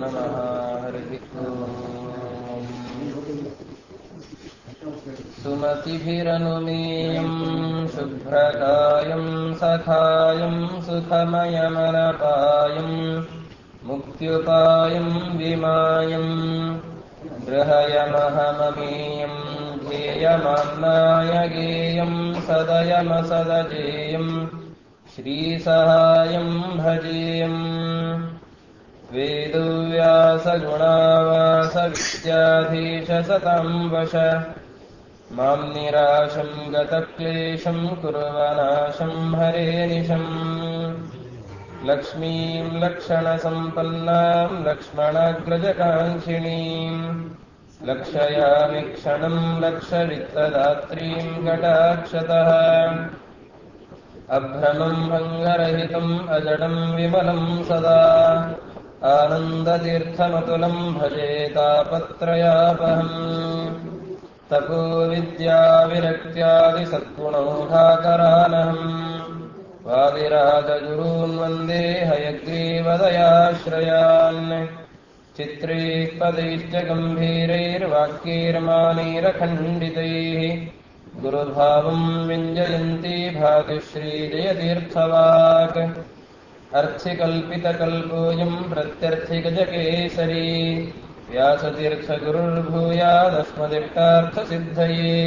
नमः हरिः ओम् सुमतिभिरनुमेयं शुभ्रकायं सखायं सुखमयमनपायं मुक्त्युपायं विमायं गृहयमहममेयं ध्येयमाम्नाय गेयं सदयमसदजेयं श्रीसहायं भजेयम् वेदव्यासगुणावासविद्याधीशसतां वश मां निराशं गतक्लेशं कुर्वनाशं हरे निशम् लक्ष्मीं लक्षणसम्पन्नां लक्ष्मणाग्रजकाङ्क्षिणीम् लक्षयामि क्षणं लक्षवित्तदात्रीं कटाक्षतः अभ्रमं भङ्गरहितम् अजडं विमलं सदा आनन्दतीर्थमतुलं भजे तापत्रयापहम् तपो विद्याविरक्त्यादिसद्गुणौघाकरानहम् वादिराजगुरून् वन्दे हयग्रीवदयाश्रयान् चित्रैः पदैश्च गम्भीरैर्वाक्यैर्मानैरखण्डितैः गुरुभावम् व्यञ्जयन्ती भागश्रीजयतीर्थवाक् अर्थिकल्पितकल्पोऽयम् प्रत्यर्थिगजकेसरी व्यासतीर्थगुरुर्भूयादस्मदिष्टार्थसिद्धये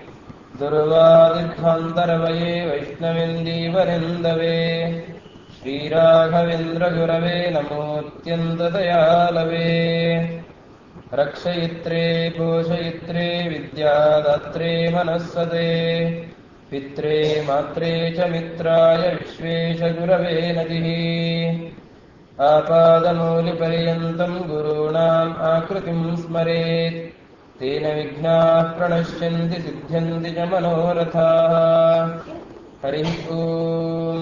दुर्वादिध्वान्तरवये वैष्णवेन्दीवरिन्दवे श्रीराघवेन्द्रगुरवे नमोऽत्यन्तदयालवे रक्षयित्रे पोषयित्रे विद्यादात्रे मनःसते पित्रे मात्रे च मित्राय विश्वेशगुरवे नदिः आपादमौलिपर्यन्तम् गुरूणाम् आकृतिम् स्मरेत् तेन विघ्नाः प्रणश्यन्ति सिद्ध्यन्ति च मनोरथाः हरिः ओम्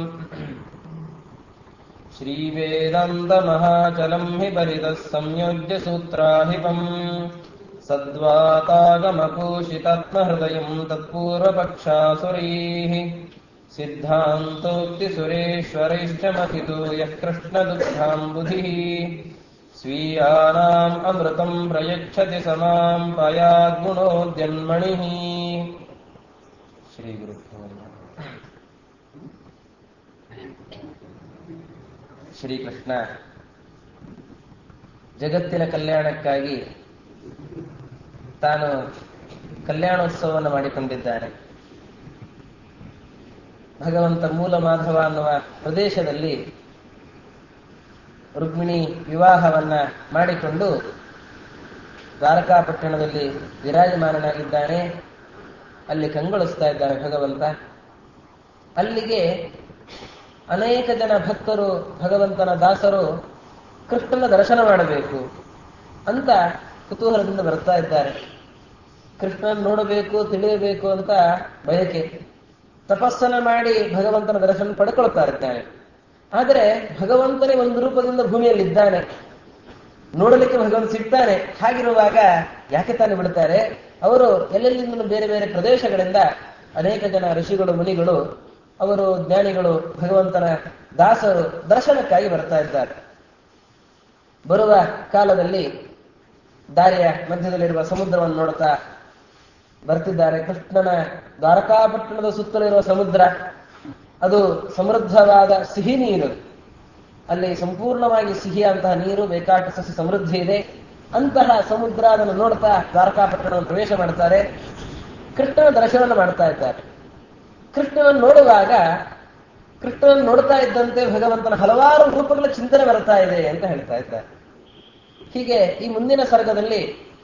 श्रीवेदान्तमहाचलम् हि परितः संयोज्य सूत्राहिपम् सद्वातागमपूषितात्महृदयम् तत्पूर्वपक्षासुरैः सिद्धान्तोक्तिसुरेश्वरैश्च मथितो यः कृष्णदुग्धाम्बुधिः स्वीयानाम् अमृतम् प्रयच्छति समाम् पयाद्गुणोद्यन्मणिः श्रीगुरुभ्यो नमः ಶ್ರೀಕೃಷ್ಣ ಜಗತ್ತಿನ ಕಲ್ಯಾಣಕ್ಕಾಗಿ ತಾನು ಕಲ್ಯಾಣೋತ್ಸವವನ್ನು ಮಾಡಿಕೊಂಡಿದ್ದಾನೆ ಭಗವಂತ ಮೂಲ ಮಾಧವ ಅನ್ನುವ ಪ್ರದೇಶದಲ್ಲಿ ರುಕ್ಮಿಣಿ ವಿವಾಹವನ್ನ ಮಾಡಿಕೊಂಡು ದ್ವಾರಕಾಪಟ್ಟಣದಲ್ಲಿ ವಿರಾಜಮಾನನಾಗಿದ್ದಾನೆ ಅಲ್ಲಿ ಕಂಗೊಳಿಸ್ತಾ ಇದ್ದಾನೆ ಭಗವಂತ ಅಲ್ಲಿಗೆ ಅನೇಕ ಜನ ಭಕ್ತರು ಭಗವಂತನ ದಾಸರು ಕೃಷ್ಣನ ದರ್ಶನ ಮಾಡಬೇಕು ಅಂತ ಕುತೂಹಲದಿಂದ ಬರ್ತಾ ಇದ್ದಾರೆ ಕೃಷ್ಣನ ನೋಡಬೇಕು ತಿಳಿಯಬೇಕು ಅಂತ ಬಯಕೆ ತಪಸ್ಸನ ಮಾಡಿ ಭಗವಂತನ ದರ್ಶನ ಪಡ್ಕೊಳ್ತಾ ಇರ್ತಾರೆ ಆದರೆ ಭಗವಂತನೇ ಒಂದು ರೂಪದಿಂದ ಭೂಮಿಯಲ್ಲಿದ್ದಾನೆ ನೋಡಲಿಕ್ಕೆ ಭಗವಂತ ಸಿಗ್ತಾನೆ ಹಾಗಿರುವಾಗ ಯಾಕೆ ತಾನೇ ಬಿಡ್ತಾರೆ ಅವರು ಎಲ್ಲೆಲ್ಲಿಂದ ಬೇರೆ ಬೇರೆ ಪ್ರದೇಶಗಳಿಂದ ಅನೇಕ ಜನ ಋಷಿಗಳು ಮುನಿಗಳು ಅವರು ಜ್ಞಾನಿಗಳು ಭಗವಂತನ ದಾಸರು ದರ್ಶನಕ್ಕಾಗಿ ಬರ್ತಾ ಇದ್ದಾರೆ ಬರುವ ಕಾಲದಲ್ಲಿ ದಾರಿಯ ಮಧ್ಯದಲ್ಲಿರುವ ಸಮುದ್ರವನ್ನು ನೋಡ್ತಾ ಬರ್ತಿದ್ದಾರೆ ಕೃಷ್ಣನ ದ್ವಾರಕಾಪಟ್ಟಣದ ಸುತ್ತಲಿರುವ ಸಮುದ್ರ ಅದು ಸಮೃದ್ಧವಾದ ಸಿಹಿ ನೀರು ಅಲ್ಲಿ ಸಂಪೂರ್ಣವಾಗಿ ಸಿಹಿಯಂತಹ ನೀರು ಬೇಕಾಟ ಸಸಿ ಸಮೃದ್ಧಿ ಇದೆ ಅಂತಹ ಸಮುದ್ರ ಅದನ್ನು ನೋಡ್ತಾ ದ್ವಾರಕಾಪಟ್ಟಣವನ್ನು ಪ್ರವೇಶ ಮಾಡ್ತಾರೆ ಕೃಷ್ಣನ ದರ್ಶನ ಮಾಡ್ತಾ ಇದ್ದಾರೆ ಕೃಷ್ಣನನ್ನು ನೋಡುವಾಗ ಕೃಷ್ಣನನ್ನು ನೋಡ್ತಾ ಇದ್ದಂತೆ ಭಗವಂತನ ಹಲವಾರು ರೂಪಗಳ ಚಿಂತನೆ ಬರ್ತಾ ಇದೆ ಅಂತ ಹೇಳ್ತಾ ಇದ್ದಾರೆ ಹೀಗೆ ಈ ಮುಂದಿನ ಸರ್ಗದಲ್ಲಿ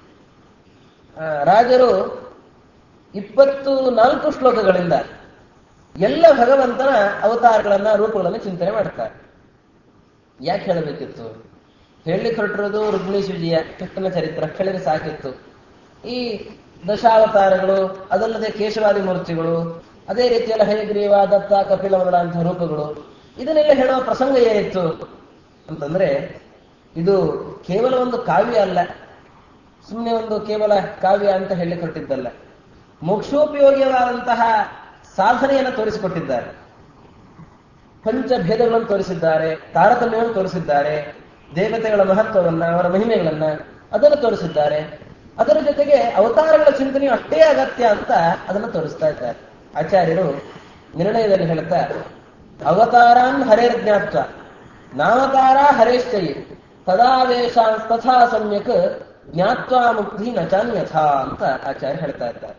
ರಾಜರು ಇಪ್ಪತ್ತು ನಾಲ್ಕು ಶ್ಲೋಕಗಳಿಂದ ಎಲ್ಲ ಭಗವಂತನ ಅವತಾರಗಳನ್ನ ರೂಪಗಳನ್ನು ಚಿಂತನೆ ಮಾಡ್ತಾರೆ ಯಾಕೆ ಹೇಳಬೇಕಿತ್ತು ಹೇಳಲಿಕ್ಕೆ ಹೊರಟಿರೋದು ರುಕ್ಮಿಣಿ ವಿಜಯ ಕೃಷ್ಣನ ಚರಿತ್ರ ಹೇಳಿದ್ರೆ ಸಾಕಿತ್ತು ಈ ದಶಾವತಾರಗಳು ಅದಲ್ಲದೆ ಕೇಶವಾದಿ ಮೂರ್ತಿಗಳು ಅದೇ ರೀತಿಯಲ್ಲ ಹಯಗ್ರೀವ ದತ್ತ ಕಪಿಲ ಮೊದಲಾದಂತಹ ರೂಪಗಳು ಇದನ್ನೆಲ್ಲ ಹೇಳುವ ಪ್ರಸಂಗ ಏನಿತ್ತು ಅಂತಂದ್ರೆ ಇದು ಕೇವಲ ಒಂದು ಕಾವ್ಯ ಅಲ್ಲ ಸುಮ್ಮನೆ ಒಂದು ಕೇವಲ ಕಾವ್ಯ ಅಂತ ಹೇಳಿ ಹೊರಟಿದ್ದಲ್ಲ ಮೋಕ್ಷೋಪಯೋಗಿಯಾದಂತಹ ಸಾಧನೆಯನ್ನು ತೋರಿಸಿಕೊಟ್ಟಿದ್ದಾರೆ ಪಂಚಭೇದಗಳನ್ನು ತೋರಿಸಿದ್ದಾರೆ ತಾರತಮ್ಯವನ್ನು ತೋರಿಸಿದ್ದಾರೆ ದೇವತೆಗಳ ಮಹತ್ವವನ್ನ ಅವರ ಮಹಿಮೆಗಳನ್ನ ಅದನ್ನು ತೋರಿಸಿದ್ದಾರೆ ಅದರ ಜೊತೆಗೆ ಅವತಾರಗಳ ಚಿಂತನೆಯು ಅಷ್ಟೇ ಅಗತ್ಯ ಅಂತ ಅದನ್ನು ತೋರಿಸ್ತಾ ಇದ್ದಾರೆ ಆಚಾರ್ಯರು ನಿರ್ಣಯದಲ್ಲಿ ಹೇಳ್ತಾ ಅವತಾರಾನ್ ಹರೇರ್ ಜ್ಞಾತ್ವ ನಾವತಾರ ಹರೇಶ್ಚಯಿ ತದಾವೇಶ ತಥಾ ಸಮ್ಯಕ್ ಜ್ಞಾತ್ವ ಮುಕ್ತಿ ನಚಾನ್ಯಥ ಅಂತ ಆಚಾರ್ಯ ಹೇಳ್ತಾ ಇದ್ದಾರೆ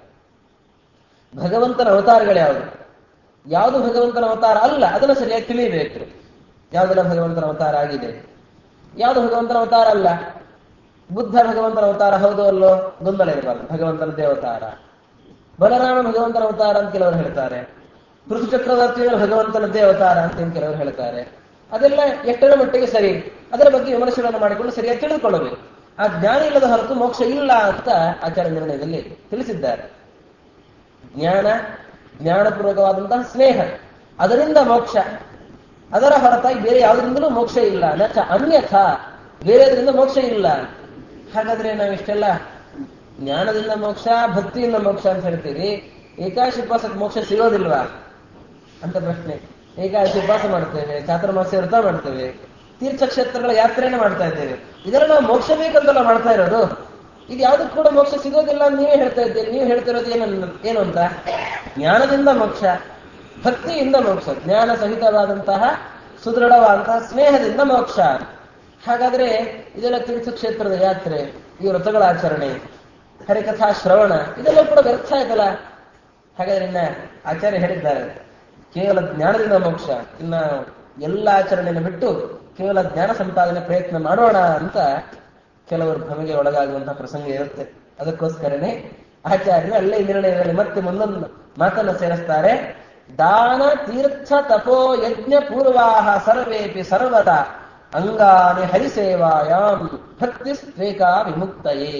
ಭಗವಂತನ ಅವತಾರಗಳು ಯಾವುದು ಯಾವುದು ಭಗವಂತನ ಅವತಾರ ಅಲ್ಲ ಅದನ್ನು ಸರಿಯಾಗಿ ತಿಳಿಯಬೇಕು ಯಾವುದೆಲ್ಲ ಭಗವಂತನ ಅವತಾರ ಆಗಿದೆ ಯಾವುದು ಭಗವಂತನ ಅವತಾರ ಅಲ್ಲ ಬುದ್ಧ ಭಗವಂತನ ಅವತಾರ ಹೌದು ಅಲ್ಲೋ ಗೊಂದಲ ಇರಬಾರ್ದು ಭಗವಂತನ ದೇವತಾರ ಬಲರಾಮ ಭಗವಂತನ ಅವತಾರ ಅಂತ ಕೆಲವರು ಹೇಳ್ತಾರೆ ಪೃಥು ಚಕ್ರವರ್ತಿಗಳು ಭಗವಂತನ ದೇವತಾರ ಅಂತ ಇನ್ನು ಕೆಲವರು ಹೇಳ್ತಾರೆ ಅದೆಲ್ಲ ಎಷ್ಟರ ಮಟ್ಟಿಗೆ ಸರಿ ಅದರ ಬಗ್ಗೆ ವಿಮರ್ಶೆಗಳನ್ನು ಮಾಡಿಕೊಂಡು ಸರಿಯಾಗಿ ತಿಳಿದುಕೊಳ್ಳಬೇಕು ಆ ಜ್ಞಾನ ಇಲ್ಲದ ಹೊರತು ಮೋಕ್ಷ ಇಲ್ಲ ಅಂತ ಆಚಾರ್ಯ ನಿರ್ಣಯದಲ್ಲಿ ತಿಳಿಸಿದ್ದಾರೆ ಜ್ಞಾನ ಜ್ಞಾನಪೂರ್ವಕವಾದಂತಹ ಸ್ನೇಹ ಅದರಿಂದ ಮೋಕ್ಷ ಅದರ ಹೊರತಾಗಿ ಬೇರೆ ಯಾವುದರಿಂದಲೂ ಮೋಕ್ಷ ಇಲ್ಲ ನಚ ಅನ್ಯಥ ಬೇರೆದ್ರಿಂದ ಮೋಕ್ಷ ಇಲ್ಲ ಹಾಗಾದ್ರೆ ನಾವು ಇಷ್ಟೆಲ್ಲ ಜ್ಞಾನದಿಂದ ಮೋಕ್ಷ ಭಕ್ತಿಯಿಂದ ಮೋಕ್ಷ ಅಂತ ಹೇಳ್ತೀವಿ ಏಕಾಶಿ ಉಪವಾಸಕ್ಕೆ ಮೋಕ್ಷ ಸಿಗೋದಿಲ್ವಾ ಅಂತ ಪ್ರಶ್ನೆ ಏಕಾಶಿ ಉಪವಾಸ ಮಾಡ್ತೇವೆ ಚಾತುರ್ಮಾಸ ವ್ರತ ಮಾಡ್ತೇವೆ ತೀರ್ಥಕ್ಷೇತ್ರಗಳ ಯಾತ್ರೆಯನ್ನು ಮಾಡ್ತಾ ಇದ್ದೇವೆ ಇದೆಲ್ಲ ನಾವು ಮೋಕ್ಷ ಬೇಕಂತಲ್ಲ ಮಾಡ್ತಾ ಇರೋದು ಇದು ಯಾವುದಕ್ಕೂ ಕೂಡ ಮೋಕ್ಷ ಸಿಗೋದಿಲ್ಲ ಅಂತ ನೀವೇ ಹೇಳ್ತಾ ಇದ್ದೀರಿ ನೀವು ಹೇಳ್ತಿರೋದು ಏನು ಏನು ಅಂತ ಜ್ಞಾನದಿಂದ ಮೋಕ್ಷ ಭಕ್ತಿಯಿಂದ ಮೋಕ್ಷ ಜ್ಞಾನ ಸಹಿತವಾದಂತಹ ಸುದೃಢವಾದಂತಹ ಸ್ನೇಹದಿಂದ ಮೋಕ್ಷ ಹಾಗಾದ್ರೆ ಇದೆಲ್ಲ ತೀರ್ಥಕ್ಷೇತ್ರದ ಯಾತ್ರೆ ಈ ವ್ರತಗಳ ಆಚರಣೆ ಹರಿಕಥಾ ಶ್ರವಣ ಇದೆಲ್ಲ ಕೂಡ ವ್ಯರ್ಥ ಆಯ್ತಲ್ಲ ಹಾಗಾದ್ರೆ ಇನ್ನ ಆಚಾರ್ಯ ಹೇಳಿದ್ದಾರೆ ಕೇವಲ ಜ್ಞಾನದಿಂದ ಮೋಕ್ಷ ಇನ್ನ ಎಲ್ಲ ಆಚರಣೆಯನ್ನು ಬಿಟ್ಟು ಕೇವಲ ಜ್ಞಾನ ಸಂಪಾದನೆ ಪ್ರಯತ್ನ ಮಾಡೋಣ ಅಂತ ಕೆಲವರು ಭ್ರಮೆಗೆ ಒಳಗಾಗುವಂತಹ ಪ್ರಸಂಗ ಇರುತ್ತೆ ಅದಕ್ಕೋಸ್ಕರನೇ ಆಚಾರ್ಯರು ಅಲ್ಲೇ ನಿರ್ಣಯದಲ್ಲಿ ಮತ್ತೆ ಮುಂದೊಂದು ಮಾತನ್ನ ಸೇರಿಸ್ತಾರೆ ದಾನ ತೀರ್ಥ ತಪೋ ಯಜ್ಞ ಪೂರ್ವಾಹ ಸರ್ವೇಪಿ ಸರ್ವದ ಅಂಗಾನಿ ಹರಿಸೇವಾಯಾಂ ಭಕ್ತಿ ಸ್ವೇಕಾ ವಿಮುಕ್ತಯೇ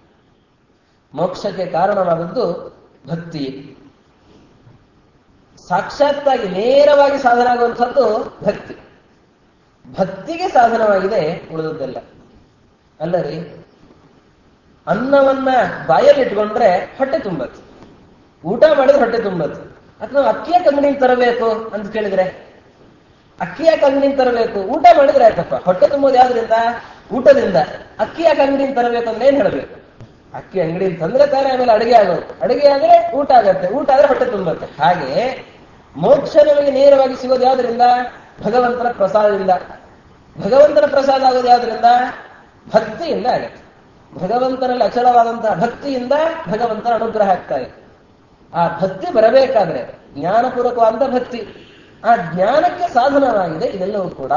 ಮೋಕ್ಷಕ್ಕೆ ಕಾರಣವಾದದ್ದು ಭಕ್ತಿ ಸಾಕ್ಷಾತ್ತಾಗಿ ನೇರವಾಗಿ ಸಾಧನ ಆಗುವಂಥದ್ದು ಭಕ್ತಿ ಭಕ್ತಿಗೆ ಸಾಧನವಾಗಿದೆ ಉಳಿದದ್ದೆಲ್ಲ ಅಲ್ಲರಿ ಅನ್ನವನ್ನ ಬಾಯಲ್ಲಿ ಇಟ್ಕೊಂಡ್ರೆ ಹೊಟ್ಟೆ ತುಂಬತ್ತು ಊಟ ಮಾಡಿದ್ರೆ ಹೊಟ್ಟೆ ತುಂಬತ್ತು ಅಥವಾ ಅಕ್ಕಿಯ ಕಂಗಡಿನ ತರಬೇಕು ಅಂತ ಕೇಳಿದ್ರೆ ಅಕ್ಕಿಯ ಕಂಗಡಿನ ತರಬೇಕು ಊಟ ಮಾಡಿದ್ರೆ ಆಯ್ತಪ್ಪ ಹೊಟ್ಟೆ ತುಂಬೋದು ಯಾವ್ದ್ರಿಂದ ಊಟದಿಂದ ಅಕ್ಕಿಯ ಕಂಗಡಿನ ತರಬೇಕು ಅಂದ್ರೆ ಏನ್ ಹೇಳ್ಬೇಕು ಅಕ್ಕಿ ಅಂಗಡಿಯಿಂದ ತಂದ್ರೆ ತಾನೇ ಆಮೇಲೆ ಅಡಿಗೆ ಆಗೋದು ಅಡಿಗೆ ಆದ್ರೆ ಊಟ ಆಗತ್ತೆ ಊಟ ಆದ್ರೆ ಹೊಟ್ಟೆ ತುಂಬತ್ತೆ ಹಾಗೆ ಮೋಕ್ಷ ನಮಗೆ ನೇರವಾಗಿ ಸಿಗೋದು ಯಾವ್ದ್ರಿಂದ ಭಗವಂತನ ಪ್ರಸಾದದಿಂದ ಭಗವಂತನ ಪ್ರಸಾದ ಆಗೋದು ಯಾವ್ದ್ರಿಂದ ಭಕ್ತಿಯಿಂದ ಆಗತ್ತೆ ಭಗವಂತನಲ್ಲಿ ಅಚಲವಾದಂತಹ ಭಕ್ತಿಯಿಂದ ಭಗವಂತನ ಅನುಗ್ರಹ ಆಗ್ತಾ ಇದೆ ಆ ಭಕ್ತಿ ಬರಬೇಕಾದ್ರೆ ಜ್ಞಾನಪೂರ್ವಕವಾದ ಭಕ್ತಿ ಆ ಜ್ಞಾನಕ್ಕೆ ಸಾಧನವಾಗಿದೆ ಇದೆಲ್ಲವೂ ಕೂಡ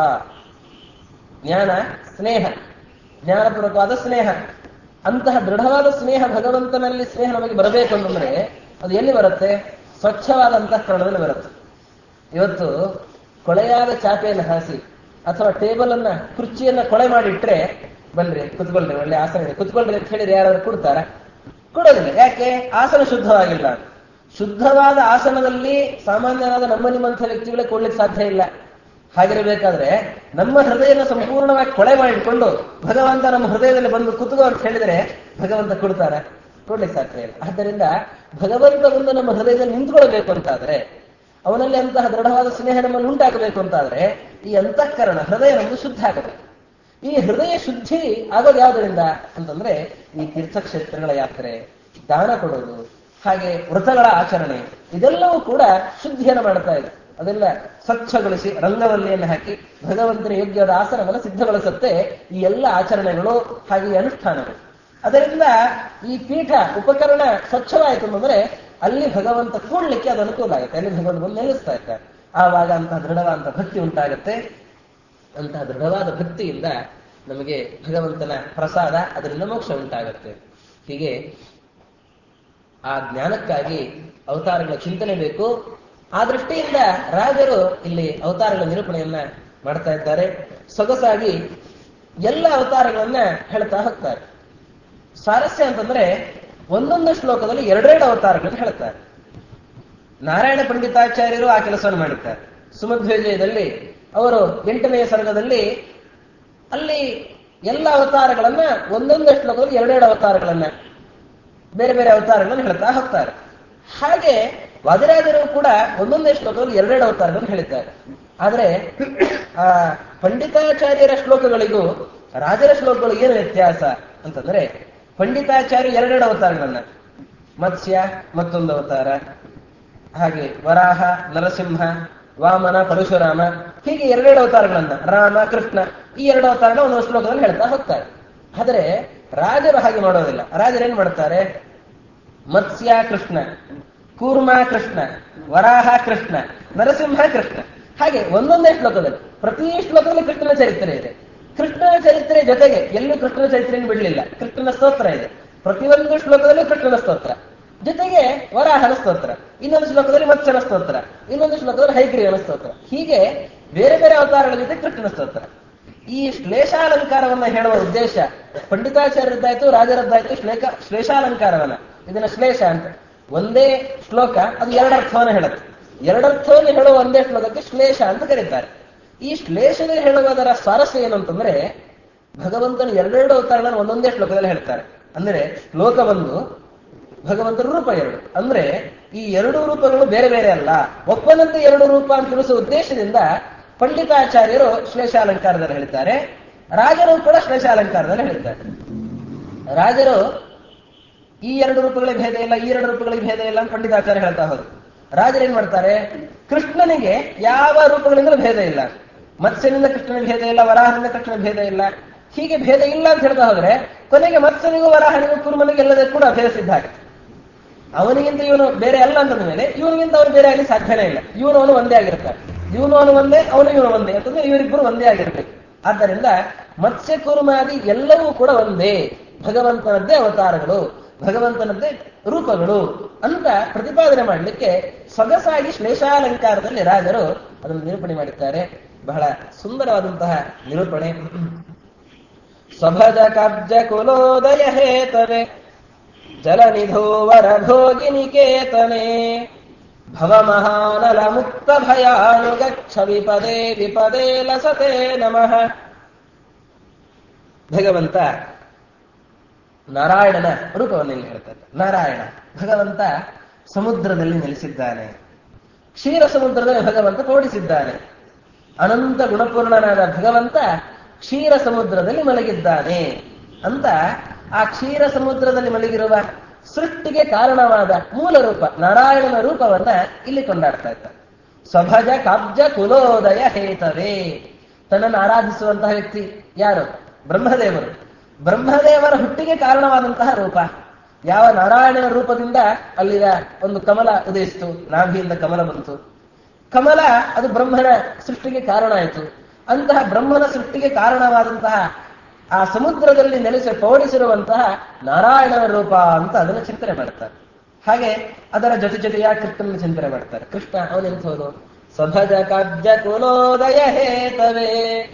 ಜ್ಞಾನ ಸ್ನೇಹ ಜ್ಞಾನಪೂರ್ವಕವಾದ ಸ್ನೇಹ ಅಂತಹ ದೃಢವಾದ ಸ್ನೇಹ ಭಗವಂತನಲ್ಲಿ ಸ್ನೇಹ ನಮಗೆ ಬರಬೇಕು ಅಂತಂದ್ರೆ ಅದು ಎಲ್ಲಿ ಬರುತ್ತೆ ಸ್ವಚ್ಛವಾದ ಅಂತಃಕರಣದಲ್ಲಿ ಬರುತ್ತೆ ಇವತ್ತು ಕೊಳೆಯಾದ ಚಾಪೆಯನ್ನು ಹಾಸಿ ಅಥವಾ ಟೇಬಲ್ ಅನ್ನ ಕುರ್ಚಿಯನ್ನ ಕೊಳೆ ಮಾಡಿಟ್ರೆ ಬನ್ರಿ ಕುತ್ಕೊಳ್ರಿ ಒಳ್ಳೆ ಆಸನ ಇದೆ ಕುತ್ಕೊಳ್ರಿ ಅಂತ ಹೇಳಿದ್ರೆ ಯಾರಾದ್ರೂ ಕೊಡ್ತಾರ ಕೊಡೋದಿಲ್ಲ ಯಾಕೆ ಆಸನ ಶುದ್ಧವಾಗಿಲ್ಲ ಶುದ್ಧವಾದ ಆಸನದಲ್ಲಿ ಸಾಮಾನ್ಯವಾದ ನಮ್ಮ ನಿಮ್ಮಂಥ ವ್ಯಕ್ತಿಗಳೇ ಕೊಡ್ಲಿಕ್ಕೆ ಸಾಧ್ಯ ಇಲ್ಲ ಹಾಗಿರಬೇಕಾದ್ರೆ ನಮ್ಮ ಹೃದಯನ ಸಂಪೂರ್ಣವಾಗಿ ಕೊಳೆ ಮಾಡಿಟ್ಕೊಂಡು ಭಗವಂತ ನಮ್ಮ ಹೃದಯದಲ್ಲಿ ಬಂದು ಕುತ್ಕೋ ಅಂತ ಹೇಳಿದ್ರೆ ಭಗವಂತ ಕೊಡ್ತಾರೆ ಕೊಡ್ಲಿಕ್ಕೆ ಸಾಧ್ಯ ಇಲ್ಲ ಆದ್ದರಿಂದ ಭಗವಂತ ಬಂದು ನಮ್ಮ ಹೃದಯದಲ್ಲಿ ನಿಂತ್ಕೊಳ್ಬೇಕು ಅಂತಾದ್ರೆ ಅವನಲ್ಲಿ ಅಂತಹ ದೃಢವಾದ ಸ್ನೇಹ ನಮ್ಮಲ್ಲಿ ಉಂಟಾಗಬೇಕು ಅಂತಾದ್ರೆ ಈ ಅಂತಃಕರಣ ಹೃದಯ ನಮ್ಮದು ಶುದ್ಧ ಆಗಬೇಕು ಈ ಹೃದಯ ಶುದ್ಧಿ ಆಗೋದು ಯಾವುದರಿಂದ ಅಂತಂದ್ರೆ ಈ ತೀರ್ಥಕ್ಷೇತ್ರಗಳ ಯಾತ್ರೆ ದಾನ ಕೊಡೋದು ಹಾಗೆ ವ್ರತಗಳ ಆಚರಣೆ ಇದೆಲ್ಲವೂ ಕೂಡ ಶುದ್ಧಿಯನ್ನು ಮಾಡ್ತಾ ಇದೆ ಅದೆಲ್ಲ ಸ್ವಚ್ಛಗೊಳಿಸಿ ರಂಗವಲ್ಲಿಯನ್ನು ಹಾಕಿ ಭಗವಂತನ ಯೋಗ್ಯವಾದ ಆಸನವನ್ನು ಸಿದ್ಧಗೊಳಿಸುತ್ತೆ ಈ ಎಲ್ಲ ಆಚರಣೆಗಳು ಹಾಗೆ ಈ ಅನುಷ್ಠಾನಗಳು ಅದರಿಂದ ಈ ಪೀಠ ಉಪಕರಣ ಸ್ವಚ್ಛವಾಯಿತು ಅಂತಂದ್ರೆ ಅಲ್ಲಿ ಭಗವಂತ ಕೂಡ್ಲಿಕ್ಕೆ ಅದು ಅನುಕೂಲ ಆಗುತ್ತೆ ಅಲ್ಲಿ ಭಗವಂತ ಬಂದು ನಿಲ್ಲಿಸ್ತಾ ಇರ್ತಾರೆ ಆವಾಗ ಅಂತಹ ದೃಢವಾದಂತಹ ಭಕ್ತಿ ಉಂಟಾಗುತ್ತೆ ಅಂತಹ ದೃಢವಾದ ಭಕ್ತಿಯಿಂದ ನಮಗೆ ಭಗವಂತನ ಪ್ರಸಾದ ಅದರಿಂದ ಮೋಕ್ಷ ಉಂಟಾಗುತ್ತೆ ಹೀಗೆ ಆ ಜ್ಞಾನಕ್ಕಾಗಿ ಅವತಾರಗಳ ಚಿಂತನೆ ಬೇಕು ಆ ದೃಷ್ಟಿಯಿಂದ ರಾಜರು ಇಲ್ಲಿ ಅವತಾರಗಳ ನಿರೂಪಣೆಯನ್ನ ಮಾಡ್ತಾ ಇದ್ದಾರೆ ಸೊಗಸಾಗಿ ಎಲ್ಲ ಅವತಾರಗಳನ್ನ ಹೇಳ್ತಾ ಹೋಗ್ತಾರೆ ಸ್ವಾರಸ್ಯ ಅಂತಂದ್ರೆ ಒಂದೊಂದು ಶ್ಲೋಕದಲ್ಲಿ ಎರಡೆರಡು ಅವತಾರಗಳನ್ನು ಹೇಳ್ತಾರೆ ನಾರಾಯಣ ಪಂಡಿತಾಚಾರ್ಯರು ಆ ಕೆಲಸವನ್ನು ಮಾಡಿದ್ದಾರೆ ಸುಮಧ್ವಜಯದಲ್ಲಿ ಅವರು ಎಂಟನೆಯ ಸರ್ಗದಲ್ಲಿ ಅಲ್ಲಿ ಎಲ್ಲ ಅವತಾರಗಳನ್ನ ಒಂದೊಂದು ಶ್ಲೋಕದಲ್ಲಿ ಎರಡೆರಡು ಅವತಾರಗಳನ್ನ ಬೇರೆ ಬೇರೆ ಅವತಾರಗಳನ್ನು ಹೇಳ್ತಾ ಹೋಗ್ತಾರೆ ಹಾಗೆ ವಾದಿರಾಜರು ಕೂಡ ಒಂದೊಂದೇ ಶ್ಲೋಕದಲ್ಲಿ ಎರಡೆರಡು ಅವತಾರಗಳನ್ನು ಹೇಳಿದ್ದಾರೆ ಆದರೆ ಆ ಪಂಡಿತಾಚಾರ್ಯರ ಶ್ಲೋಕಗಳಿಗೂ ರಾಜರ ಶ್ಲೋಕಗಳು ಏನು ವ್ಯತ್ಯಾಸ ಅಂತಂದ್ರೆ ಪಂಡಿತಾಚಾರ್ಯ ಎರಡೆರಡು ಅವತಾರಗಳನ್ನ ಮತ್ಸ್ಯ ಮತ್ತೊಂದು ಅವತಾರ ಹಾಗೆ ವರಾಹ ನರಸಿಂಹ ವಾಮನ ಪರಶುರಾಮ ಹೀಗೆ ಎರಡೆರಡು ಅವತಾರಗಳನ್ನ ರಾಮ ಕೃಷ್ಣ ಈ ಎರಡು ಅವತಾರನ ಒಂದು ಶ್ಲೋಕದಲ್ಲಿ ಹೇಳ್ತಾ ಹೋಗ್ತಾರೆ ಆದರೆ ರಾಜರು ಹಾಗೆ ಮಾಡೋದಿಲ್ಲ ರಾಜರು ಏನ್ ಮಾಡ್ತಾರೆ ಮತ್ಸ್ಯ ಕೃಷ್ಣ ಕೂರ್ಮ ಕೃಷ್ಣ ವರಾಹ ಕೃಷ್ಣ ನರಸಿಂಹ ಕೃಷ್ಣ ಹಾಗೆ ಒಂದೊಂದೇ ಶ್ಲೋಕದಲ್ಲಿ ಪ್ರತಿ ಶ್ಲೋಕದಲ್ಲಿ ಕೃಷ್ಣನ ಚರಿತ್ರೆ ಇದೆ ಕೃಷ್ಣನ ಚರಿತ್ರೆ ಜೊತೆಗೆ ಎಲ್ಲೂ ಕೃಷ್ಣನ ಚರಿತ್ರೆಯನ್ನು ಬಿಡಲಿಲ್ಲ ಕೃಷ್ಣನ ಸ್ತೋತ್ರ ಇದೆ ಪ್ರತಿಯೊಂದು ಶ್ಲೋಕದಲ್ಲೂ ಕೃಷ್ಣನ ಸ್ತೋತ್ರ ಜೊತೆಗೆ ವರಾಹನ ಸ್ತೋತ್ರ ಇನ್ನೊಂದು ಶ್ಲೋಕದಲ್ಲಿ ಮತ್ಸ್ಯನ ಸ್ತೋತ್ರ ಇನ್ನೊಂದು ಶ್ಲೋಕದಲ್ಲಿ ಹೈಗ್ರೀವನ ಸ್ತೋತ್ರ ಹೀಗೆ ಬೇರೆ ಬೇರೆ ಅವತಾರಗಳ ಜೊತೆ ಕೃಷ್ಣನ ಸ್ತೋತ್ರ ಈ ಶ್ಲೇಷಾಲಂಕಾರವನ್ನ ಹೇಳುವ ಉದ್ದೇಶ ಪಂಡಿತಾಚಾರ್ಯದ್ದಾಯ್ತು ರಾಜರದ್ದಾಯ್ತು ಶ್ಲೇಖ ಶ್ಲೇಷಾಲಂಕಾರವನ್ನ ಇದನ್ನ ಶ್ಲೇಷ ಅಂತ ಒಂದೇ ಶ್ಲೋಕ ಅದು ಎರಡರ್ಥವನ್ನ ಹೇಳುತ್ತೆ ಎರಡರ್ಥವನ್ನು ಹೇಳುವ ಒಂದೇ ಶ್ಲೋಕಕ್ಕೆ ಶ್ಲೇಷ ಅಂತ ಕರೀತಾರೆ ಈ ಶ್ಲೇಷದ ಹೇಳುವುದರ ಸ್ವಾರಸ್ಯ ಏನು ಅಂತಂದ್ರೆ ಭಗವಂತನ ಎರಡೆರಡು ಅವತಾರಗಳನ್ನು ಒಂದೊಂದೇ ಶ್ಲೋಕದಲ್ಲಿ ಹೇಳ್ತಾರೆ ಅಂದ್ರೆ ಶ್ಲೋಕ ಒಂದು ಭಗವಂತನ ರೂಪ ಎರಡು ಅಂದ್ರೆ ಈ ಎರಡು ರೂಪಗಳು ಬೇರೆ ಬೇರೆ ಅಲ್ಲ ಒಪ್ಪನಂತೆ ಎರಡು ರೂಪ ಅಂತ ತಿಳಿಸುವ ಉದ್ದೇಶದಿಂದ ಪಂಡಿತಾಚಾರ್ಯರು ಶ್ಲೇಷಾಲಂಕಾರದಲ್ಲಿ ಹೇಳ್ತಾರೆ ರಾಜರು ಕೂಡ ಶ್ಲೇಷಾಲಂಕಾರದಲ್ಲಿ ಹೇಳ್ತಾರೆ ರಾಜರು ಈ ಎರಡು ರೂಪಗಳಿಗೆ ಭೇದ ಇಲ್ಲ ಈ ಎರಡು ರೂಪಗಳಿಗೆ ಭೇದ ಇಲ್ಲ ಅಂತ ಪಂಡಿತಾಚಾರ್ಯ ಹೇಳ್ತಾ ಹೋದ್ರು ರಾಜರು ಏನ್ ಮಾಡ್ತಾರೆ ಕೃಷ್ಣನಿಗೆ ಯಾವ ರೂಪಗಳಿಂದಲೂ ಭೇದ ಇಲ್ಲ ಮತ್ಸ್ಯನಿಂದ ಕೃಷ್ಣನಿಗೆ ಭೇದ ಇಲ್ಲ ವರಾಹನಿಂದ ಕೃಷ್ಣನಿಗೆ ಭೇದ ಇಲ್ಲ ಹೀಗೆ ಭೇದ ಇಲ್ಲ ಅಂತ ಹೇಳ್ತಾ ಹೋದ್ರೆ ಕೊನೆಗೆ ಮತ್ಸ್ಯನಿಗೂ ವರಾಹನಿಗೂ ಕುರುಮನಿಗೂ ಎಲ್ಲದಕ್ಕೂ ಕೂಡ ಭೇದ ಸಿದ್ಧ ಆಗುತ್ತೆ ಅವನಿಗಿಂತ ಇವನು ಬೇರೆ ಅಲ್ಲ ಅಂತಂದ ಮೇಲೆ ಇವನಿಗಿಂತ ಅವನು ಬೇರೆ ಆಗಲಿ ಸಾಧ್ಯನೇ ಇಲ್ಲ ಇವನು ಅವನು ಒಂದೇ ಆಗಿರ್ತಾರೆ ಇವನು ಅವನು ಒಂದೇ ಅವನು ಇವನು ಒಂದೇ ಅಂತಂದ್ರೆ ಇವರಿಬ್ಬರು ಒಂದೇ ಆಗಿರ್ಬೇಕು ಆದ್ದರಿಂದ ಮತ್ಸ್ಯ ಕುರುಮಾದಿ ಎಲ್ಲವೂ ಕೂಡ ಒಂದೇ ಭಗವಂತನದ್ದೇ ಅವತಾರಗಳು ಭಗವಂತನದ್ದೇ ರೂಪಗಳು ಅಂತ ಪ್ರತಿಪಾದನೆ ಮಾಡಲಿಕ್ಕೆ ಸೊಗಸಾಗಿ ಶ್ಲೇಷಾಲಂಕಾರದಲ್ಲಿ ರಾಜರು ಅದನ್ನು ನಿರೂಪಣೆ ಮಾಡಿದ್ದಾರೆ ಬಹಳ ಸುಂದರವಾದಂತಹ ನಿರೂಪಣೆ ಸ್ವಭಜ ಕಬ್ಜ ಕುಲೋದಯ ಹೇತವೆ ಜಲನಿಧೋವರ ಭೋಗಿನಿಕೇತನೆ ಭವಮಹಾನಲ ಮುಕ್ತ ಭಯಾನುಗಚ್ಚ ವಿಪದೇ ವಿಪದೇ ಲಸತೆ ನಮಃ ಭಗವಂತ ನಾರಾಯಣನ ರೂಪವನ್ನು ಇಲ್ಲಿ ಹೇಳ್ತಾರೆ ನಾರಾಯಣ ಭಗವಂತ ಸಮುದ್ರದಲ್ಲಿ ನೆಲೆಸಿದ್ದಾನೆ ಕ್ಷೀರ ಸಮುದ್ರದಲ್ಲಿ ಭಗವಂತ ತೋಡಿಸಿದ್ದಾನೆ ಅನಂತ ಗುಣಪೂರ್ಣನಾದ ಭಗವಂತ ಕ್ಷೀರ ಸಮುದ್ರದಲ್ಲಿ ಮಲಗಿದ್ದಾನೆ ಅಂತ ಆ ಕ್ಷೀರ ಸಮುದ್ರದಲ್ಲಿ ಮಲಗಿರುವ ಸೃಷ್ಟಿಗೆ ಕಾರಣವಾದ ಮೂಲ ರೂಪ ನಾರಾಯಣನ ರೂಪವನ್ನ ಇಲ್ಲಿ ಕೊಂಡಾಡ್ತಾ ಇದ್ದಾರೆ ಸ್ವಭಜ ಕಬ್ಜ ಕುಲೋದಯ ಹೇತವೇ ತನ್ನನ್ನು ಆರಾಧಿಸುವಂತಹ ವ್ಯಕ್ತಿ ಯಾರು ಬ್ರಹ್ಮದೇವರು ಬ್ರಹ್ಮದೇವರ ಹುಟ್ಟಿಗೆ ಕಾರಣವಾದಂತಹ ರೂಪ ಯಾವ ನಾರಾಯಣನ ರೂಪದಿಂದ ಅಲ್ಲಿನ ಒಂದು ಕಮಲ ಉದಯಿಸಿತು ನಾಭಿಯಿಂದ ಕಮಲ ಬಂತು ಕಮಲ ಅದು ಬ್ರಹ್ಮನ ಸೃಷ್ಟಿಗೆ ಕಾರಣ ಆಯಿತು ಅಂತಹ ಬ್ರಹ್ಮನ ಸೃಷ್ಟಿಗೆ ಕಾರಣವಾದಂತಹ ಆ ಸಮುದ್ರದಲ್ಲಿ ನೆಲೆಸಿ ಪೌಡಿಸಿರುವಂತಹ ನಾರಾಯಣನ ರೂಪ ಅಂತ ಅದನ್ನು ಚಿಂತನೆ ಮಾಡ್ತಾರೆ ಹಾಗೆ ಅದರ ಜೊತೆ ಜೊತೆಯ ಕೃಷ್ಣನ ಚಿಂತನೆ ಮಾಡ್ತಾರೆ ಕೃಷ್ಣ ಅವನೆಂಥವನು ಸ್ವಭಜ ಕಬ್ಜ ಕುಲೋದಯ ಹೇತವೇ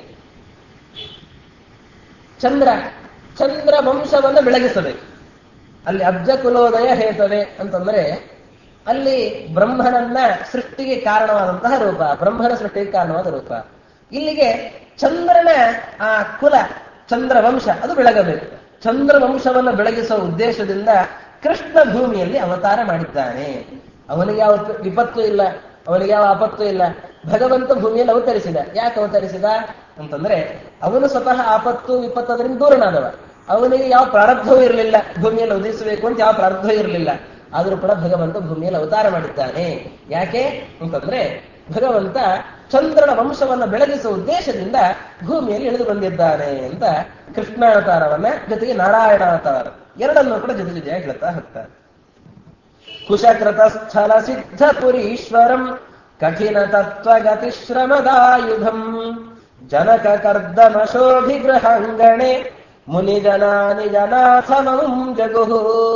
ಚಂದ್ರ ಚಂದ್ರ ವಂಶವನ್ನು ಬೆಳಗಿಸಬೇಕು ಅಲ್ಲಿ ಅಬ್ಜ ಕುಲೋದಯ ಹೇತವೆ ಅಂತಂದ್ರೆ ಅಲ್ಲಿ ಬ್ರಹ್ಮನನ್ನ ಸೃಷ್ಟಿಗೆ ಕಾರಣವಾದಂತಹ ರೂಪ ಬ್ರಹ್ಮನ ಸೃಷ್ಟಿಗೆ ಕಾರಣವಾದ ರೂಪ ಇಲ್ಲಿಗೆ ಚಂದ್ರನ ಆ ಕುಲ ಚಂದ್ರ ವಂಶ ಅದು ಬೆಳಗಬೇಕು ಚಂದ್ರ ವಂಶವನ್ನು ಬೆಳಗಿಸುವ ಉದ್ದೇಶದಿಂದ ಕೃಷ್ಣ ಭೂಮಿಯಲ್ಲಿ ಅವತಾರ ಮಾಡಿದ್ದಾನೆ ಅವನಿಗೆ ಯಾವ ವಿಪತ್ತು ಇಲ್ಲ ಅವನಿಗೆ ಯಾವ ಆಪತ್ತು ಇಲ್ಲ ಭಗವಂತ ಭೂಮಿಯಲ್ಲಿ ಅವತರಿಸಿದ ಯಾಕೆ ಅವತರಿಸಿದ ಅಂತಂದ್ರೆ ಅವನು ಸ್ವತಃ ಆಪತ್ತು ವಿಪತ್ತು ಅದರಿಂದ ದೂರನಾದವ ಅವನಿಗೆ ಯಾವ ಪ್ರಾರಬ್ಧವೂ ಇರಲಿಲ್ಲ ಭೂಮಿಯಲ್ಲಿ ಉದಿಸಬೇಕು ಅಂತ ಯಾವ ಪ್ರಾರಬ್ಧವೂ ಇರಲಿಲ್ಲ ಆದರೂ ಕೂಡ ಭಗವಂತ ಭೂಮಿಯಲ್ಲಿ ಅವತಾರ ಮಾಡಿದ್ದಾನೆ ಯಾಕೆ ಅಂತಂದ್ರೆ ಭಗವಂತ ಚಂದ್ರನ ವಂಶವನ್ನ ಬೆಳಗಿಸುವ ಉದ್ದೇಶದಿಂದ ಭೂಮಿಯಲ್ಲಿ ಇಳಿದು ಬಂದಿದ್ದಾನೆ ಅಂತ ಕೃಷ್ಣಾವತಾರವನ್ನ ಜೊತೆಗೆ ನಾರಾಯಣ ಅವತಾರ ಎರಡನ್ನೂ ಕೂಡ ಜೊತೆ ಜೊತೆಯಾಗಿ ಹೇಳ್ತಾ ಹೋಗ್ತಾರೆ ಕುಶಕೃತ ಸ್ಥಳ ಸಿದ್ಧ ಪುರೀಶ್ವರಂ ಕಠಿಣ ತತ್ವಗತಿ ಶ್ರಮದಾಯುಧಂ ಜನಕ ಕರ್ದಮ ಶೋಭಿಗೃಹಾಂಗಣೆ ಮುನಿ ಜನಾನಿ ಜನಾಥಮಂ ಜಗುಹು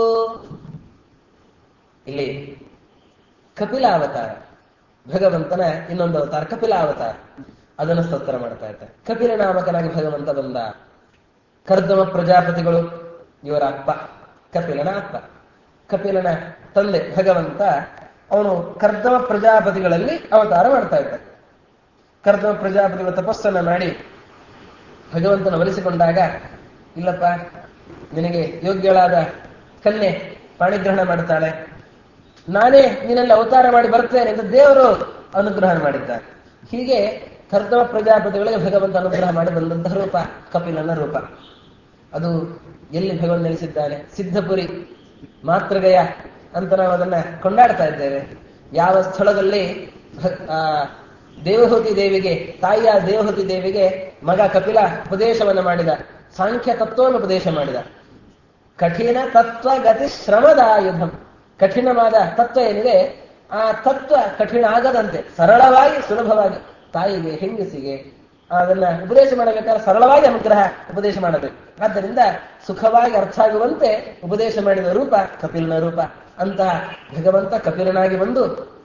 ಇಲ್ಲಿ ಕಪಿಲಾವತಾರ ಭಗವಂತನ ಇನ್ನೊಂದು ಅವತಾರ ಕಪಿಲಾವತಾರ ಅದನ್ನು ಸ್ತೋತ್ರ ಮಾಡ್ತಾ ಇದ್ದಾರೆ ಕಪಿಲ ನಾಮಕನಾಗಿ ಭಗವಂತ ಬಂದ ಕರ್ದಮ ಪ್ರಜಾಪತಿಗಳು ಇವರ ಅಪ್ಪ ಕಪಿಲನ ಅಪ್ಪ ಕಪಿಲನ ತಂದೆ ಭಗವಂತ ಅವನು ಕರ್ದಮ ಪ್ರಜಾಪತಿಗಳಲ್ಲಿ ಅವತಾರ ಮಾಡ್ತಾ ಇದ್ದ ಕರ್ದಮ ಪ್ರಜಾಪತಿಗಳ ತಪಸ್ಸನ್ನ ಮಾಡಿ ಭಗವಂತನ ಒಲಿಸಿಕೊಂಡಾಗ ಇಲ್ಲಪ್ಪ ನಿನಗೆ ಯೋಗ್ಯಳಾದ ಕನ್ಯೆ ಪಾಣಿಗ್ರಹಣ ಮಾಡ್ತಾಳೆ ನಾನೇ ನಿನ್ನಲ್ಲಿ ಅವತಾರ ಮಾಡಿ ಬರ್ತೇನೆ ಎಂದು ದೇವರು ಅನುಗ್ರಹ ಮಾಡಿದ್ದಾರೆ ಹೀಗೆ ಕರ್ದಮ ಪ್ರಜಾಪತಿಗಳಿಗೆ ಭಗವಂತ ಅನುಗ್ರಹ ಮಾಡಿ ಬಂದಂತಹ ರೂಪ ಕಪಿಲನ ರೂಪ ಅದು ಎಲ್ಲಿ ಭಗವಂತ ನೆಲೆಸಿದ್ದಾನೆ ಸಿದ್ಧಪುರಿ ಮಾತೃಗಯ ಅಂತ ನಾವು ಅದನ್ನ ಕೊಂಡಾಡ್ತಾ ಇದ್ದೇವೆ ಯಾವ ಸ್ಥಳದಲ್ಲಿ ಭ- ಆ, ದೇವಹೂತಿ ದೇವಿಗೆ ತಾಯಿಯ ದೇವಹೂತಿ ದೇವಿಗೆ ಮಗ ಕಪಿಲ ಉಪದೇಶವನ್ನು ಮಾಡಿದ ಸಾಂಖ್ಯ ತತ್ವವನ್ನು ಉಪದೇಶ ಮಾಡಿದ ಕಠಿಣ ತತ್ವ ಗತಿ ಶ್ರಮದಾಯುಧಂ ಕಠಿಣವಾದ ತತ್ವ ಏನಿದೆ ಆ ತತ್ವ ಕಠಿಣ ಆಗದಂತೆ ಸರಳವಾಗಿ ಸುಲಭವಾಗಿ ತಾಯಿಗೆ ಹೆಂಗಸಿಗೆ ಅದನ್ನ ಉಪದೇಶ ಮಾಡಬೇಕಾದ್ರೆ ಸರಳವಾಗಿ ಅನುಗ್ರಹ ಉಪದೇಶ ಮಾಡಬೇಕು ಆದ್ದರಿಂದ ಸುಖವಾಗಿ ಅರ್ಥ ಆಗುವಂತೆ ಉಪದೇಶ ಮಾಡಿದ ರೂಪ ಕಪಿಲನ ರೂಪ ಅಂತಹ ಭಗವಂತ ಕಪಿಲನಾಗಿ ಬಂದು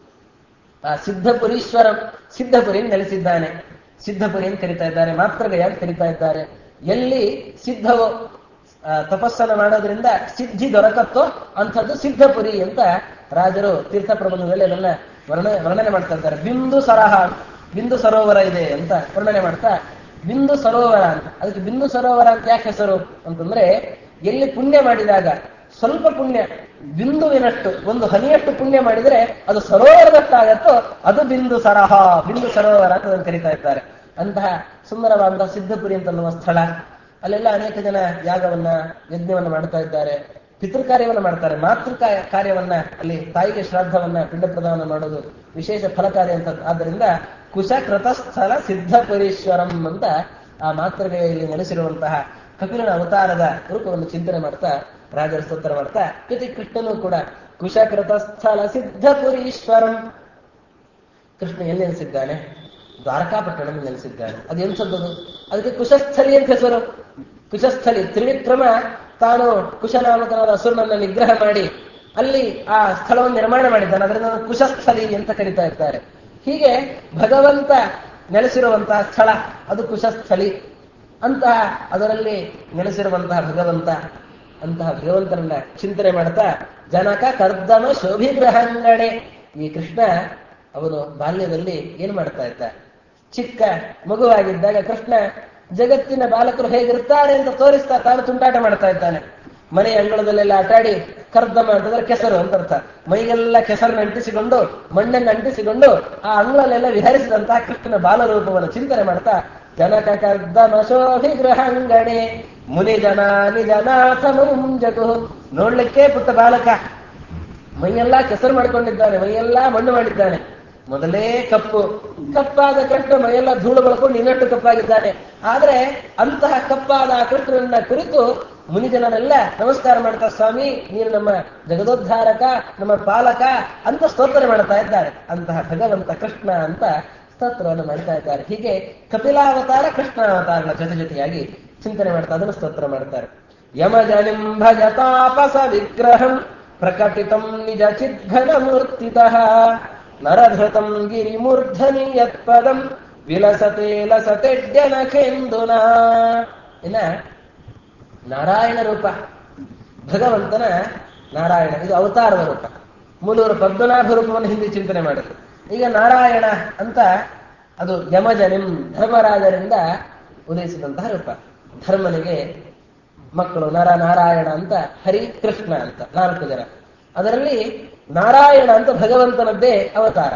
ಆ ಸಿದ್ಧಪುರೀಶ್ವರಂ ಸಿದ್ಧಪುರಿ ನೆಲೆಸಿದ್ದಾನೆ ಸಿದ್ಧಪುರಿ ಅಂತ ಕರಿತಾ ಇದ್ದಾರೆ ಮಾತ್ರಗಯ ಅಂತ ಕರಿತಾ ಇದ್ದಾರೆ ಎಲ್ಲಿ ಸಿದ್ಧವೋ ಆ, ತಪಸ್ಸನ್ನು ಮಾಡೋದ್ರಿಂದ ಸಿದ್ಧಿ ದೊರಕತ್ತೋ ಅಂಥದ್ದು ಸಿದ್ಧಪುರಿ ಅಂತ ರಾಜರು ತೀರ್ಥ ಪ್ರಬಂಧದಲ್ಲಿ ಅದನ್ನ ವರ್ಣನೆ ವರ್ಣನೆ ಮಾಡ್ತಾ ಇದ್ದಾರೆ ಬಿಂದು ಸರಹ ಬಿಂದು ಸರೋವರ ಇದೆ ಅಂತ ವರ್ಣನೆ ಮಾಡ್ತಾ ಬಿಂದು ಸರೋವರ ಅಂತ ಅದಕ್ಕೆ ಬಿಂದು ಸರೋವರ ಅಂತ ಯಾಕೆ ಹೆಸರು ಅಂತಂದ್ರೆ ಎಲ್ಲಿ ಪುಣ್ಯ ಮಾಡಿದಾಗ ಸ್ವಲ್ಪ ಪುಣ್ಯ ಬಿಂದುವಿನಷ್ಟು ಒಂದು ಹನಿಯಷ್ಟು ಪುಣ್ಯ ಮಾಡಿದ್ರೆ ಅದು ಸರೋವರದಷ್ಟಾಗತ್ತೋ ಅದು ಬಿಂದು ಸರಹ ಬಿಂದು ಸರೋವರ ಅಂತ ಅದನ್ನು ಕರೀತಾ ಇದ್ದಾರೆ ಅಂತಹ ಸುಂದರವಾದಂತಹ ಸಿದ್ಧಪುರಿ ಅಂತನ್ನುವ ಸ್ಥಳ ಅಲ್ಲೆಲ್ಲ ಅನೇಕ ಜನ ಯಾಗವನ್ನ ಯಜ್ಞವನ್ನ ಮಾಡ್ತಾ ಇದ್ದಾರೆ ಪಿತೃ ಕಾರ್ಯವನ್ನ ಮಾಡ್ತಾರೆ ಮಾತೃ ಕಾ- ಕಾರ್ಯವನ್ನ ಅಲ್ಲಿ ತಾಯಿಗೆ ಶ್ರಾದ್ದವನ್ನ ಪಿಂಡ ಪ್ರದಾನ ಮಾಡೋದು ವಿಶೇಷ ಫಲಕಾರಿ ಅಂತ ಆದ್ದರಿಂದ ಕುಶಕೃತ ಸ್ಥಳ ಸಿದ್ಧಪುರೀಶ್ವರಂ ಅಂತ ಆ ಮಾತೃಗೆಯಲ್ಲಿ ನೆಲೆಸಿರುವಂತಹ ಕಪಿಲನ ಅವತಾರದ ರೂಪವನ್ನು ಚಿಂತನೆ ಮಾಡ್ತಾ ರಾಜರ ಸ್ತೋತ್ರ ಮಾಡ್ತಾ ಜೊತೆ ಕೃಷ್ಣನು ಕೂಡ ಕುಶಕೃತ ಸ್ಥಳ ಸಿದ್ಧಪುರೀಶ್ವರಂ ಕೃಷ್ಣ ಎಲ್ಲಿ ನೆಲೆಸಿದ್ದಾನೆ ದ್ವಾರಕಾಪಟ್ಟಣದಲ್ಲಿ ನೆಲೆಸಿದ್ದಾನೆ ಅದು ಎಂಥದ್ದು ಅದಕ್ಕೆ ಕುಶಸ್ಥಲಿ ಅಂತ ಹೆಸರು ಕುಶಸ್ಥಲಿ ತ್ರಿವಿಕ್ರಮ ತಾನು ಕುಶನಾಮಕನಾದ ಅಸುರನನ್ನ ನಿಗ್ರಹ ಮಾಡಿ ಅಲ್ಲಿ ಆ ಸ್ಥಳವನ್ನು ನಿರ್ಮಾಣ ಮಾಡಿದ್ದಾನೆ ಅದರಿಂದ ಅದನ್ನು ಕುಶಸ್ಥಲಿ ಅಂತ ಕರೀತಾ ಇದ್ದಾರೆ ಹೀಗೆ ಭಗವಂತ ನೆಲೆಸಿರುವಂತಹ ಸ್ಥಳ ಅದು ಕುಶಸ್ಥಲಿ ಅಂತಹ ಅದರಲ್ಲಿ ನೆಲೆಸಿರುವಂತಹ ಭಗವಂತ ಅಂತಹ ಭಗವಂತನನ್ನ ಚಿಂತನೆ ಮಾಡ್ತಾ ಜನಕ ಕರ್ದಮ ಶೋಭಿಗ್ರಹಂಗಣೆ ಈ ಕೃಷ್ಣ ಅವನು ಬಾಲ್ಯದಲ್ಲಿ ಏನ್ ಮಾಡ್ತಾ ಇದ್ದ ಚಿಕ್ಕ ಮಗುವಾಗಿದ್ದಾಗ ಕೃಷ್ಣ ಜಗತ್ತಿನ ಬಾಲಕರು ಹೇಗಿರ್ತಾರೆ ಅಂತ ತೋರಿಸ್ತಾ ತಾನು ತುಂಟಾಟ ಮಾಡ್ತಾ ಇದ್ದಾನೆ ಮನೆ ಅಂಗಳದಲ್ಲೆಲ್ಲ ಆಟಾಡಿ ಕರ್ದಮ ಅಂತಂದ್ರೆ ಕೆಸರು ಅಂತ ಅರ್ಥ ಮೈಗೆಲ್ಲ ಕೆಸರನ್ನ ಅಂಟಿಸಿಕೊಂಡು ಮಣ್ಣನ್ನು ಅಂಟಿಸಿಕೊಂಡು ಆ ಅಂಗಳಲ್ಲೆಲ್ಲ ವಿಹರಿಸಿದಂತಹ ಕೃಷ್ಣನ ಬಾಲರೂಪವನ್ನು ಚಿಂತನೆ ಮಾಡ್ತಾ ಜನಕ ಕರ್ದಮ ಶೋಭಿಗ್ರಹಂಗಣೆ ಮುನಿ ಜನ ನಿಜನಾಥ ಮುಂಜಗು ನೋಡ್ಲಿಕ್ಕೆ ಪುಟ್ಟ ಬಾಲಕ ಮೈಯೆಲ್ಲ ಕೆಸರು ಮಾಡಿಕೊಂಡಿದ್ದಾನೆ ಮೈಯೆಲ್ಲ ಮಣ್ಣು ಮಾಡಿದ್ದಾನೆ ಮೊದಲೇ ಕಪ್ಪು ಕಪ್ಪಾದ ಕೃಷ್ಣ ಮೈಯೆಲ್ಲ ಧೂಳು ಬಳಕೊಂಡು ಇನ್ನಷ್ಟು ಕಪ್ಪಾಗಿದ್ದಾನೆ ಆದ್ರೆ ಅಂತಹ ಕಪ್ಪಾದ ಆ ಕೃಷ್ಣನನ್ನ ಕುರಿತು ಮುನಿಜನರೆಲ್ಲ ನಮಸ್ಕಾರ ಮಾಡ್ತಾ ಸ್ವಾಮಿ ನೀನು ನಮ್ಮ ಜಗದೋದ್ಧಾರಕ ನಮ್ಮ ಪಾಲಕ ಅಂತ ಸ್ತೋತ್ರ ಮಾಡ್ತಾ ಇದ್ದಾರೆ ಅಂತಹ ಭಗವಂತ ಕೃಷ್ಣ ಅಂತ ಸ್ತೋತ್ರವನ್ನು ಮಾಡ್ತಾ ಇದ್ದಾರೆ ಹೀಗೆ ಕಪಿಲಾವತಾರ ಕೃಷ್ಣಾವತಾರಗಳ ಜೊತೆ ಜೊತೆಯಾಗಿ ಚಿಂತನೆ ಮಾಡ್ತಾ ಅದನ್ನು ಸ್ತೋತ್ರ ಮಾಡ್ತಾರೆ ಯಮಜನಿಂ ಭಜತಾಪಸ ವಿಗ್ರಹಂ ಪ್ರಕಟಿತಂ ನಿಜ ಚಿದ್ಘನ ಮೂರ್ತಿತಃ ನರಧೃತಂ ಗಿರಿಮೂರ್ಧನಿ ಯತ್ಪದಂ ವಿಲಸತೆ ಲಸತೆಡ್ಯನಖೇಂದುನಾ ಇನ್ನ ನಾರಾಯಣ ರೂಪ ಭಗವಂತನ ನಾರಾಯಣ ಇದು ಅವತಾರದ ರೂಪ ಮೂಲೂರು ಪದ್ಮನಾಭ ರೂಪವನ್ನು ಹಿಂದೆ ಚಿಂತನೆ ಮಾಡಿದ್ರು ಈಗ ನಾರಾಯಣ ಅಂತ ಅದು ಯಮಜನಿಂ ಧರ್ಮರಾಜರಿಂದ ಉದಯಿಸಿದಂತಹ ರೂಪ ಧರ್ಮನಿಗೆ ಮಕ್ಕಳು ನರ ನಾರಾಯಣ ಅಂತ ಹರಿ ಕೃಷ್ಣ ಅಂತ ನಾಲ್ಕು ಜನ ಅದರಲ್ಲಿ ನಾರಾಯಣ ಅಂತ ಭಗವಂತನದ್ದೇ ಅವತಾರ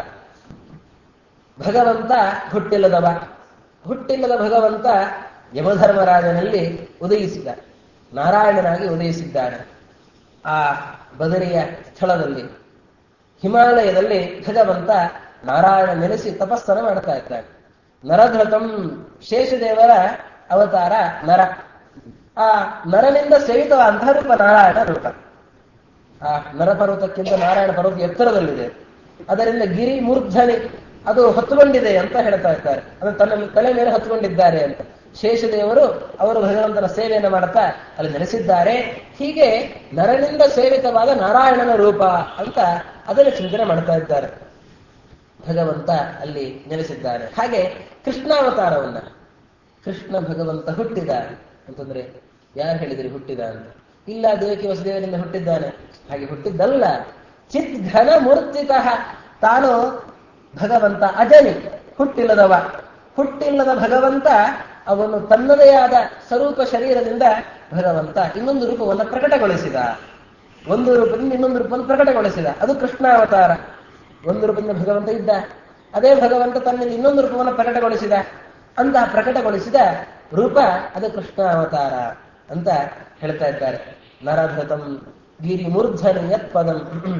ಭಗವಂತ ಹುಟ್ಟಿಲ್ಲದವ ಹುಟ್ಟಿಲ್ಲದ ಭಗವಂತ ಯಮಧರ್ಮರಾಜನಲ್ಲಿ ಉದಯಿಸಿದ ನಾರಾಯಣನಾಗಿ ಉದಯಿಸಿದ್ದಾನೆ ಆ ಬದರಿಯ ಸ್ಥಳದಲ್ಲಿ ಹಿಮಾಲಯದಲ್ಲಿ ಭಗವಂತ ನಾರಾಯಣ ನೆಲೆಸಿ ತಪಸ್ಸನ್ನು ಮಾಡ್ತಾ ಇದ್ದಾನೆ ನರಧೃತಂ ಶೇಷದೇವರ ಅವತಾರ ನರ ಆ ನರನಿಂದ ಸೇವಿತವಾದಂತಹ ರೂಪ ನಾರಾಯಣ ರೂಪ ಆ ನರಪರ್ವತಕ್ಕಿಂತ ನಾರಾಯಣ ಪರ್ವತ ಎತ್ತರದಲ್ಲಿದೆ ಅದರಿಂದ ಗಿರಿ ಮೂರ್ಧನಿ ಅದು ಹೊತ್ತುಕೊಂಡಿದೆ ಅಂತ ಹೇಳ್ತಾ ಇದ್ದಾರೆ ಅದು ತನ್ನ ತಲೆ ಮೇಲೆ ಹೊತ್ತುಕೊಂಡಿದ್ದಾರೆ ಅಂತ ಶೇಷದೇವರು ಅವರು ಭಗವಂತನ ಸೇವೆಯನ್ನು ಮಾಡುತ್ತಾ ಅಲ್ಲಿ ನೆಲೆಸಿದ್ದಾರೆ ಹೀಗೆ ನರನಿಂದ ಸೇವಿತವಾದ ನಾರಾಯಣನ ರೂಪ ಅಂತ ಅದನ್ನು ಚಿಂತನೆ ಮಾಡ್ತಾ ಇದ್ದಾರೆ ಭಗವಂತ ಅಲ್ಲಿ ನೆಲೆಸಿದ್ದಾನೆ ಹಾಗೆ ಕೃಷ್ಣಾವತಾರವನ್ನ ಕೃಷ್ಣ ಭಗವಂತ ಹುಟ್ಟಿದ ಅಂತಂದ್ರೆ ಯಾರು ಹೇಳಿದ್ರಿ ಹುಟ್ಟಿದ ಅಂತ ಇಲ್ಲ ದೇವಕಿ ವಸುದೇವರಿಂದ ಹುಟ್ಟಿದ್ದಾನೆ ಹಾಗೆ ಹುಟ್ಟಿದ್ದಲ್ಲ ಚಿತ್ ಘನ ಮೂರ್ತಿತಃ ತಾನು ಭಗವಂತ ಅಜನಿ ಹುಟ್ಟಿಲ್ಲದವ ಹುಟ್ಟಿಲ್ಲದ ಭಗವಂತ ಅವನು ತನ್ನದೇ ಆದ ಸ್ವರೂಪ ಶರೀರದಿಂದ ಭಗವಂತ ಇನ್ನೊಂದು ರೂಪವನ್ನು ಪ್ರಕಟಗೊಳಿಸಿದ ಒಂದು ರೂಪದಿಂದ ಇನ್ನೊಂದು ರೂಪವನ್ನು ಪ್ರಕಟಗೊಳಿಸಿದ ಅದು ಕೃಷ್ಣಾವತಾರ ಒಂದು ರೂಪದಿಂದ ಭಗವಂತ ಇದ್ದ ಅದೇ ಭಗವಂತ ತನ್ನಲ್ಲಿ ಇನ್ನೊಂದು ರೂಪವನ್ನು ಪ್ರಕಟಗೊಳಿಸಿದ ಅಂತಹ ಪ್ರಕಟಗೊಳಿಸಿದ ರೂಪ ಅದು ಕೃಷ್ಣ ಅವತಾರ ಅಂತ ಹೇಳ್ತಾ ಇದ್ದಾರೆ ನರಧೃತಂ ಗಿರಿ ಮೂರ್ಧನಿ ಯತ್ಪದಂ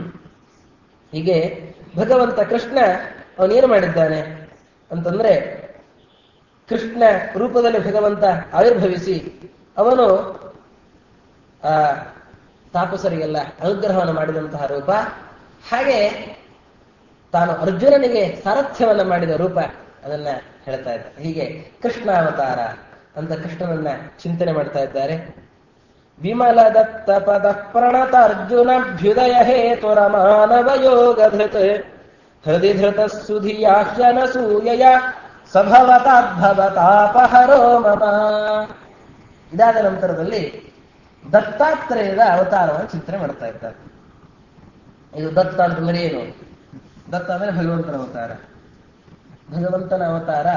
ಹೀಗೆ ಭಗವಂತ ಕೃಷ್ಣ ಅವನೇನು ಮಾಡಿದ್ದಾನೆ ಅಂತಂದ್ರೆ ಕೃಷ್ಣ ರೂಪದಲ್ಲಿ ಭಗವಂತ ಆವಿರ್ಭವಿಸಿ ಅವನು ಆ ತಾಪಸರಿಗೆಲ್ಲ ಅನುಗ್ರಹವನ್ನು ಮಾಡಿದಂತಹ ರೂಪ ಹಾಗೆ ತಾನು ಅರ್ಜುನನಿಗೆ ಸಾರಥ್ಯವನ್ನ ಮಾಡಿದ ರೂಪ ಅದನ್ನ ಹೇಳ್ತಾ ಇದ್ದ ಹೀಗೆ ಕೃಷ್ಣ ಅವತಾರ ಅಂತ ಕೃಷ್ಣನನ್ನ ಚಿಂತನೆ ಮಾಡ್ತಾ ಇದ್ದಾರೆ ವಿಮಲ ದತ್ತ ಪದ ಪ್ರಣತ ಅರ್ಜುನಭ್ಯುದಯ ಹೇತುರ ಮಾನವ ಯೋಗ ಧೃತ್ ಹೃದಯ ಧೃತ ಸುಧಿಯಾಹ್ಯನ ಸೂಯಯ ಸಭವತಾದ್ಭವತಾಪಹರೋ ಮಮ ಇದಾದ ನಂತರದಲ್ಲಿ ದತ್ತಾತ್ರೇಯದ ಅವತಾರವನ್ನು ಚಿಂತನೆ ಮಾಡ್ತಾ ಇದ್ದಾರೆ ಇದು ದತ್ತ ಅಂತಂದ್ರೆ ಏನು ದತ್ತ ಅಂದ್ರೆ ಭಗವಂತನ ಅವತಾರ ಭಗವಂತನ ಅವತಾರ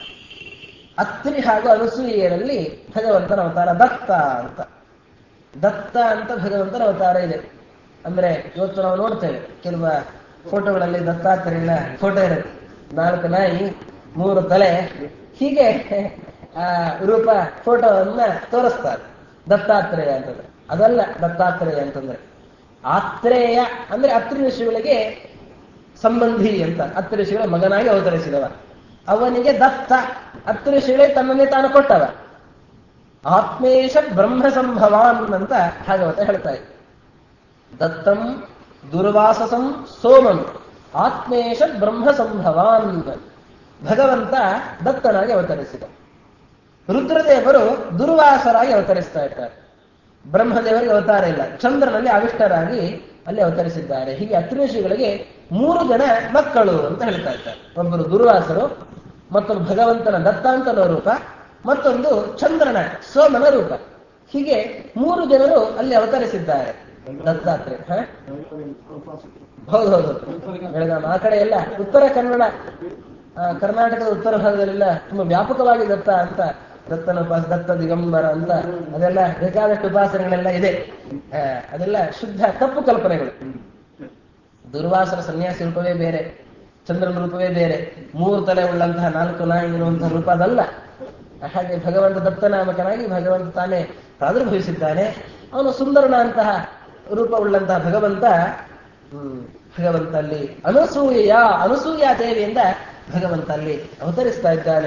ಅತ್ರಿ ಹಾಗೂ ಅನಸೂಯರಲ್ಲಿ ಭಗವಂತನ ಅವತಾರ ದತ್ತ ಅಂತ ದತ್ತ ಅಂತ ಭಗವಂತನ ಅವತಾರ ಇದೆ ಅಂದ್ರೆ ಇವತ್ತು ನಾವು ನೋಡ್ತೇವೆ ಕೆಲವು ಫೋಟೋಗಳಲ್ಲಿ ದತ್ತಾತ್ರೇಯನ ಫೋಟೋ ಇರುತ್ತೆ ನಾಲ್ಕು ನಾಯಿ ಮೂರು ತಲೆ ಹೀಗೆ ಆ ರೂಪ ಫೋಟೋವನ್ನ ತೋರಿಸ್ತಾರೆ ದತ್ತಾತ್ರೇಯ ಅಂತಂದ್ರೆ ಅದಲ್ಲ ದತ್ತಾತ್ರೇಯ ಅಂತಂದ್ರೆ ಆತ್ರೇಯ ಅಂದ್ರೆ ಅತ್ರಿ ಋಷಿಗಳಿಗೆ ಸಂಬಂಧಿ ಅಂತ ಅತ್ರಿ ಋಷಿಗಳ ಮಗನಾಗಿ ಅವತರಿಸಿದವ ಅವನಿಗೆ ದತ್ತ ಅತ್ರಿ ಋಷಿಗಳೇ ತನ್ನನ್ನೇ ತಾನು ಕೊಟ್ಟವ ಆತ್ಮೇಶ ಬ್ರಹ್ಮ ಸಂಭವಾನ್ ಅಂತ ಭಾಗವತ ಹೇಳ್ತಾ ಇದೆ ದತ್ತಂ ದುರ್ವಾಸಸಂ ಸೋಮಂ ಆತ್ಮೇಶ ಬ್ರಹ್ಮ ಸಂಭವಾನ್ ಭಗವಂತ ದತ್ತನಾಗಿ ಅವತರಿಸಿದ ರುದ್ರದೇವರು ದುರ್ವಾಸರಾಗಿ ಅವತರಿಸ್ತಾ ಇದ್ದಾರೆ ಬ್ರಹ್ಮದೇವರಿಗೆ ಅವತಾರ ಇಲ್ಲ ಚಂದ್ರನಲ್ಲಿ ಆವಿಷ್ಟರಾಗಿ ಅಲ್ಲಿ ಅವತರಿಸಿದ್ದಾರೆ ಹೀಗೆ ಅತ್ರಿಷಿಗಳಿಗೆ ಮೂರು ಜನ ಮಕ್ಕಳು ಅಂತ ಹೇಳ್ತಾ ಇದ್ದಾರೆ ಒಬ್ಬರು ದುರ್ವಾಸರು ಮತ್ತೊಂದು ಭಗವಂತನ ದತ್ತಾಂತನ ರೂಪ ಮತ್ತೊಂದು ಚಂದ್ರನ ಸೋಮನ ರೂಪ ಹೀಗೆ ಮೂರು ಜನರು ಅಲ್ಲಿ ಅವತರಿಸಿದ್ದಾರೆ ದತ್ತಾತ್ರೇಯ ಹ? ಹೌದು ಹೌದು ಬೆಳಗಾಂ ಆ ಕಡೆ ಎಲ್ಲ ಉತ್ತರ ಕನ್ನಡ ಆ, ಕರ್ನಾಟಕದ ಉತ್ತರ ಭಾಗದಲ್ಲೆಲ್ಲ ತುಂಬಾ ವ್ಯಾಪಕವಾಗಿ ದತ್ತ ಅಂತ ದತ್ತನ ಉಪಾಸ ದತ್ತ ದಿಗಂಬರ ಅಂತ ಅದೆಲ್ಲ ಬೇಕಾದಷ್ಟು ಉಪಾಸನೆಗಳೆಲ್ಲ ಇದೆ ಆ, ಅದೆಲ್ಲ ಶುದ್ಧ ತಪ್ಪು ಕಲ್ಪನೆಗಳು ದುರ್ವಾಸನ ಸನ್ಯಾಸಿ ರೂಪವೇ ಬೇರೆ ಚಂದ್ರನ ರೂಪವೇ ಬೇರೆ ಮೂರು ತಲೆ ಉಳ್ಳಂತಹ ನಾಲ್ಕು ನಾಯಿ ಇರುವಂತಹ ರೂಪ ಅದಲ್ಲ ಹಾಗೆ ಭಗವಂತ ದತ್ತನಾಮಕನಾಗಿ ಭಗವಂತ ತಾನೇ ಪ್ರಾದುರ್ಭವಿಸಿದ್ದಾನೆ ಅವನು ಸುಂದರನ ಅಂತಹ ರೂಪ ಉಳ್ಳಂತಹ ಭಗವಂತ ಹ್ಮ್, ಭಗವಂತ ಅಲ್ಲಿ ಅನಸೂಯ ಅನಸೂಯ ದೇವಿಯಿಂದ ಭಗವಂತ ಅಲ್ಲಿ ಅವತರಿಸ್ತಾ ಇದ್ದಾನೆ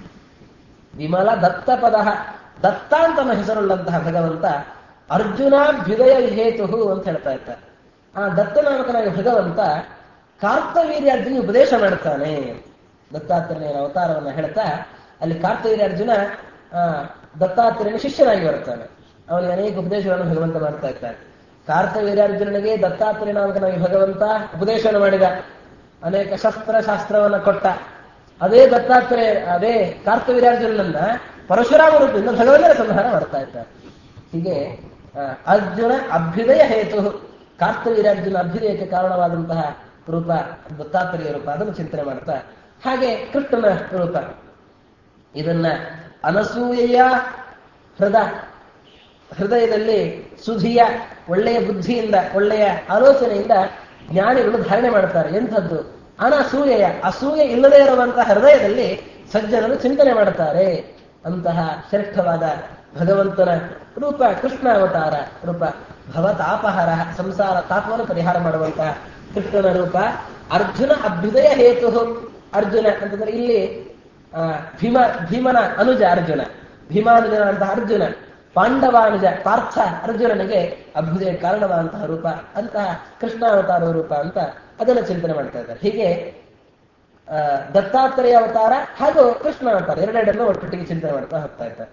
ವಿಮಲ ದತ್ತ ಪದ ದತ್ತ ಅಂತ ಹೆಸರುಳ್ಳಂತಹ ಭಗವಂತ ಅರ್ಜುನಾಭ್ಯುದಯ ಹೇತು ಅಂತ ಹೇಳ್ತಾ ಇದ್ದಾರೆ ಆ ದತ್ತನಾಮಕನಾಗಿ ಭಗವಂತ ಕಾರ್ತವೀರ್ಯಾರ್ಜುನ ಉಪದೇಶ ಮಾಡ್ತಾನೆ ದತ್ತಾತ್ರೇಯನ ಅವತಾರವನ್ನ ಹೇಳ್ತಾ ಅಲ್ಲಿ ಕಾರ್ತವೀರ್ಯಾರ್ಜುನ ಆ ದತ್ತಾತ್ರೇಯನ ಶಿಷ್ಯನಾಗಿ ಬರ್ತಾನೆ ಅವನಿಗೆ ಅನೇಕ ಉಪದೇಶಗಳನ್ನು ಭಗವಂತ ಮಾಡ್ತಾ ಇದ್ದಾನೆ ಕಾರ್ತವೀರ್ಯಾರ್ಜುನನಿಗೆ ದತ್ತಾತ್ರೇಯ ನಾಮಕನಾಗಿ ಭಗವಂತ ಉಪದೇಶವನ್ನು ಮಾಡಿದ ಅನೇಕ ಶಸ್ತ್ರ ಶಾಸ್ತ್ರವನ್ನ ಕೊಟ್ಟ ಅದೇ ದತ್ತಾತ್ರೇಯ ಅದೇ ಕಾರ್ತವೀರ್ಯಾರ್ಜುನನ್ನ ಪರಶುರಾಮ ರೂಪದಿಂದ ಭಗವಂತನ ಸಂಹಾರ ಮಾಡ್ತಾ ಇದ್ದಾರೆ ಹೀಗೆ ಆ, ಅರ್ಜುನ ಅಭ್ಯುದಯ ಹೇತು ಕಾರ್ತವೀರ್ಯಾರ್ಜುನ ಅಭ್ಯುದಯಕ್ಕೆ ಕಾರಣವಾದಂತಹ ರೂಪ ದತ್ತಾತ್ರೇಯ ರೂಪ ಅದನ್ನು ಚಿಂತನೆ ಮಾಡ್ತಾ ಹಾಗೆ ಕೃಷ್ಣನ ರೂಪ ಇದನ್ನ ಅನಸೂಯೆಯ ಹೃದ ಹೃದಯದಲ್ಲಿ ಸುಧಿಯ ಒಳ್ಳೆಯ ಬುದ್ಧಿಯಿಂದ ಒಳ್ಳೆಯ ಆಲೋಚನೆಯಿಂದ ಜ್ಞಾನಿಗಳು ಧಾರಣೆ ಮಾಡ್ತಾರೆ ಎಂಥದ್ದು ಅನಸೂಯೆಯ ಅಸೂಯೆ ಇಲ್ಲದೆ ಇರುವಂತಹ ಹೃದಯದಲ್ಲಿ ಸಜ್ಜನರು ಚಿಂತನೆ ಮಾಡುತ್ತಾರೆ ಅಂತಹ ಶ್ರೇಷ್ಠವಾದ ಭಗವಂತನ ರೂಪ ಕೃಷ್ಣ ಅವತಾರ ರೂಪ ಭವತಾಪಹರ ಸಂಸಾರ ತಾಪವನ್ನು ಪರಿಹಾರ ಮಾಡುವಂತಹ ಕೃಷ್ಣನ ರೂಪ ಅರ್ಜುನ ಅಭ್ಯುದಯ ಹೇತು ಅರ್ಜುನ ಅಂತಂದ್ರೆ ಇಲ್ಲಿ ಆ, ಭೀಮ ಭೀಮನ ಅನುಜ ಅರ್ಜುನ ಭೀಮಾನುಜನಂತಹ ಅರ್ಜುನ ಪಾಂಡವಾನುಜ ಪಾರ್ಥ ಅರ್ಜುನನಿಗೆ ಅಭ್ಯುದಯ ಕಾರಣವಾದಂತಹ ರೂಪ ಅಂತಹ ಕೃಷ್ಣಾವತಾರ ರೂಪ ಅಂತ ಅದನ್ನು ಚಿಂತನೆ ಮಾಡ್ತಾ ಇದ್ದಾರೆ ಹೀಗೆ ಆ, ದತ್ತಾತ್ರೇಯ ಅವತಾರ ಹಾಗೂ ಕೃಷ್ಣ ಅವತಾರ ಎರಡೆರಡನ್ನು ಒಟ್ಟೊಟ್ಟಿಗೆ ಚಿಂತನೆ ಮಾಡ್ತಾ ಹೋಗ್ತಾ ಇದ್ದಾರೆ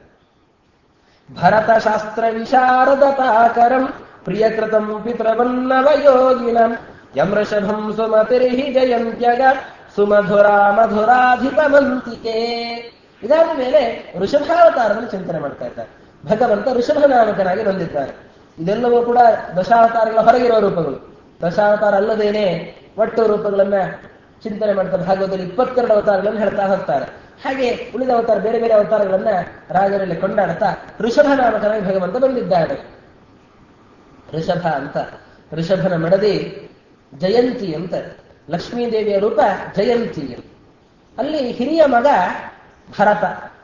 ಭರತ ಶಾಸ್ತ್ರ ವಿಶಾರದತಾಕರಂ ಪ್ರಿಯಕೃತಂ ಪಿತೃವನ್ನವ ಯೋಗಿನಂ ಯಮೃಷಭಂ ಸುಮತಿರ್ಹಿ ಜಯಂತ್ಯಗ ಸುಮಧುರ ಮಧುರಾಧಿಪಮಂತಿಕೆ ಇದಾದ ಮೇಲೆ ಋಷಭಾವತಾರವನ್ನು ಚಿಂತನೆ ಮಾಡ್ತಾ ಇದ್ದಾರೆ ಭಗವಂತ ಋಷಭ ನಾಮಕನಾಗಿ ಬಂದಿದ್ದಾರೆ ಇದೆಲ್ಲವೂ ಕೂಡ ದಶಾವತಾರಗಳ ಹೊರಗಿರುವ ರೂಪಗಳು ದಶಾವತಾರ ಅಲ್ಲದೇನೆ ಒಟ್ಟು ರೂಪಗಳನ್ನ ಚಿಂತನೆ ಮಾಡ್ತಾ ಭಾಗವತದಲ್ಲಿ ಇಪ್ಪತ್ತೆರಡು ಅವತಾರಗಳನ್ನು ಹೇಳ್ತಾ ಹೋಗ್ತಾರೆ ಹಾಗೆ ಉಳಿದ ಅವತಾರ ಬೇರೆ ಬೇರೆ ಅವತಾರಗಳನ್ನ ರಾಜರಲ್ಲಿ ಕೊಂಡಾಡ್ತಾ ಋಷಭ ನಾಮಕನಾಗಿ ಭಗವಂತ ಬಂದಿದ್ದಾರೆ ಋಷಭ ಅಂತ ಋಷಭನ ಮಡದಿ ಜಯಂತಿ ಅಂತ ಲಕ್ಷ್ಮೀದೇವಿಯ ರೂಪ ಜಯಂತಿ ಅಲ್ಲಿ ಹಿರಿಯ ಮಗ ಭರತ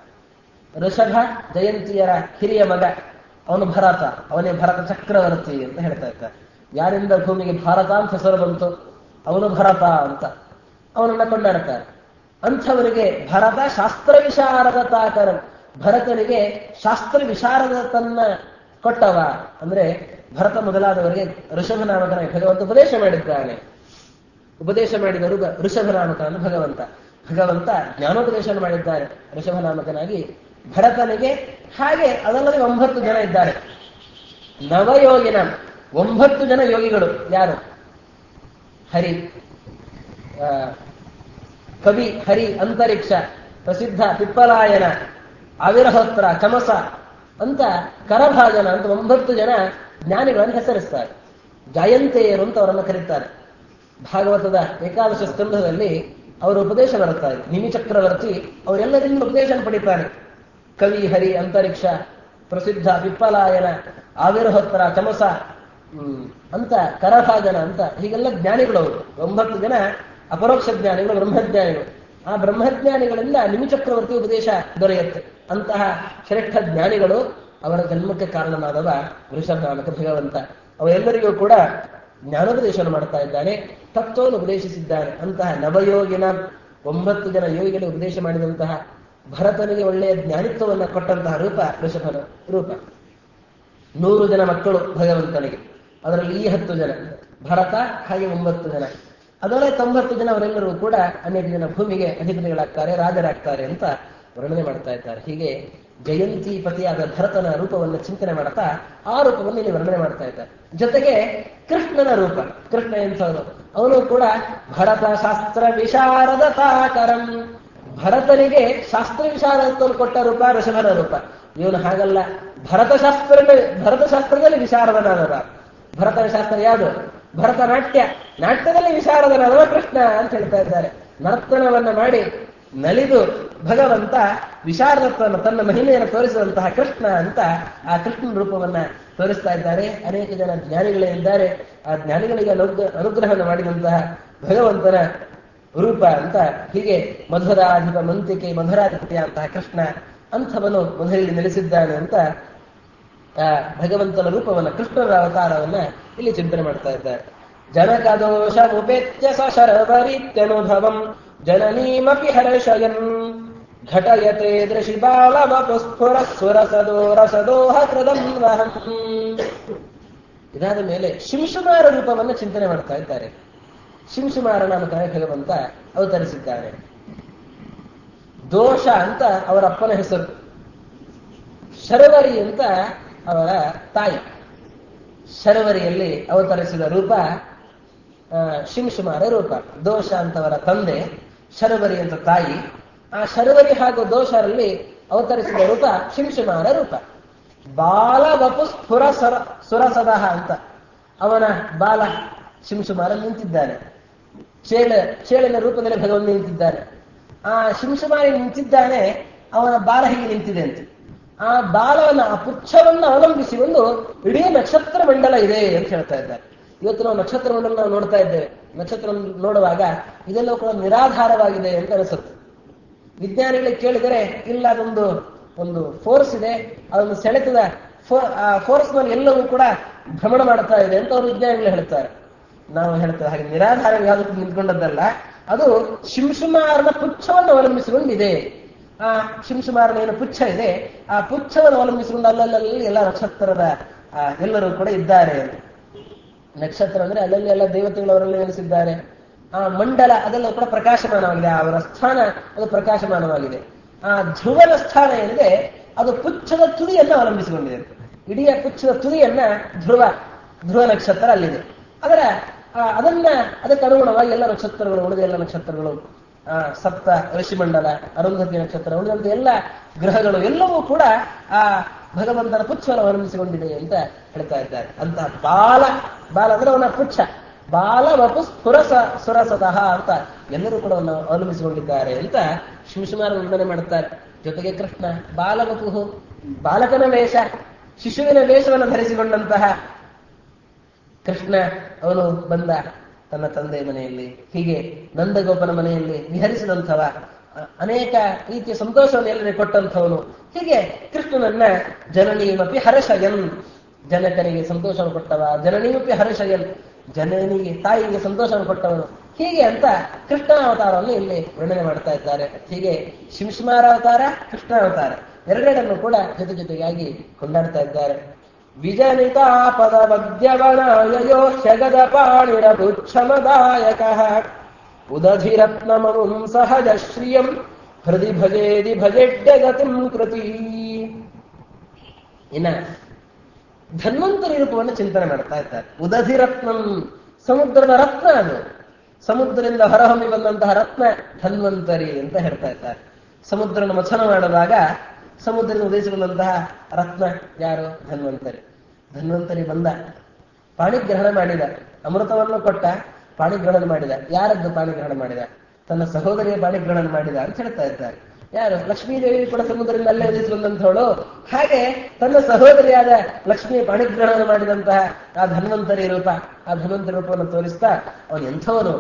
ಋಷಭ ಜಯಂತಿಯರ ಹಿರಿಯ ಮಗ ಅವನು ಭರತ ಅವನೇ ಭರತ ಚಕ್ರವರ್ತಿ ಅಂತ ಹೇಳ್ತಾ ಇದ್ದಾರೆ ಯಾರಿಂದ ಭೂಮಿಗೆ ಭಾರತ ಅಂತ ಹೆಸರು ಬಂತು ಅವನು ಭರತ ಅಂತ ಅವನನ್ನ ಕೊಂಡಾಡ್ತಾರೆ ಅಂಥವರಿಗೆ ಭರತ ಶಾಸ್ತ್ರ ವಿಶಾರದ ತಾಕರ ಭರತನಿಗೆ ಶಾಸ್ತ್ರ ವಿಶಾರದ ತನ್ನ ಕೊಟ್ಟವ ಅಂದ್ರೆ ಭರತ ಮೊದಲಾದವರಿಗೆ ಋಷಭ ನಾಮಕನ ಭಗವಂತ ಉಪದೇಶ ಮಾಡಿದ್ದಾನೆ ಉಪದೇಶ ಮಾಡಿದ ಋಗ ಋಷಭ ನಾಮಕನನ್ನು ಭಗವಂತ ಭಗವಂತ ಜ್ಞಾನೋಪದೇಶ ಮಾಡಿದ್ದಾರೆ ಋಷಭ ನಾಮಕನಾಗಿ ಭರತನಿಗೆ ಹಾಗೆ ಅದಲ್ಲದೆ ಒಂಬತ್ತು ಜನ ಇದ್ದಾರೆ ನವಯೋಗಿನ ಒಂಬತ್ತು ಜನ ಯೋಗಿಗಳು ಯಾರು ಹರಿ ಆ, ಕವಿ ಹರಿ ಅಂತರಿಕ್ಷ ಪ್ರಸಿದ್ಧ ಪಿಪ್ಪಲಾಯನ ಅವಿರಹೋತ್ರ ಕಮಸ ಅಂತ ಕರಭಾಜನ ಅಂತ ಒಂಬತ್ತು ಜನ ಜ್ಞಾನಿಗಳನ್ನು ಹೆಸರಿಸ್ತಾರೆ ಜಯಂತೆಯರು ಅಂತ ಅವರನ್ನು ಕರೀತಾರೆ ಭಾಗವತದ ಏಕಾದಶ ಸ್ಕಂಧದಲ್ಲಿ ಅವರ ಉಪದೇಶ ಬರುತ್ತಾ ಇದೆ ನಿಮಿ ಚಕ್ರವರ್ತಿ ಅವರೆಲ್ಲರಿಂದ ಉಪದೇಶ ಪಡಿತಾನೆ ಕವಿ ಹರಿ ಅಂತರಿಕ್ಷ ಪ್ರಸಿದ್ಧ ಪಿಪ್ಪಲಾಯನ ಆವಿರ್ಹೋತ್ತರ ಚಮಸ ಹ್ಮ್, ಅಂತ ಕರಭಾಜನ ಅಂತ ಹೀಗೆಲ್ಲ ಜ್ಞಾನಿಗಳು ಅವರು ಒಂಬತ್ತು ಜನ ಅಪರೋಕ್ಷ ಜ್ಞಾನಿಗಳು ಬ್ರಹ್ಮಜ್ಞಾನಿಗಳು ಆ ಬ್ರಹ್ಮಜ್ಞಾನಿಗಳಿಂದ ನಿಮಿಚಕ್ರವರ್ತಿ ಉಪದೇಶ ದೊರೆಯುತ್ತೆ ಅಂತಹ ಶ್ರೇಷ್ಠ ಜ್ಞಾನಿಗಳು ಅವರ ಜನ್ಮಕ್ಕೆ ಕಾರಣನಾದವ ವೃಷಭ ನಾಮಕ ಭಗವಂತ ಅವೆಲ್ಲರಿಗೂ ಕೂಡ ಜ್ಞಾನೋಪದೇಶವನ್ನು ಮಾಡ್ತಾ ಇದ್ದಾನೆ ತತ್ವವನ್ನು ಉಪದೇಶಿಸಿದ್ದಾನೆ ಅಂತಹ ನವಯೋಗಿನ ಒಂಬತ್ತು ಜನ ಯೋಗಿಗಳಿಗೆ ಉಪದೇಶ ಮಾಡಿದಂತಹ ಭರತನಿಗೆ ಒಳ್ಳೆಯ ಜ್ಞಾನಿತ್ವವನ್ನು ಕೊಟ್ಟಂತಹ ರೂಪ ವೃಷಭನ ರೂಪ ನೂರು ಜನ ಮಕ್ಕಳು ಭಗವಂತನಿಗೆ ಅದರಲ್ಲಿ ಈ ಹತ್ತು ಜನ ಭರತ ಹಾಗೆ ಒಂಬತ್ತು ಜನ ಅದರಲ್ಲೇ ತೊಂಬತ್ತು ಜನ ಅವರೆಲ್ಲರೂ ಕೂಡ ಅನೇಕ ಜನ ಭೂಮಿಗೆ ಅಧಿಪತಿಗಳಾಗ್ತಾರೆ ರಾಜರಾಗ್ತಾರೆ ಅಂತ ವರ್ಣನೆ ಮಾಡ್ತಾ ಇದ್ದಾರೆ ಹೀಗೆ ಜಯಂತಿ ಪತಿಯಾದ ಭರತನ ರೂಪವನ್ನು ಚಿಂತನೆ ಮಾಡ್ತಾ ಆ ರೂಪವನ್ನು ಇಲ್ಲಿ ವರ್ಣನೆ ಮಾಡ್ತಾ ಇದ್ದಾರೆ ಜೊತೆಗೆ ಕೃಷ್ಣನ ರೂಪ ಕೃಷ್ಣ ಎಂಥವನು ಅವನು ಕೂಡ ಭರತ ಶಾಸ್ತ್ರ ವಿಶಾರದ ತಾಕರಂ ಭರತನಿಗೆ ಶಾಸ್ತ್ರ ವಿಶಾರದತ್ವವನ್ನು ಕೊಟ್ಟ ರೂಪ ಋಷಭನ ರೂಪ ಇವನು ಹಾಗಲ್ಲ ಭರತಶಾಸ್ತ್ರ ಭರತಶಾಸ್ತ್ರದಲ್ಲಿ ವಿಶಾರದನಾದವ ಭರತ ಶಾಸ್ತ್ರ ಯಾವುದು ಭರತನಾಟ್ಯ ನಾಟ್ಯದಲ್ಲಿ ವಿಶಾರದನಾದವ ಕೃಷ್ಣ ಅಂತ ಹೇಳ್ತಾ ಇದ್ದಾರೆ ನರ್ತನವನ್ನ ಮಾಡಿ ನಲಿದು ಭಗವಂತ ವಿಶಾರದತ್ವವನ್ನು ತನ್ನ ಮಹಿಮೆಯನ್ನು ತೋರಿಸುವಂತಹ ಕೃಷ್ಣ ಅಂತ ಆ ಕೃಷ್ಣನ ರೂಪವನ್ನ ತೋರಿಸ್ತಾ ಇದ್ದಾರೆ ಅನೇಕ ಜನ ಜ್ಞಾನಿಗಳೇ ಇದ್ದಾರೆ ಆ ಜ್ಞಾನಿಗಳಿಗೆ ಅನುಗ್ರ ಅನುಗ್ರಹವನ್ನು ಮಾಡಿದಂತಹ ಭಗವಂತನ ರೂಪ ಅಂತ ಹೀಗೆ ಮಧುರಾಧಿಪ ಮಂತಿಕೆ ಮಧುರಾಧಿಪತಿಯ ಅಂತಹ ಕೃಷ್ಣ ಅಂಥವನು ಮಧುರಲ್ಲಿ ನೆಲೆಸಿದ್ದಾನೆ ಅಂತ ಆ ಭಗವಂತನ ರೂಪವನ್ನ ಕೃಷ್ಣನ ಅವತಾರವನ್ನ ಇಲ್ಲಿ ಚಿಂತನೆ ಮಾಡ್ತಾ ಇದ್ದಾರೆ ಜನಕ ದೋಷ ಉಪೇತ್ಯ ಸ ಶರವರಿತ್ಯನುಭವಂ ಜನನೀಮಪಿ ಹರ್ಷಯನ್ ಘಟಯತೆ ದೃಶಿ ಬಾಲವಪು ಸ್ಫುರ ಸುರಸದೋ ರಸದೋಹ ಕೃದಂವಹಂ ಇದಾದ ಮೇಲೆ ಶಿಂಶುಮಾರ ರೂಪವನ್ನ ಚಿಂತನೆ ಮಾಡ್ತಾ ಇದ್ದಾರೆ ಶಿಂಶುಮಾರ ನಾಮಕ ಭಗವಂತ ಅವತರಿಸಿದ್ದಾನೆ ದೋಷ ಅಂತ ಅವರ ಅಪ್ಪನ ಹೆಸರು ಶರವರಿ ಅಂತ ಅವರ ತಾಯಿ ಶರವರಿಯಲ್ಲಿ ಅವತರಿಸಿದ ರೂಪ ಆ, ಶಿಂಶುಮಾರ ರೂಪ ದೋಷ ಅಂತವರ ತಂದೆ ಶರವರಿ ಅಂತ ತಾಯಿ ಆ ಶರವರಿ ಹಾಗೂ ದೋಷರಲ್ಲಿ ಅವತರಿಸಿದ ರೂಪ ಶಿಂಶುಮಾರ ರೂಪ ಬಾಲ ವಪು ಸ್ಫುರ ಸರ ಸುರಸದಹ ಅಂತ ಅವನ ಬಾಲ ಶಿಂಶುಮಾರ ನಿಂತಿದ್ದಾನೆ ಚೇಳ ಚೇಳಿನ ರೂಪದಲ್ಲಿ ಭಗವಂತ ನಿಂತಿದ್ದಾನೆ ಆ ಶಿಂಶುಮಾರಿ ನಿಂತಿದ್ದಾನೆ ಅವನ ಬಾಲ ಹೀಗೆ ನಿಂತಿದೆ ಅಂತ ಆ ಬಾಲವನ್ನ ಆ ಪುಚ್ಛವನ್ನು ಅವಲಂಬಿಸಿಕೊಂಡು ಇಡೀ ನಕ್ಷತ್ರ ಮಂಡಲ ಇದೆ ಅಂತ ಹೇಳ್ತಾ ಇದ್ದಾರೆ ಇವತ್ತು ನಾವು ನಕ್ಷತ್ರ ಮಂಡಲ ನಾವು ನೋಡ್ತಾ ಇದ್ದೇವೆ ನಕ್ಷತ್ರ ನೋಡುವಾಗ ಇದೆಲ್ಲವೂ ಕೂಡ ನಿರಾಧಾರವಾಗಿದೆ ಅಂತ ಅನಿಸುತ್ತೆ ವಿಜ್ಞಾನಿಗಳಿಗೆ ಕೇಳಿದರೆ ಇಲ್ಲ ಅದೊಂದು ಒಂದು ಫೋರ್ಸ್ ಇದೆ ಅದೊಂದು ಸೆಳೆತದ ಫೋರ್ಸ್ ನಲ್ಲಿ ಎಲ್ಲವೂ ಕೂಡ ಭ್ರಮಣ ಮಾಡ್ತಾ ಇದೆ ಅಂತ ಅವರು ವಿಜ್ಞಾನಿಗಳು ಹೇಳ್ತಾರೆ ನಾವು ಹೇಳ್ತೇವೆ ಹಾಗೆ ನಿರಾಧಾರ ಯಾವುದಕ್ಕೂ ನಿಂತ್ಕೊಂಡದ್ದಲ್ಲ ಅದು ಶಿಂಶುಮಾರನ ಪುಚ್ಛವನ್ನು ಅವಲಂಬಿಸಿಕೊಂಡಿದೆ ಆ ಶಿಂಶುಮಾರನ ಏನು ಪುಚ್ಛ ಇದೆ ಆ ಪುಚ್ಛವನ್ನು ಅವಲಂಬಿಸಿಕೊಂಡು ಅಲ್ಲಲ್ಲಿ ಎಲ್ಲ ನಕ್ಷತ್ರದ ಆ, ಎಲ್ಲರೂ ಕೂಡ ಇದ್ದಾರೆ ನಕ್ಷತ್ರ ಅಂದ್ರೆ ಅಲ್ಲಲ್ಲಿ ಎಲ್ಲ ದೇವತೆಗಳು ಅವರಲ್ಲಿ ನೆಲೆಸಿದ್ದಾರೆ ಆ ಮಂಡಲ ಅದೆಲ್ಲ ಕೂಡ ಪ್ರಕಾಶಮಾನವಾಗಿದೆ ಅವರ ಸ್ಥಾನ ಅದು ಪ್ರಕಾಶಮಾನವಾಗಿದೆ ಆ ಧ್ರುವನ ಸ್ಥಾನ ಏನಿದೆ ಅದು ಪುಚ್ಛದ ತುದಿಯನ್ನ ಅವಲಂಬಿಸಿಕೊಂಡಿದೆ ಇಡೀ ಪುಚ್ಛದ ತುದಿಯನ್ನ ಧ್ರುವ ಧ್ರುವ ನಕ್ಷತ್ರ ಅಲ್ಲಿದೆ ಅದರ ಆ, ಅದನ್ನ ಅದಕ್ಕೆ ಅನುಗುಣವಾಗಿ ಎಲ್ಲ ನಕ್ಷತ್ರಗಳು ಉಳಿದ ಎಲ್ಲ ನಕ್ಷತ್ರಗಳು ಆ, ಸಪ್ತ ಋಷಿಮಂಡಲ ಅರುಂಧತಿ ನಕ್ಷತ್ರ ಉಳಿದಂತೆ ಎಲ್ಲ ಗ್ರಹಗಳು ಎಲ್ಲವೂ ಕೂಡ ಆ ಭಗವಂತನ ಪುಚ್ಛವನ್ನು ಅವಲಂಬಿಸಿಕೊಂಡಿದೆ ಅಂತ ಹೇಳ್ತಾ ಇದ್ದಾರೆ ಅಂತ ಬಾಲ ಬಾಲ ಅಂದ್ರೆ ಅವನ ಪುಚ್ಛ ಬಾಲ ವಪು ಸ್ಫುರಸ ಸುರಸತಃ ಅಂತ ಎಲ್ಲರೂ ಕೂಡ ಅವನ್ನ ಅವಲಂಬಿಸಿಕೊಂಡಿದ್ದಾರೆ ಅಂತ ಶಿವಶುಮಾರ ವರ್ಣನೆ ಮಾಡುತ್ತಾರೆ ಜೊತೆಗೆ ಕೃಷ್ಣ ಬಾಲವಪು ಬಾಲಕನ ವೇಷ ಶಿಶುವಿನ ವೇಷವನ್ನು ಧರಿಸಿಕೊಂಡಂತಹ ಕೃಷ್ಣ ಅವನು ಬಂದ ತನ್ನ ತಂದೆಯ ಮನೆಯಲ್ಲಿ ಹೀಗೆ ನಂದಗೋಪನ ಮನೆಯಲ್ಲಿ ವಿಹರಿಸಿದಂಥವ ಅ- ಅನೇಕ ರೀತಿಯ ಸಂತೋಷವನ್ನು ಎಲ್ಲರಿಗೆ ಕೊಟ್ಟಂಥವನು ಹೀಗೆ ಕೃಷ್ಣನನ್ನ ಜನನೀಮಪಿ ಹರ್ಷಯನ್ ಜನಕನಿಗೆ ಸಂತೋಷವನ್ನು ಕೊಟ್ಟವ ಜನನೀಮಪಿ ಹರ್ಷಯನ್ ಜನನಿಗೆ ತಾಯಿಗೆ ಸಂತೋಷವನ್ನು ಕೊಟ್ಟವನು ಹೀಗೆ ಅಂತ ಕೃಷ್ಣಾವತಾರವನ್ನು ಇಲ್ಲಿ ವರ್ಣನೆ ಮಾಡ್ತಾ ಇದ್ದಾರೆ ಹೀಗೆ ಶಿಂಶುಮಾರಾವತಾರ ಕೃಷ್ಣಾವತಾರ ಎರಡೆರಡನ್ನು ಕೂಡ ಜೊತೆ ಜೊತೆಗಾಗಿ ಕೊಂಡಾಡ್ತಾ ಇದ್ದಾರೆ ವಿಜನಿತಾಪದ ಮದ್ಯವನಾಯಯೋ ಶಗದ ಪಾಣಿರ ಭುಕ್ಷಮದಾಯಕ ಉದಧಿರತ್ನಮುಂ ಸಹಜ ಶ್ರಿಯಂ ಹೃದಿ ಭಜೇದಿ ಭಜೆಡ್ಡಗತಿಂ ಕೃತಿ ಇನ್ನ ಧನ್ವಂತರಿ ರೂಪವನ್ನು ಚಿಂತನೆ ಮಾಡ್ತಾ ಇದ್ದಾರೆ ಉದಧಿರತ್ನಂ ಸಮುದ್ರದ ರತ್ನ ಅದು ಸಮುದ್ರದಿಂದ ಹೊರಹೊಮ್ಮಿ ಬಂದಂತಹ ರತ್ನ ಧನ್ವಂತರಿ ಅಂತ ಹೇಳ್ತಾ ಇದ್ದಾರೆ ಸಮುದ್ರನ ಮಥನ ಮಾಡುವಾಗ ಸಮುದ್ರದಿಂದ ಉದಯಿಸಿ ಬಂದಂತಹ ರತ್ನ ಯಾರು ಧನ್ವಂತರಿ ಧನ್ವಂತರಿ ಬಂದ ಪಾಣಿಗ್ರಹಣ ಮಾಡಿದ ಅಮೃತವನ್ನು ಕೊಟ್ಟ ಪಾಣಿಗ್ರಹಣ ಮಾಡಿದ ಯಾರದ್ದು ಪಾಣಿಗ್ರಹಣ ಮಾಡಿದ ತನ್ನ ಸಹೋದರಿಯ ಪಾಣಿಗ್ರಹಣ ಮಾಡಿದ ಅಂತ ಹೇಳ್ತಾ ಇದ್ದಾರೆ ಯಾರು ಲಕ್ಷ್ಮೀದೇವಿ ಕೂಡ ಸಮುದ್ರದಿಂದ ಅಲ್ಲೇ ಉದಿಸಿ ಬಂದಂಥವಳು ಹಾಗೆ ತನ್ನ ಸಹೋದರಿಯಾದ ಲಕ್ಷ್ಮಿ ಪಾಣಿಗ್ರಹಣ ಮಾಡಿದಂತಹ ಆ ಧನ್ವಂತರಿ ರೂಪ ಆ ಧನ್ವಂತರಿ ರೂಪವನ್ನು ತೋರಿಸ್ತಾ ಅವನು ಎಂಥವನು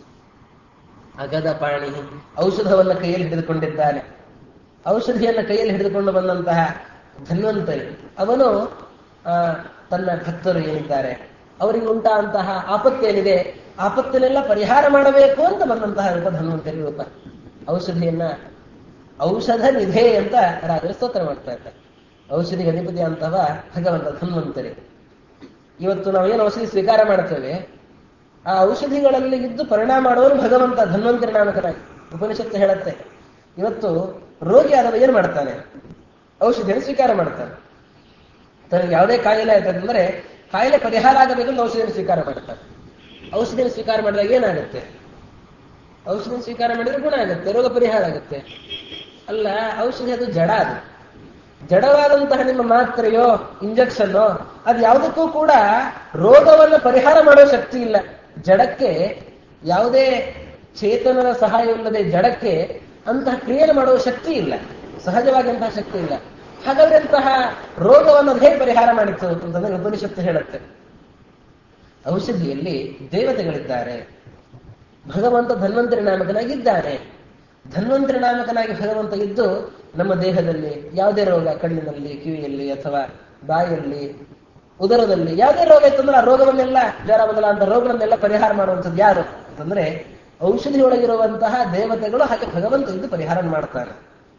ಅಗದ ಪಾಣಿ ಔಷಧವನ್ನ ಕೈಯಲ್ಲಿ ಹಿಡಿದುಕೊಂಡಿದ್ದಾನೆ ಔಷಧಿಯನ್ನ ಕೈಯಲ್ಲಿ ಹಿಡಿದುಕೊಂಡು ಬಂದಂತಹ ಧನ್ವಂತರಿ ಅವನು ಆ, ತನ್ನ ಭಕ್ತರು ಏನಿದ್ದಾರೆ ಅವರಿಗೆ ಉಂಟಾದಂತಹ ಆಪತ್ತೇನಿದೆ ಆಪತ್ತಿನೆಲ್ಲ ಪರಿಹಾರ ಮಾಡಬೇಕು ಅಂತ ಬಂದಂತಹ ರೂಪ ಧನ್ವಂತರಿ ರೂಪ ಔಷಧಿಯನ್ನ ಔಷಧ ನಿಧೆ ಅಂತ ರಾಜರು ಸ್ತೋತ್ರ ಮಾಡ್ತಾ ಇದ್ದಾರೆ ಔಷಧಿಗೆ ಅಧಿಪತಿ ಅಂತವ ಭಗವಂತ ಧನ್ವಂತರಿ ಇವತ್ತು ನಾವು ಏನು ಔಷಧಿ ಸ್ವೀಕಾರ ಮಾಡ್ತೇವೆ ಆ ಔಷಧಿಗಳಲ್ಲಿ ಇದ್ದು ಪರಿಣಾಮ ಮಾಡುವನು ಭಗವಂತ ಧನ್ವಂತರಿ ನಾಮಕನಾಗಿ ಉಪನಿಷತ್ತು ಹೇಳುತ್ತೆ ಇವತ್ತು ರೋಗಿ ಆದವ ಏನು ಮಾಡ್ತಾನೆ ಔಷಧಿಯನ್ನು ಸ್ವೀಕಾರ ಮಾಡ್ತಾನೆ ತನಗೆ ಯಾವುದೇ ಕಾಯಿಲೆ ಆಯ್ತಂದ್ರೆ ಕಾಯಿಲೆ ಪರಿಹಾರ ಆಗಬೇಕಂತ ಔಷಧಿಯನ್ನು ಸ್ವೀಕಾರ ಮಾಡ್ತಾನೆ ಔಷಧಿಯನ್ನು ಸ್ವೀಕಾರ ಮಾಡಿದಾಗ ಏನಾಗುತ್ತೆ ಔಷಧಿ ಸ್ವೀಕಾರ ಮಾಡಿದ್ರೆ ಗುಣ ಆಗುತ್ತೆ ರೋಗ ಪರಿಹಾರ ಆಗುತ್ತೆ ಅಲ್ಲ ಔಷಧಿ ಅದು ಜಡ ಅದು ಜಡವಾದಂತಹ ನಿಮ್ಮ ಮಾತ್ರೆಯೋ ಇಂಜೆಕ್ಷನ್ನೋ ಅದು ಯಾವುದಕ್ಕೂ ಕೂಡ ರೋಗವನ್ನು ಪರಿಹಾರ ಮಾಡೋ ಶಕ್ತಿ ಇಲ್ಲ ಜಡಕ್ಕೆ ಯಾವುದೇ ಚೇತನದ ಸಹಾಯವಿಲ್ಲದೆ ಜಡಕ್ಕೆ ಅಂತಹ ಕ್ರಿಯೆಯನ್ನು ಮಾಡುವ ಶಕ್ತಿ ಇಲ್ಲ ಸಹಜವಾಗಿ ಅಂತಹ ಶಕ್ತಿ ಇಲ್ಲ ಹಾಗಾದ್ರೆ ಅಂತಹ ರೋಗವನ್ನು ಅದು ಹೇಗೆ ಪರಿಹಾರ ಮಾಡಿತ್ತು ಅಂತಂದ್ರೆ ಉಪನಿಷತ್ತು ಹೇಳುತ್ತೆ ಔಷಧಿಯಲ್ಲಿ ದೇವತೆಗಳಿದ್ದಾರೆ ಭಗವಂತ ಧನ್ವಂತರಿ ನಾಮಕನಾಗಿದ್ದಾನೆ ಧನ್ವಂತರಿ ನಾಮಕನಾಗಿ ಭಗವಂತ ಇದ್ದು ನಮ್ಮ ದೇಹದಲ್ಲಿ ಯಾವುದೇ ರೋಗ ಕಣ್ಣಿನಲ್ಲಿ ಕಿವಿಯಲ್ಲಿ ಅಥವಾ ಬಾಯಲ್ಲಿ ಉದರದಲ್ಲಿ ಯಾವುದೇ ರೋಗ ಇತ್ತಂದ್ರೆ ಆ ರೋಗವನ್ನೆಲ್ಲ ಜ್ವರ ಮೊದಲಾದಂತಹ ರೋಗಗಳನ್ನೆಲ್ಲ ಪರಿಹಾರ ಮಾಡುವಂಥದ್ದು ಯಾರು ಅಂತಂದ್ರೆ ಔಷಧಿ ಒಳಗಿರುವಂತಹ ದೇವತೆಗಳು ಹಾಗೆ ಭಗವಂತ ಇದ್ದು ಪರಿಹಾರ ಮಾಡ್ತಾನೆ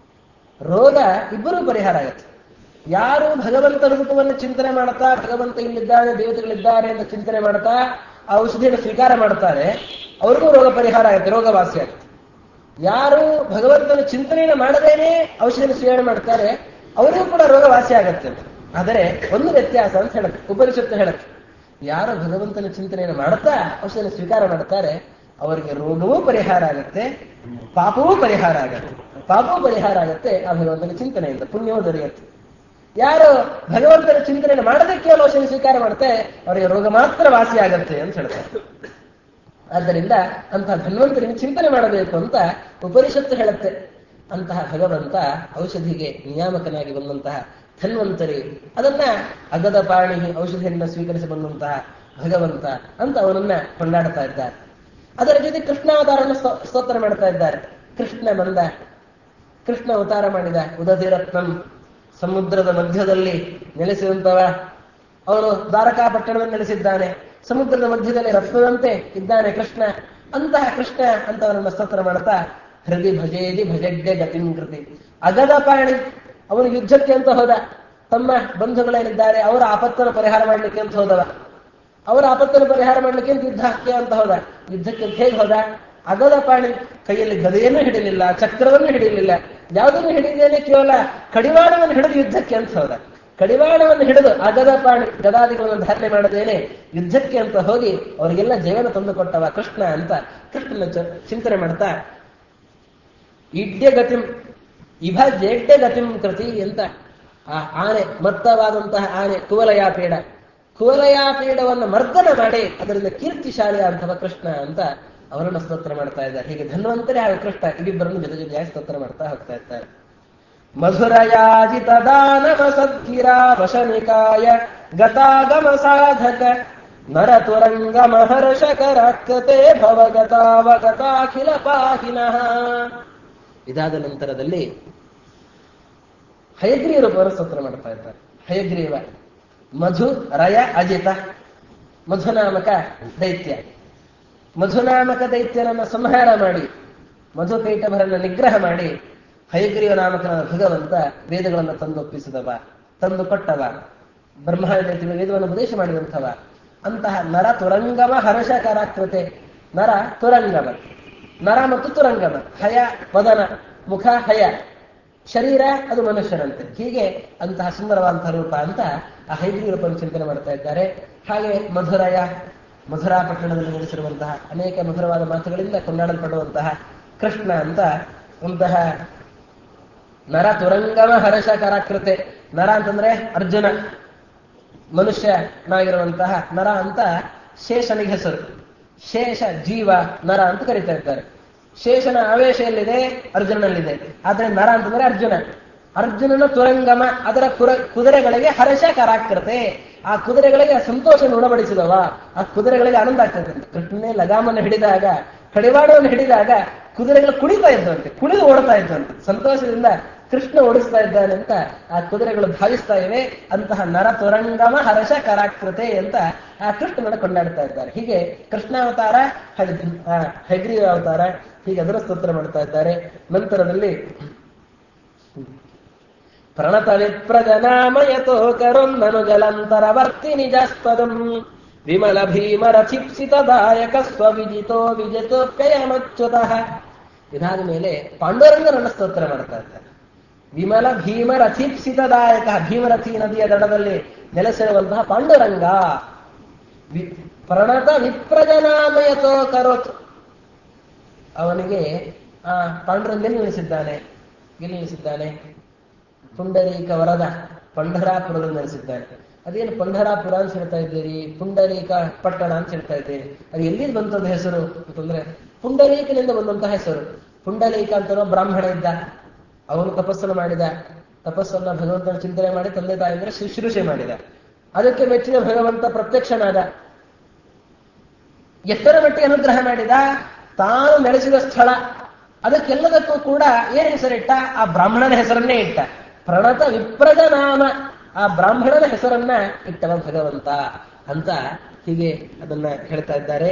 ರೋಗ ಇಬ್ಬರೂ ಪರಿಹಾರ ಆಗುತ್ತೆ ಯಾರು ಭಗವಂತನ ರೂಪವನ್ನು ಚಿಂತನೆ ಮಾಡ್ತಾ ಭಗವಂತ ಇಲ್ಲಿದ್ದಾನೆ ದೇವತೆಗಳಿದ್ದಾರೆ ಅಂತ ಚಿಂತನೆ ಮಾಡ್ತಾ ಆ ಔಷಧಿಯನ್ನು ಸ್ವೀಕಾರ ಮಾಡ್ತಾರೆ ಅವ್ರಿಗೂ ರೋಗ ಪರಿಹಾರ ಆಗುತ್ತೆ ರೋಗ ವಾಸಿ ಆಗುತ್ತೆ ಯಾರು ಭಗವಂತನ ಚಿಂತನೆಯನ್ನು ಮಾಡದೇನೆ ಔಷಧಿಯನ್ನು ಸ್ವೀಕಾರ ಮಾಡ್ತಾರೆ ಅವರಿಗೂ ಕೂಡ ರೋಗ ವಾಸಿ ಆಗತ್ತೆ ಆದರೆ ಒಂದು ವ್ಯತ್ಯಾಸ ಅಂತ ಹೇಳುತ್ತೆ ಉಪನಿಷತ್ತು ಹೇಳುತ್ತೆ ಯಾರು ಭಗವಂತನ ಚಿಂತನೆಯನ್ನು ಮಾಡುತ್ತಾ ಔಷಧಿಯನ್ನು ಸ್ವೀಕಾರ ಮಾಡ್ತಾರೆ ಅವರಿಗೆ ರೋಗವೂ ಪರಿಹಾರ ಆಗುತ್ತೆ ಪಾಪವೂ ಪರಿಹಾರ ಆಗತ್ತೆ ಪಾಪವೂ ಪರಿಹಾರ ಆಗತ್ತೆ ಆ ಭಗವಂತನ ಚಿಂತನೆಯಿಂದ ಪುಣ್ಯವೂ ದೊರೆಯುತ್ತೆ ಯಾರು ಭಗವಂತನ ಚಿಂತನೆಯನ್ನು ಮಾಡದೆ ಕೇವಲ ಔಷಧಿ ಸ್ವೀಕಾರ ಮಾಡುತ್ತೆ ಅವರಿಗೆ ರೋಗ ಮಾತ್ರ ವಾಸಿ ಆಗತ್ತೆ ಅಂತ ಹೇಳ್ತಾರೆ ಆದ್ದರಿಂದ ಅಂತಹ ಧನ್ವಂತರಿನ ಚಿಂತನೆ ಮಾಡಬೇಕು ಅಂತ ಉಪನಿಷತ್ತು ಹೇಳುತ್ತೆ ಅಂತಹ ಭಗವಂತ ಔಷಧಿಗೆ ನಿಯಾಮಕನಾಗಿ ಬಂದಂತಹ ಧನ್ವಂತರಿ ಅದನ್ನ ಅಗದ ಪಾಣಿ ಔಷಧಿಯನ್ನ ಸ್ವೀಕರಿಸಿ ಬಂದಂತಹ ಭಗವಂತ ಅಂತ ಅವನನ್ನ ಕೊಂಡಾಡ್ತಾ ಇದ್ದಾರೆ ಅದರ ಜೊತೆ ಕೃಷ್ಣಾವತಾರನ ಸ್ತೋ- ಸ್ತೋತ್ರ ಮಾಡ್ತಾ ಇದ್ದಾರೆ ಕೃಷ್ಣ ಬಂದ ಕೃಷ್ಣ ಅವತಾರ ಮಾಡಿದ ಉದಧಿರತ್ನಂ ಸಮುದ್ರದ ಮಧ್ಯದಲ್ಲಿ ನೆಲೆಸಿದಂತವ ಅವನು ದ್ವಾರಕಾಪಟ್ಟಣದಲ್ಲಿ ನೆಲೆಸಿದ್ದಾನೆ ಸಮುದ್ರದ ಮಧ್ಯದಲ್ಲಿ ರತ್ನದಂತೆ ಇದ್ದಾನೆ ಕೃಷ್ಣ ಅಂತಹ ಕೃಷ್ಣ ಅಂತ ಅವನನ್ನ ಸ್ತೋತ್ರ ಮಾಡ್ತಾ ಹೃದಯ ಭಜೇದಿ ಭಜಡ್ಯ ಗತಿಂ ಕೃತಿ ಅಗದ ಪಾಣಿ ಅವನು ಯುದ್ಧಕ್ಕೆ ಅಂತ ಹೋದ ತಮ್ಮ ಬಂಧುಗಳೇನಿದ್ದಾರೆ ಅವರ ಆಪತ್ತನ್ನು ಪರಿಹಾರ ಮಾಡ್ಲಿಕ್ಕೆ ಅಂತ ಹೋದವ ಅವರ ಆಪತ್ತನ್ನು ಪರಿಹಾರ ಮಾಡ್ಲಿಕ್ಕೆ ಅಂತ ಯುದ್ಧಕ್ಕೆ ಅಂತ ಹೋದ ಯುದ್ಧಕ್ಕೆ ಅಂತ ಹೇಗೆ ಹೋದ ಅಗದ ಪಾಣಿ ಕೈಯಲ್ಲಿ ಗದೆಯನ್ನು ಹಿಡಿಲಿಲ್ಲ ಚಕ್ರವನ್ನು ಹಿಡಿಲಿಲ್ಲ ಯಾವುದನ್ನು ಹಿಡಿದೇನೆ ಕೇವಲ ಕಡಿವಾಣವನ್ನು ಹಿಡಿದು ಯುದ್ಧಕ್ಕೆ ಅಂತ ಹೋದ ಕಡಿವಾಣವನ್ನು ಹಿಡಿದು ಅಗದ ಪಾಣಿ ಗದಾದಿಗಳನ್ನು ಧಾರಣೆ ಮಾಡದೇನೆ ಯುದ್ಧಕ್ಕೆ ಅಂತ ಹೋಗಿ ಅವರಿಗೆಲ್ಲ ಜೀವನ ತಂದುಕೊಟ್ಟವ ಕೃಷ್ಣ ಅಂತ ಕೃಷ್ಣನ ಚ- ಚಿಂತನೆ ಮಾಡ್ತಾ ಇಡ್ಯ ಗತಿಂ ಇಭ ಜೇಡ್ಯ ಗತಿಂ ಕೃತಿ ಅಂತ ಆ ಆನೆ ಮತ್ತವಾದಂತಹ ಆನೆ ಕುವಲಯಾಪೀಡ ಕುವಲಯಾಪೀಡವನ್ನು ಮರ್ದನ ಮಾಡಿ ಅದರಿಂದ ಕೀರ್ತಿಶಾಲಿ ಅಂತವ ಕೃಷ್ಣ ಅಂತ ಅವರನ್ನು ಸ್ತೋತ್ರ ಮಾಡ್ತಾ ಇದ್ದಾರೆ ಹೀಗೆ ಧನ್ವಂತರೇ ಹಾಗೂ ಕೃಷ್ಣ ಇವಿಬ್ಬರನ್ನು ಜೊತೆ ಜೊತೆಯಾಗಿ ಸ್ತೋತ್ರ ಮಾಡ್ತಾ ಹೋಗ್ತಾ ಇರ್ತಾರೆ ಮಧುರಯಾಜಿತ ದಾನವ ಸದ್ಗಿರ ವಶನಿಕಾಯ ಗತಾಗಮ ಸಾಧಕ ನರ ತುರಂಗ ಮಹರ್ಷಕರಾಕತೆ ಭವಗತಾವಗತಾಖಿಲ ಪಾಹಿನಃ ಇದಾದ ನಂತರದಲ್ಲಿ ಹಯಗ್ರೀವರು ಪರಸ್ತೋತ್ರ ಮಾಡ್ತಾ ಇದ್ದಾರೆ ಹಯಗ್ರೀವ ಮಧು ರಯ ಅಜಿತ ಮಧುನಾಮಕ ದೈತ್ಯ ಮಧುನಾಮಕ ದೈತ್ಯನನ್ನ ಸಂಹಾರ ಮಾಡಿ ಮಧುಕೈಟಭರನ್ನ ನಿಗ್ರಹ ಮಾಡಿ ಹಯಗ್ರೀವ ನಾಮಕನ ಭಗವಂತ ವೇದಗಳನ್ನು ತಂದು ಒಪ್ಪಿಸಿದವ ತಂದು ಕೊಟ್ಟವ ಬ್ರಹ್ಮಾಂಡ ವೇದವನ್ನು ಉಪದೇಶ ಮಾಡಿದಂಥವ ಅಂತಹ ನರ ತುರಂಗಮ ಹರ್ಷಕರಾಕೃತೆ ನರ ತುರಂಗಮ ನರ ಮತ್ತು ತುರಂಗಮ ಹಯ ವದನ ಮುಖ ಹಯ ಶರೀರ ಅದು ಮನುಷ್ಯರಂತೆ ಹೀಗೆ ಅಂತಹ ಸುಂದರವಾದಂತಹ ರೂಪ ಅಂತ ಆ ಹೈಗ್ರೀ ರೂಪವನ್ನು ಚಿಂತನೆ ಮಾಡ್ತಾ ಇದ್ದಾರೆ ಹಾಗೆ ಮಧುರಯ ಮಧುರಾ ಪಟ್ಟಣದಲ್ಲಿ ನೆಲೆಸಿರುವಂತಹ ಅನೇಕ ಮಧುರವಾದ ಮಾತುಗಳಿಂದ ಕೊಂಡಾಡಲ್ಪಡುವಂತಹ ಕೃಷ್ಣ ಅಂತ ಅಂತಹ ನರ ತುರಂಗಮ ಹರ್ಷಕರಾಕೃತೆ ನರ ಅಂತಂದ್ರೆ ಅರ್ಜುನ ಮನುಷ್ಯನಾಗಿರುವಂತಹ ನರ ಅಂತ ಶೇಷನಿಗೆ ಹೆಸರು ಶೇಷ ಜೀವ ನರ ಅಂತ ಕರೀತಾ ಇದ್ದಾರೆ ಶೇಷನ ಆವೇಶ ಎಲ್ಲಿದೆ ಅರ್ಜುನನಲ್ಲಿದೆ ಆದ್ರೆ ನರ ಅಂತಂದ್ರೆ ಅರ್ಜುನ ಅರ್ಜುನನ ತುರಂಗಮ ಅದರ ಕುರ ಕುದುರೆಗಳಿಗೆ ಹರ್ಷ ಕರಾಕೃತೆ ಆ ಕುದುರೆಗಳಿಗೆ ಸಂತೋಷ ಉಣಬಡಿಸಿದವ ಆ ಕುದುರೆಗಳಿಗೆ ಆನಂದ ಆಗ್ತದೆ ಕೃಷ್ಣನೇ ಲಗಾಮನ್ನು ಹಿಡಿದಾಗ ಕಡಿವಾಡವನ್ನು ಹಿಡಿದಾಗ ಕುದುರೆಗಳು ಕುಣಿತಾ ಇದ್ದಂತೆ ಕುಣಿದು ಓಡ್ತಾ ಇದ್ದಂತೆ ಸಂತೋಷದಿಂದ ಕೃಷ್ಣ ಓಡಿಸ್ತಾ ಇದ್ದಾನೆ ಅಂತ ಆ ಕುದುರೆಗಳು ಭಾವಿಸ್ತಾ ಇವೆ ಅಂತಹ ನರ ತುರಂಗಮ ಹರ್ಷ ಕರಾಕೃತೆ ಅಂತ ಆ ಕೃಷ್ಣನನ್ನು ಕೊಂಡಾಡ್ತಾ ಇದ್ದಾರೆ ಹೀಗೆ ಕೃಷ್ಣಾವತಾರ ಹೈಗ್ರೀವ ಅವತಾರ ಹೀಗೆ ಅದರ ಸ್ತೋತ್ರ ಮಾಡ್ತಾ ಇದ್ದಾರೆ ನಂತರದಲ್ಲಿ ಪ್ರಣತ ವಿಪ್ರಜನಾಮಯತೋ ಕರುನ್ನನು ಜಲಂತರವರ್ತಿ ನಿಜಾಸ್ಪದಂ ವಿಮಲ ಭೀಮರ ಚಿಪ್ಸಿತದಾಯಕ ಸ್ವವಿಜಿತೋ ವಿಜಿತೋಪ್ಯಯಮಚ್ಯುತಃ ಇದಾದ ಮೇಲೆ ಪಾಂಡುರಂಗನನ್ನ ಸ್ತೋತ್ರ ಮಾಡ್ತಾ ಇದ್ದಾರೆ ವಿಮಲ ಭೀಮರಥೀಪ್ಸಿತದಾಯಕ ಭೀಮರಥಿ ನದಿಯ ದಡದಲ್ಲಿ ನೆಲೆಸಿರುವಂತಹ ಪಾಂಡುರಂಗ ವಿ- ಪ್ರಣತ ವಿಪ್ರಜನಾಮಯತೋ ಕರೋತ್ ಅವನಿಗೆ ಆ ಪಾಂಡುರಂಗ ಎಲ್ಲಿ ನಿಲ್ಲಿಸಿದ್ದಾನೆ ಎಲ್ಲಿ ನಿಲ್ಲಿಸಿದ್ದಾನೆ ಪುಂಡರೀಕ ವರದ ಪಂಢರಾಪುರದಲ್ಲಿ ನೆಲೆಸಿದ್ದಾನೆ ಅದೇನು ಪಂಢರಾಪುರ ಅಂತ ಹೇಳ್ತಾ ಇದ್ದೀರಿ ಪುಂಡರೀಕ ಪಟ್ಟಣ ಅಂತ ಹೇಳ್ತಾ ಇದ್ದೀರಿ ಅದು ಎಲ್ಲಿಂದ ಬಂತದ ಹೆಸರು ಅಂತಂದ್ರೆ ಪುಂಡರೀಕನಿಂದ ಬಂದಂತಹ ಹೆಸರು ಪುಂಡಲೀಕ ಅಂತ ಬ್ರಾಹ್ಮಣ ಇದ್ದ ಅವನು ತಪಸ್ಸನ್ನು ಮಾಡಿದ ತಪಸ್ಸನ್ನ ಭಗವಂತನ ಚಿಂತನೆ ಮಾಡಿ ತಂದೆ ತಾಯಿದ್ರೆ ಶುಶ್ರೂಷೆ ಮಾಡಿದ ಅದಕ್ಕೆ ಮೆಚ್ಚಿದ ಭಗವಂತ ಪ್ರತ್ಯಕ್ಷನಾದ ಎಷ್ಟರ ಮಟ್ಟಿಗೆ ಅನುಗ್ರಹ ಮಾಡಿದ ತಾನು ನೆಲೆಸಿದ ಸ್ಥಳ ಅದಕ್ಕೆಲ್ಲದಕ್ಕೂ ಕೂಡ ಏನ್ ಹೆಸರಿಟ್ಟ ಆ ಬ್ರಾಹ್ಮಣನ ಹೆಸರನ್ನೇ ಇಟ್ಟ ಪ್ರಣತ ವಿಪ್ರದ ನಾಮ ಆ ಬ್ರಾಹ್ಮಣನ ಹೆಸರನ್ನ ಇಟ್ಟವ ಭಗವಂತ ಅಂತ ಹೀಗೆ ಅದನ್ನ ಹೇಳ್ತಾ ಇದ್ದಾರೆ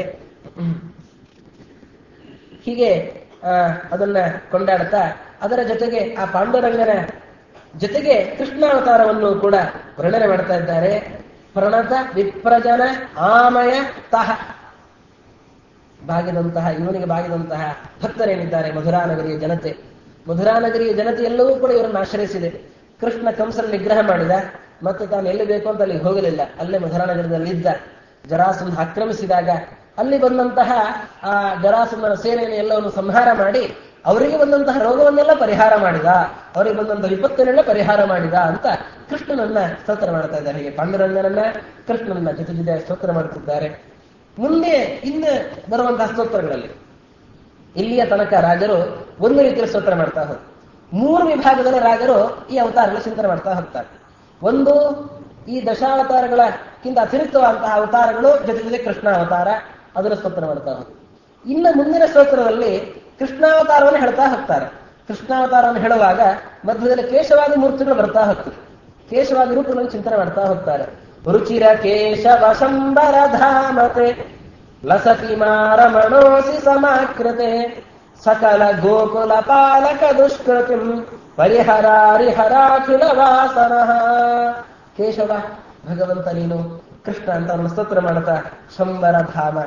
ಹೀಗೆ ಆ, ಅದನ್ನ ಕೊಂಡಾಡ್ತಾ ಅದರ ಜೊತೆಗೆ ಆ ಪಾಂಡುರಂಗನ ಜೊತೆಗೆ ಕೃಷ್ಣಾವತಾರವನ್ನು ಕೂಡ ವರ್ಣನೆ ಮಾಡ್ತಾ ಇದ್ದಾರೆ ಪ್ರಣತ ವಿಪ್ರಜನ ಆಮಯ ತಹ ಬಾಗಿದಂತಹ ಇವನಿಗೆ ಬಾಗಿದಂತಹ ಭಕ್ತರೇನಿದ್ದಾರೆ ಮಧುರಾನಗರಿಯ ಜನತೆ ಮಧುರಾನಗರಿಯ ಜನತೆ ಎಲ್ಲವೂ ಕೂಡ ಇವರನ್ನು ಆಶ್ರಯಿಸಿದೆ ಕೃಷ್ಣ ಕಂಸನ ನಿಗ್ರಹ ಮಾಡಿದ ಮತ್ತೆ ತಾನು ಎಲ್ಲಿ ಬೇಕು ಅಂತ ಅಲ್ಲಿಗೆ ಹೋಗಲಿಲ್ಲ ಅಲ್ಲೇ ಮಧುರಾನಗರದಲ್ಲಿ ಇದ್ದ ಜರಾಸಂಧ ಆಕ್ರಮಿಸಿದಾಗ ಅಲ್ಲಿ ಬಂದಂತಹ ಆ ಜರಾಸಂಧನ ಸೇನೆಯನ್ನು ಎಲ್ಲವನ್ನು ಸಂಹಾರ ಮಾಡಿ ಅವರಿಗೆ ಬಂದಂತಹ ರೋಗವನ್ನೆಲ್ಲ ಪರಿಹಾರ ಮಾಡಿದ ಅವರಿಗೆ ಬಂದಂತಹ ವಿಪತ್ತನ್ನೆಲ್ಲ ಪರಿಹಾರ ಮಾಡಿದ ಅಂತ ಕೃಷ್ಣನನ್ನ ಸ್ತೋತ್ರ ಮಾಡ್ತಾ ಇದ್ದಾರೆ ಹೀಗೆ ಪಾಂಡುರಂಗನನ್ನ ಕೃಷ್ಣನನ್ನ ಜೊತೆ ಜೊತೆ ಸ್ತೋತ್ರ ಮಾಡುತ್ತಿದ್ದಾರೆ ಮುಂದೆ ಇನ್ನು ಬರುವಂತಹ ಸ್ತೋತ್ರಗಳಲ್ಲಿ ಇಲ್ಲಿಯ ತನಕ ರಾಜರು ಒಂದು ರೀತಿಯ ಸ್ತೋತ್ರ ಮಾಡ್ತಾ ಹೋದ್ರು ಮೂರು ವಿಭಾಗದಲ್ಲಿ ರಾಜರು ಈ ಅವತಾರಗಳ ಚಿಂತನೆ ಮಾಡ್ತಾ ಹೋಗ್ತಾರೆ ಒಂದು ಈ ದಶಾವತಾರಗಳಕ್ಕಿಂತ ಅತಿರಿಕ್ತವಾದಂತಹ ಅವತಾರಗಳು ಜೊತೆ ಜೊತೆ ಕೃಷ್ಣ ಅವತಾರ ಅದರ ಸ್ತೋತ್ರ ಮಾಡ್ತಾ ಹೋಗ್ತಾರೆ ಇನ್ನು ಮುಂದಿನ ಸ್ತೋತ್ರದಲ್ಲಿ ಕೃಷ್ಣಾವತಾರವನ್ನು ಹೇಳ್ತಾ ಹೋಗ್ತಾರೆ ಕೃಷ್ಣಾವತಾರವನ್ನು ಹೇಳುವಾಗ ಮಧ್ಯದಲ್ಲಿ ಕೇಶವಾದಿ ಮೂರ್ತಿಗಳು ಬರ್ತಾ ಹೋಗ್ತದೆ ಕೇಶವಾದಿ ರೂಪಗಳನ್ನು ಚಿಂತನೆ ಮಾಡ್ತಾ ಹೋಗ್ತಾರೆ ರುಚಿರ ಕೇಶವ ಶಂಬರ ಧಾಮತೆ ಲಸತಿ ಮಾರಮಣೋಸಿ ಸಮಾಕೃತೆ ಸಕಲ ಗೋಕುಲ ಪಾಲಕ ದುಷ್ಕೃತಿಂ ಪರಿಹರಾರಿಹರಾಖಿಲ ವಾಸನಃ ಕೇಶವ ಭಗವಂತ ನೀನು ಕೃಷ್ಣ ಅಂತ ಅವನು ಸ್ತೋತ್ರ ಮಾಡ್ತಾ ಶಂಬರ ಧಾಮ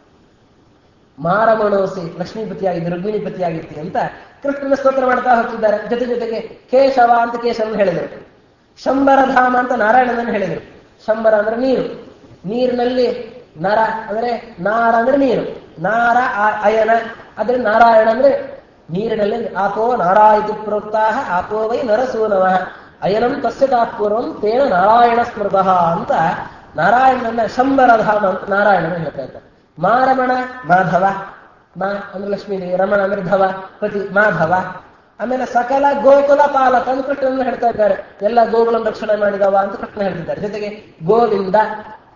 ಮಾರಮಣೋಸಿ ಲಕ್ಷ್ಮೀಪತಿಯಾಗಿದ್ದೆ ರುಕ್ಮಿಣಿಪತಿಯಾಗಿತ್ತಿ ಅಂತ ಕೃಷ್ಣನ ಸ್ತೋತ್ರ ಮಾಡ್ತಾ ಹೋಗ್ತಿದ್ದಾರೆ ಜೊತೆ ಜೊತೆಗೆ ಕೇಶವ ಅಂತ ಕೇಶವನ್ ಹೇಳಿದರು ಶಂಬರ ಧಾಮ ಅಂತ ನಾರಾಯಣನನ್ನು ಹೇಳಿದರು ಶಂಬರ ಅಂದ್ರೆ ನೀರು ನೀರಿನಲ್ಲಿ ನರ ಅಂದ್ರೆ ನಾರ ಅಂದ್ರೆ ನೀರು ನಾರ ಆ- ಅಯನ ಅಂದ್ರೆ ನಾರಾಯಣ ಅಂದ್ರೆ ನೀರಿನಲ್ಲಿ ಆಪೋ ನಾರಾಯಿತಿ ಪ್ರೋಕ್ತಾಹ ಆಪೋ ವೈ ನರಸೂನವ ಅಯನಂ ತಸ್ಯ ತಾತ್ಪೂರ್ವಂ ತೇನ ನಾರಾಯಣ ಸ್ಮೃತಃ ಅಂತ ನಾರಾಯಣನ ಶಂಬರ ಧಾಮ ಅಂತ ನಾರಾಯಣನ ಹೇಳ್ತಾ ಇದ್ದಾರೆ ಮಾರಮಣ ಮಾಧವ ಮಾ ಅಂದ್ರೆ ಲಕ್ಷ್ಮೀದೇವಿ ರಮಣ ಅಂದ್ರೆ ಧವ ಪತಿ ಮಾಧವ ಆಮೇಲೆ ಸಕಲ ಗೋಕುಲ ಪಾಲಕ ಅಂತ ಕೃಷ್ಣನ ಹೇಳ್ತಾ ಇದ್ದಾರೆ ಎಲ್ಲ ಗೋಗಳನ್ನು ರಕ್ಷಣೆ ಮಾಡಿದವ ಅಂತ ಕೃಷ್ಣ ಹೇಳ್ತಿದ್ದಾರೆ ಜೊತೆಗೆ ಗೋವಿಂದ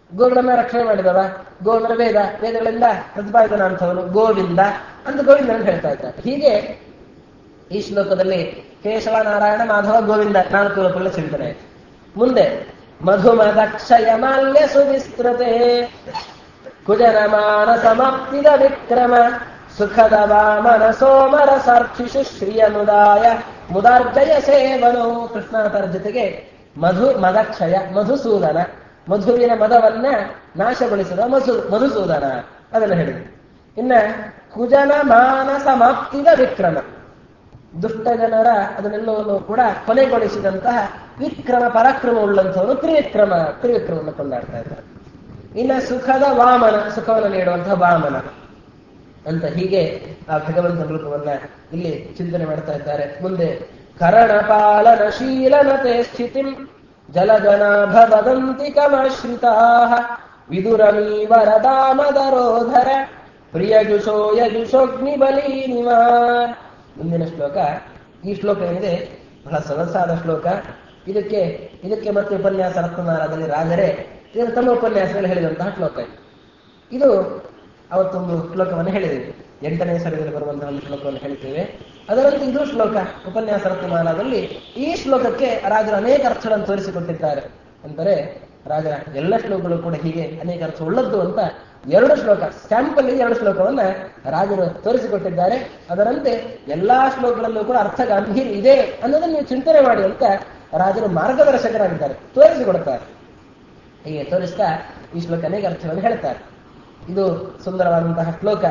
ಗೋಗಳನ್ನ ರಕ್ಷಣೆ ಮಾಡಿದವ ಗೋ ಅಂದ್ರೆ ವೇದ ವೇದಗಳಿಂದ ಪ್ರತಿಪಾದನ ಅಂಥವನು ಗೋವಿಂದ ಅಂತ ಗೋವಿಂದ ಅಂತ ಹೇಳ್ತಾ ಇದ್ದಾರೆ ಹೀಗೆ ಈ ಶ್ಲೋಕದಲ್ಲಿ ಕೇಶವ ನಾರಾಯಣ ಮಾಧವ ಗೋವಿಂದ ನಾಲ್ಕು ರೂಪಗಳ ಚಿಂತನೆ ಆಯ್ತು. ಮುಂದೆ ಮಧುಮದಕ್ಷಯ ಮಾಲ್ಯ ಸುವಿಸ್ತೃತೆ ಕುಜನ ಮಾನಸ ಸಮಾಪ್ತಿದ ವಿಕ್ರಮ ಸುಖದ ವಾಮನ ಸೋಮರ ಸಾಕ್ಷಿಷು ಶ್ರಿಯ ಮುದಾಯ ಮುದಾರ್ಜಯ ಸೇವನು ಕೃಷ್ಣಾವತಾರ ಜೊತೆಗೆ ಮಧು ಮದಕ್ಷಯ ಮಧುಸೂದನ ಮಧುವಿನ ಮದವನ್ನ ನಾಶಗೊಳಿಸಿದ ಮಧು ಮಧುಸೂದನ ಅದನ್ನು ಹೇಳಿದೆ ಇನ್ನ ಕುಜನ ಮಾನ ಸಮಾಪ್ತಿದ ವಿಕ್ರಮ ದುಷ್ಟ ಜನರ ಅದನ್ನೆಲ್ಲವನ್ನು ಕೂಡ ಕೊನೆಗೊಳಿಸಿದಂತಹ ವಿಕ್ರಮ ಪರಾಕ್ರಮ ಉಳ್ಳಂಥವನು ತ್ರಿವಿಕ್ರಮ ತ್ರಿವಿಕ್ರಮವನ್ನು ಕೊಂಡಾಡ್ತಾ ಇದ್ದಾರೆ ಇನ್ನ ಸುಖದ ವಾಮನ ಸುಖವನ್ನು ನೀಡುವಂತಹ ವಾಮನ ಅಂತ ಹೀಗೆ ಆ ಭಗವಂತನ ರೂಪವನ್ನ ಇಲ್ಲಿ ಚಿಂತನೆ ಮಾಡ್ತಾ ಇದ್ದಾರೆ ಮುಂದೆ ಕರಣ ಪಾಲನ ಶೀಲನತೆ ಸ್ಥಿತಿಂ ಜಲಜನಾಭ ವದಂತಿ ಕಮಾಶ್ರಿತಾ ವಿದುರಮೀವರ ದಾಮದರೋಧರ ಪ್ರಿಯಜುಷೋ ಯಜುಷೋಗ್ನಿ ಬಲೀನಿವಾ ಮುಂದಿನ ಶ್ಲೋಕ ಈ ಶ್ಲೋಕ ಏನಿದೆ ಬಹಳ ಸೊಗಸಾದ ಶ್ಲೋಕ ಇದಕ್ಕೆ ಇದಕ್ಕೆ ಮತ್ತೆ ಉಪನ್ಯಾಸ ರತ್ನಾರದಲ್ಲಿ ರಾಜರೇ ಇದನ್ನು ತಮ್ಮ ಉಪನ್ಯಾಸದಲ್ಲಿ ಹೇಳಿದಂತಹ ಶ್ಲೋಕ ಇದು. ಇದು ಅವತ್ತೊಂದು ಶ್ಲೋಕವನ್ನು ಹೇಳಿದ್ದೇವೆ ಎಂಟನೇ ಸರ್ಗದಲ್ಲಿ ಬರುವಂತಹ ಒಂದು ಶ್ಲೋಕವನ್ನು ಹೇಳ್ತೇವೆ ಅದರಂತೆ ಇದು ಶ್ಲೋಕ ಉಪನ್ಯಾಸ ರತ್ನಮಾಲಾದಲ್ಲಿ ಈ ಶ್ಲೋಕಕ್ಕೆ ರಾಜರು ಅನೇಕ ಅರ್ಥಗಳನ್ನು ತೋರಿಸಿಕೊಟ್ಟಿದ್ದಾರೆ ಅಂದರೆ ರಾಜರ ಎಲ್ಲ ಶ್ಲೋಕಗಳು ಕೂಡ ಹೀಗೆ ಅನೇಕ ಅರ್ಥ ಉಳ್ಳದ್ದು ಅಂತ ಎರಡು ಶ್ಲೋಕ ಸ್ಯಾಂಪಲ್ ಎರಡು ಶ್ಲೋಕವನ್ನ ರಾಜರು ತೋರಿಸಿಕೊಟ್ಟಿದ್ದಾರೆ ಅದರಂತೆ ಎಲ್ಲಾ ಶ್ಲೋಕಗಳಲ್ಲೂ ಕೂಡ ಅರ್ಥ ಗಾಂಭೀರ್ಯ ಇದೆ ಅನ್ನೋದನ್ನು ನೀವು ಚಿಂತನೆ ಮಾಡಿ ಅಂತ ರಾಜರು ಮಾರ್ಗದರ್ಶಕರಾಗಿದ್ದಾರೆ ತೋರಿಸಿಕೊಡ್ತಾರೆ ಹೀಗೆ ತೋರಿಸ್ತಾ ಈ ಶ್ಲೋಕ ಅನೇಕ ಅರ್ಥಗಳನ್ನು ಹೇಳ್ತಾರೆ ಇದು ಸುಂದರವಾದಂತಹ ಶ್ಲೋಕ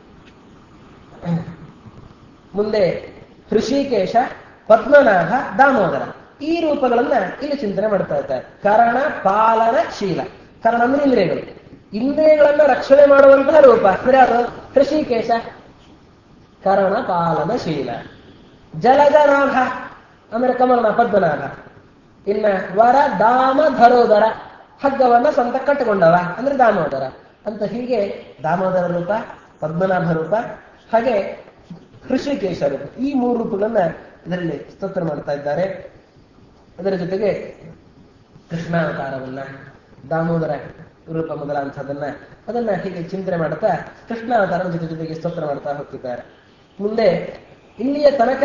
ಮುಂದೆ ಹೃಷಿಕೇಶ ಪದ್ಮನಾಭ ದಾಮೋದರ ಈ ರೂಪಗಳನ್ನ ಇಲ್ಲಿ ಚಿಂತನೆ ಮಾಡ್ತಾ ಇದ್ದಾರೆ ಕಾರಣ ಪಾಲನ ಶೀಲ ಕಾರಣ ಅಂದ್ರೆ ಇಂದ್ರಿಯಗಳು ಇಂದ್ರಿಯಗಳನ್ನ ರಕ್ಷಣೆ ಮಾಡುವಂತಹ ರೂಪ ಅಂದ್ರೆ ಅದು ಹೃಷಿಕೇಶ ಕಾರಣ ಪಾಲನ ಶೀಲ ಜಲಜನಾಭ ಅಂದ್ರೆ ಕಮಲನ ಪದ್ಮನಾಭ ಇನ್ನ ವರ ದಾಮಧರೋದರ ಹಗ್ಗವನ್ನ ಸ್ವಂತ ಕಟ್ಟಿಕೊಂಡವ ಅಂದ್ರೆ ದಾಮೋದರ ಅಂತ ಹೀಗೆ ದಾಮೋದರ ರೂಪ ಪದ್ಮನಾಭ ರೂಪ ಹಾಗೆ ಹೃಷಿಕೇಶ ರೂಪ ಈ ಮೂರು ರೂಪಗಳನ್ನ ಇದರಲ್ಲಿ ಸ್ತೋತ್ರ ಮಾಡ್ತಾ ಇದ್ದಾರೆ ಅದರ ಜೊತೆಗೆ ಕೃಷ್ಣಾವತಾರವನ್ನ ದಾಮೋದರ ರೂಪ ಮೊದಲಾಂಥದ್ದನ್ನ ಅದನ್ನ ಹೀಗೆ ಚಿಂತನೆ ಮಾಡ್ತಾ ಕೃಷ್ಣಾವತಾರದ ಜೊತೆ ಜೊತೆಗೆ ಸ್ತೋತ್ರ ಮಾಡ್ತಾ ಹೋಗ್ತಿದ್ದಾರೆ ಮುಂದೆ ಇಲ್ಲಿಯ ತನಕ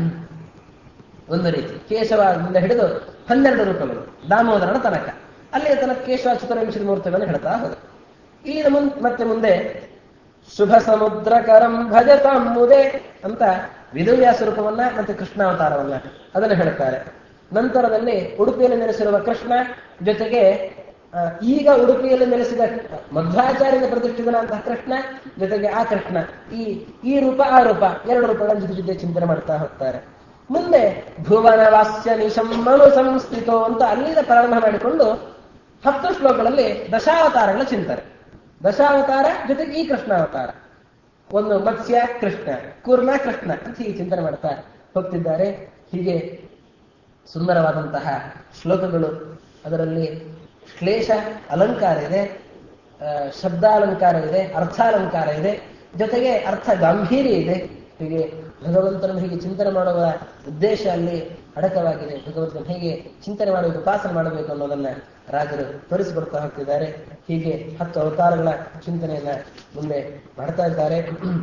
ಒಂದು ರೀತಿ ಕೇಶವದಿಂದ ಹಿಡಿದು ಹನ್ನೆರಡು ರೂಪಗಳು ದಾಮೋದರನ ತನಕ ಅಲ್ಲಿಯ ತನಕ ಕೇಶವ ಚತುರ್ವಿಂಶದ ಮೂರ್ತಿಗಳನ್ನು ಹೇಳ್ತಾ ಹೋದ ಇಲ್ಲಿನ ಮುನ್ ಮತ್ತೆ ಮುಂದೆ ಶುಭ ಸಮುದ್ರಕರಂ ಭಜತಾಂ ಮುದೆ ಅಂತ ವಿದುವ್ಯಾಸ ರೂಪವನ್ನ ಮತ್ತೆ ಕೃಷ್ಣಾವತಾರವನ್ನ ಅದನ್ನು ಹೇಳ್ತಾರೆ ನಂತರದಲ್ಲಿ ಉಡುಪಿಯಲ್ಲಿ ನೆಲೆಸಿರುವ ಕೃಷ್ಣ ಜೊತೆಗೆ ಆ, ಈಗ ಉಡುಪಿಯಲ್ಲಿ ನೆಲೆಸಿದ ಮಧ್ವಾಚಾರ್ಯನ ಪ್ರತಿಷ್ಠಿತನಾದಂತಹ ಕೃಷ್ಣ ಜೊತೆಗೆ ಆ ಕೃಷ್ಣ ಈ ಈ ರೂಪ ಆ ರೂಪ ಎರಡು ರೂಪಗಳ ಜೊತೆ ಜೊತೆ ಚಿಂತನೆ ಮಾಡ್ತಾ ಹೋಗ್ತಾರೆ ಮುಂದೆ ಭುವನ ವಾಸ್ಯ ನಿಶಮ್ಮನು ಸಂಸ್ಥಿತೋ ಅಂತ ಅಲ್ಲಿಂದ ಪ್ರಾರಂಭ ಮಾಡಿಕೊಂಡು ಹತ್ತು ಶ್ಲೋಕಗಳಲ್ಲಿ ದಶಾವತಾರಗಳ ಚಿಂತನೆ ದಶಾವತಾರ ಜೊತೆಗೆ ಈ ಕೃಷ್ಣಾವತಾರ ಒಂದು ಮತ್ಸ್ಯ ಕೃಷ್ಣ ಕೂರ್ಮ ಕೃಷ್ಣ ಅಂತ ಹೀಗೆ ಚಿಂತನೆ ಮಾಡ್ತಾ ಹೋಗ್ತಿದ್ದಾರೆ ಹೀಗೆ ಸುಂದರವಾದಂತಹ ಶ್ಲೋಕಗಳು ಅದರಲ್ಲಿ ಕ್ಲೇಶ ಅಲಂಕಾರ ಇದೆ ಆ, ಶಬ್ದಾಲಂಕಾರ ಇದೆ ಅರ್ಥಾಲಂಕಾರ ಇದೆ ಜೊತೆಗೆ ಅರ್ಥ ಗಾಂಭೀರ್ಯ ಇದೆ ಹೀಗೆ ಭಗವಂತನನ್ನು ಹೀಗೆ ಚಿಂತನೆ ಮಾಡುವ ಉದ್ದೇಶ ಅಲ್ಲಿ ಅಡಕವಾಗಿದೆ ಭಗವಂತನ ಹೇಗೆ ಚಿಂತನೆ ಮಾಡಬೇಕು ಉಪಾಸನೆ ಮಾಡಬೇಕು ಅನ್ನೋದನ್ನ ರಾಜರು ತೋರಿಸಿಕೊಡ್ತಾ ಹೋಗ್ತಿದ್ದಾರೆ ಹೀಗೆ ಹತ್ತು ಅವತಾರಗಳ ಚಿಂತನೆಯನ್ನ ಮುಂದೆ ಮಾಡ್ತಾ ಇದ್ದಾರೆ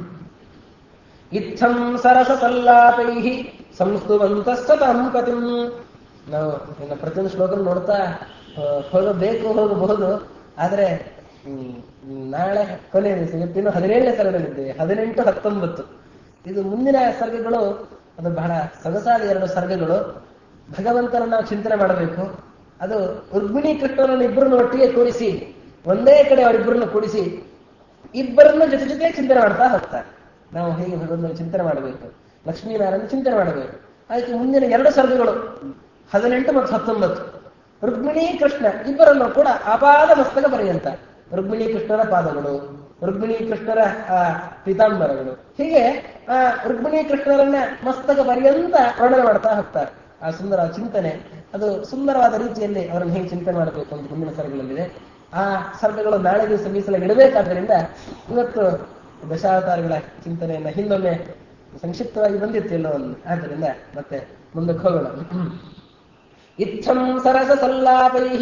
ಇತ್ತಂ ಸರಸ ಸಲ್ಲಾಪೈ ಸಂಸ್ತುವಂತ ಸತಂ ಪತಿಂ ನಾವು ಇನ್ನು ಪ್ರತಿಯೊಂದು ಶ್ಲೋಕ ನೋಡ್ತಾ ಆ, ಹೋಗಬೇಕು ಹೋಗಬಹುದು ಆದ್ರೆ ಹ್ಮ್, ನಾಳೆ ಕೊನೆ ದಿವಸ ಇವತ್ತಿನ ಹದಿನೇಳನೇ ಸರ್ಗದಲ್ಲಿದ್ದೇವೆ ಹದಿನೆಂಟು ಹತ್ತೊಂಬತ್ತು ಇದು ಮುಂದಿನ ಸರ್ಗಗಳು ಅದು ಬಹಳ ಸೊಗಸಾದ ಎರಡು ಸರ್ಗಗಳು ಭಗವಂತನ ನಾವು ಚಿಂತನೆ ಮಾಡಬೇಕು ಅದು ರುಕ್ಮಿಣಿ ಕೃಷ್ಣನನ್ನು ಇಬ್ಬರನ್ನು ಒಟ್ಟಿಗೆ ಕೂರಿಸಿ ಒಂದೇ ಕಡೆ ಅವರಿಬ್ಬರನ್ನು ಕೂಡಿಸಿ ಇಬ್ಬರನ್ನ ಜೊತೆ ಜೊತೆ ಚಿಂತನೆ ಮಾಡ್ತಾ ಹೋಗ್ತಾರೆ ನಾವು ಹೇಗೆ ಭಗವಂತನ ಚಿಂತನೆ ಮಾಡಬೇಕು ಲಕ್ಷ್ಮೀನಾರಾಯಣ ಚಿಂತನೆ ಮಾಡಬೇಕು ಅದಕ್ಕೆ ಮುಂದಿನ ಎರಡು ಸರ್ಗಗಳು ಹದಿನೆಂಟು ಮತ್ತು ಹತ್ತೊಂಬತ್ತು ರುಕ್ಮಿಣಿ ಕೃಷ್ಣ ಇಬ್ಬರನ್ನು ಕೂಡ ಅಪಾದ ಮಸ್ತಕ ಪರ್ಯಂತ ರುಕ್ಮಿಣಿ ಕೃಷ್ಣರ ಪಾದಗಳು ರುಕ್ಮಿಣಿ ಕೃಷ್ಣರ ಆ ಪೀತಾಂಬರಗಳು ಹೀಗೆ ಆ ರುಕ್ಮಿಣಿ ಕೃಷ್ಣರನ್ನ ಮಸ್ತಕ ಪರ್ಯಂತ ವರ್ಣನೆ ಮಾಡ್ತಾ ಹೋಗ್ತಾರೆ ಆ ಸುಂದರ ಚಿಂತನೆ ಅದು ಸುಂದರವಾದ ರೀತಿಯಲ್ಲಿ ಅವರನ್ನು ಹೇಗೆ ಚಿಂತನೆ ಮಾಡಬೇಕು ಅಂತ ಮುಂದಿನ ಸರ್ಗಗಳಲ್ಲಿದೆ ಆ ಸರ್ಗಗಳು ನಾಳೆ ದಿವಸ ಮೀಸಲಾಗಿ ಇಡಬೇಕಾದ್ರಿಂದ ಇವತ್ತು ದಶಾವತಾರಗಳ ಚಿಂತನೆಯನ್ನ ಹಿಂದೊಮ್ಮೆ ಸಂಕ್ಷಿಪ್ತವಾಗಿ ಬಂದಿತ್ತು ಎಲ್ಲೋ ಒಂದು ಆದ್ದರಿಂದ ಮತ್ತೆ ಮುಂದಕ್ಕೆ ಹೋಗೋಣ ಇತ್ತಂ ಸರಸ ಸಲ್ಲಾಪೈ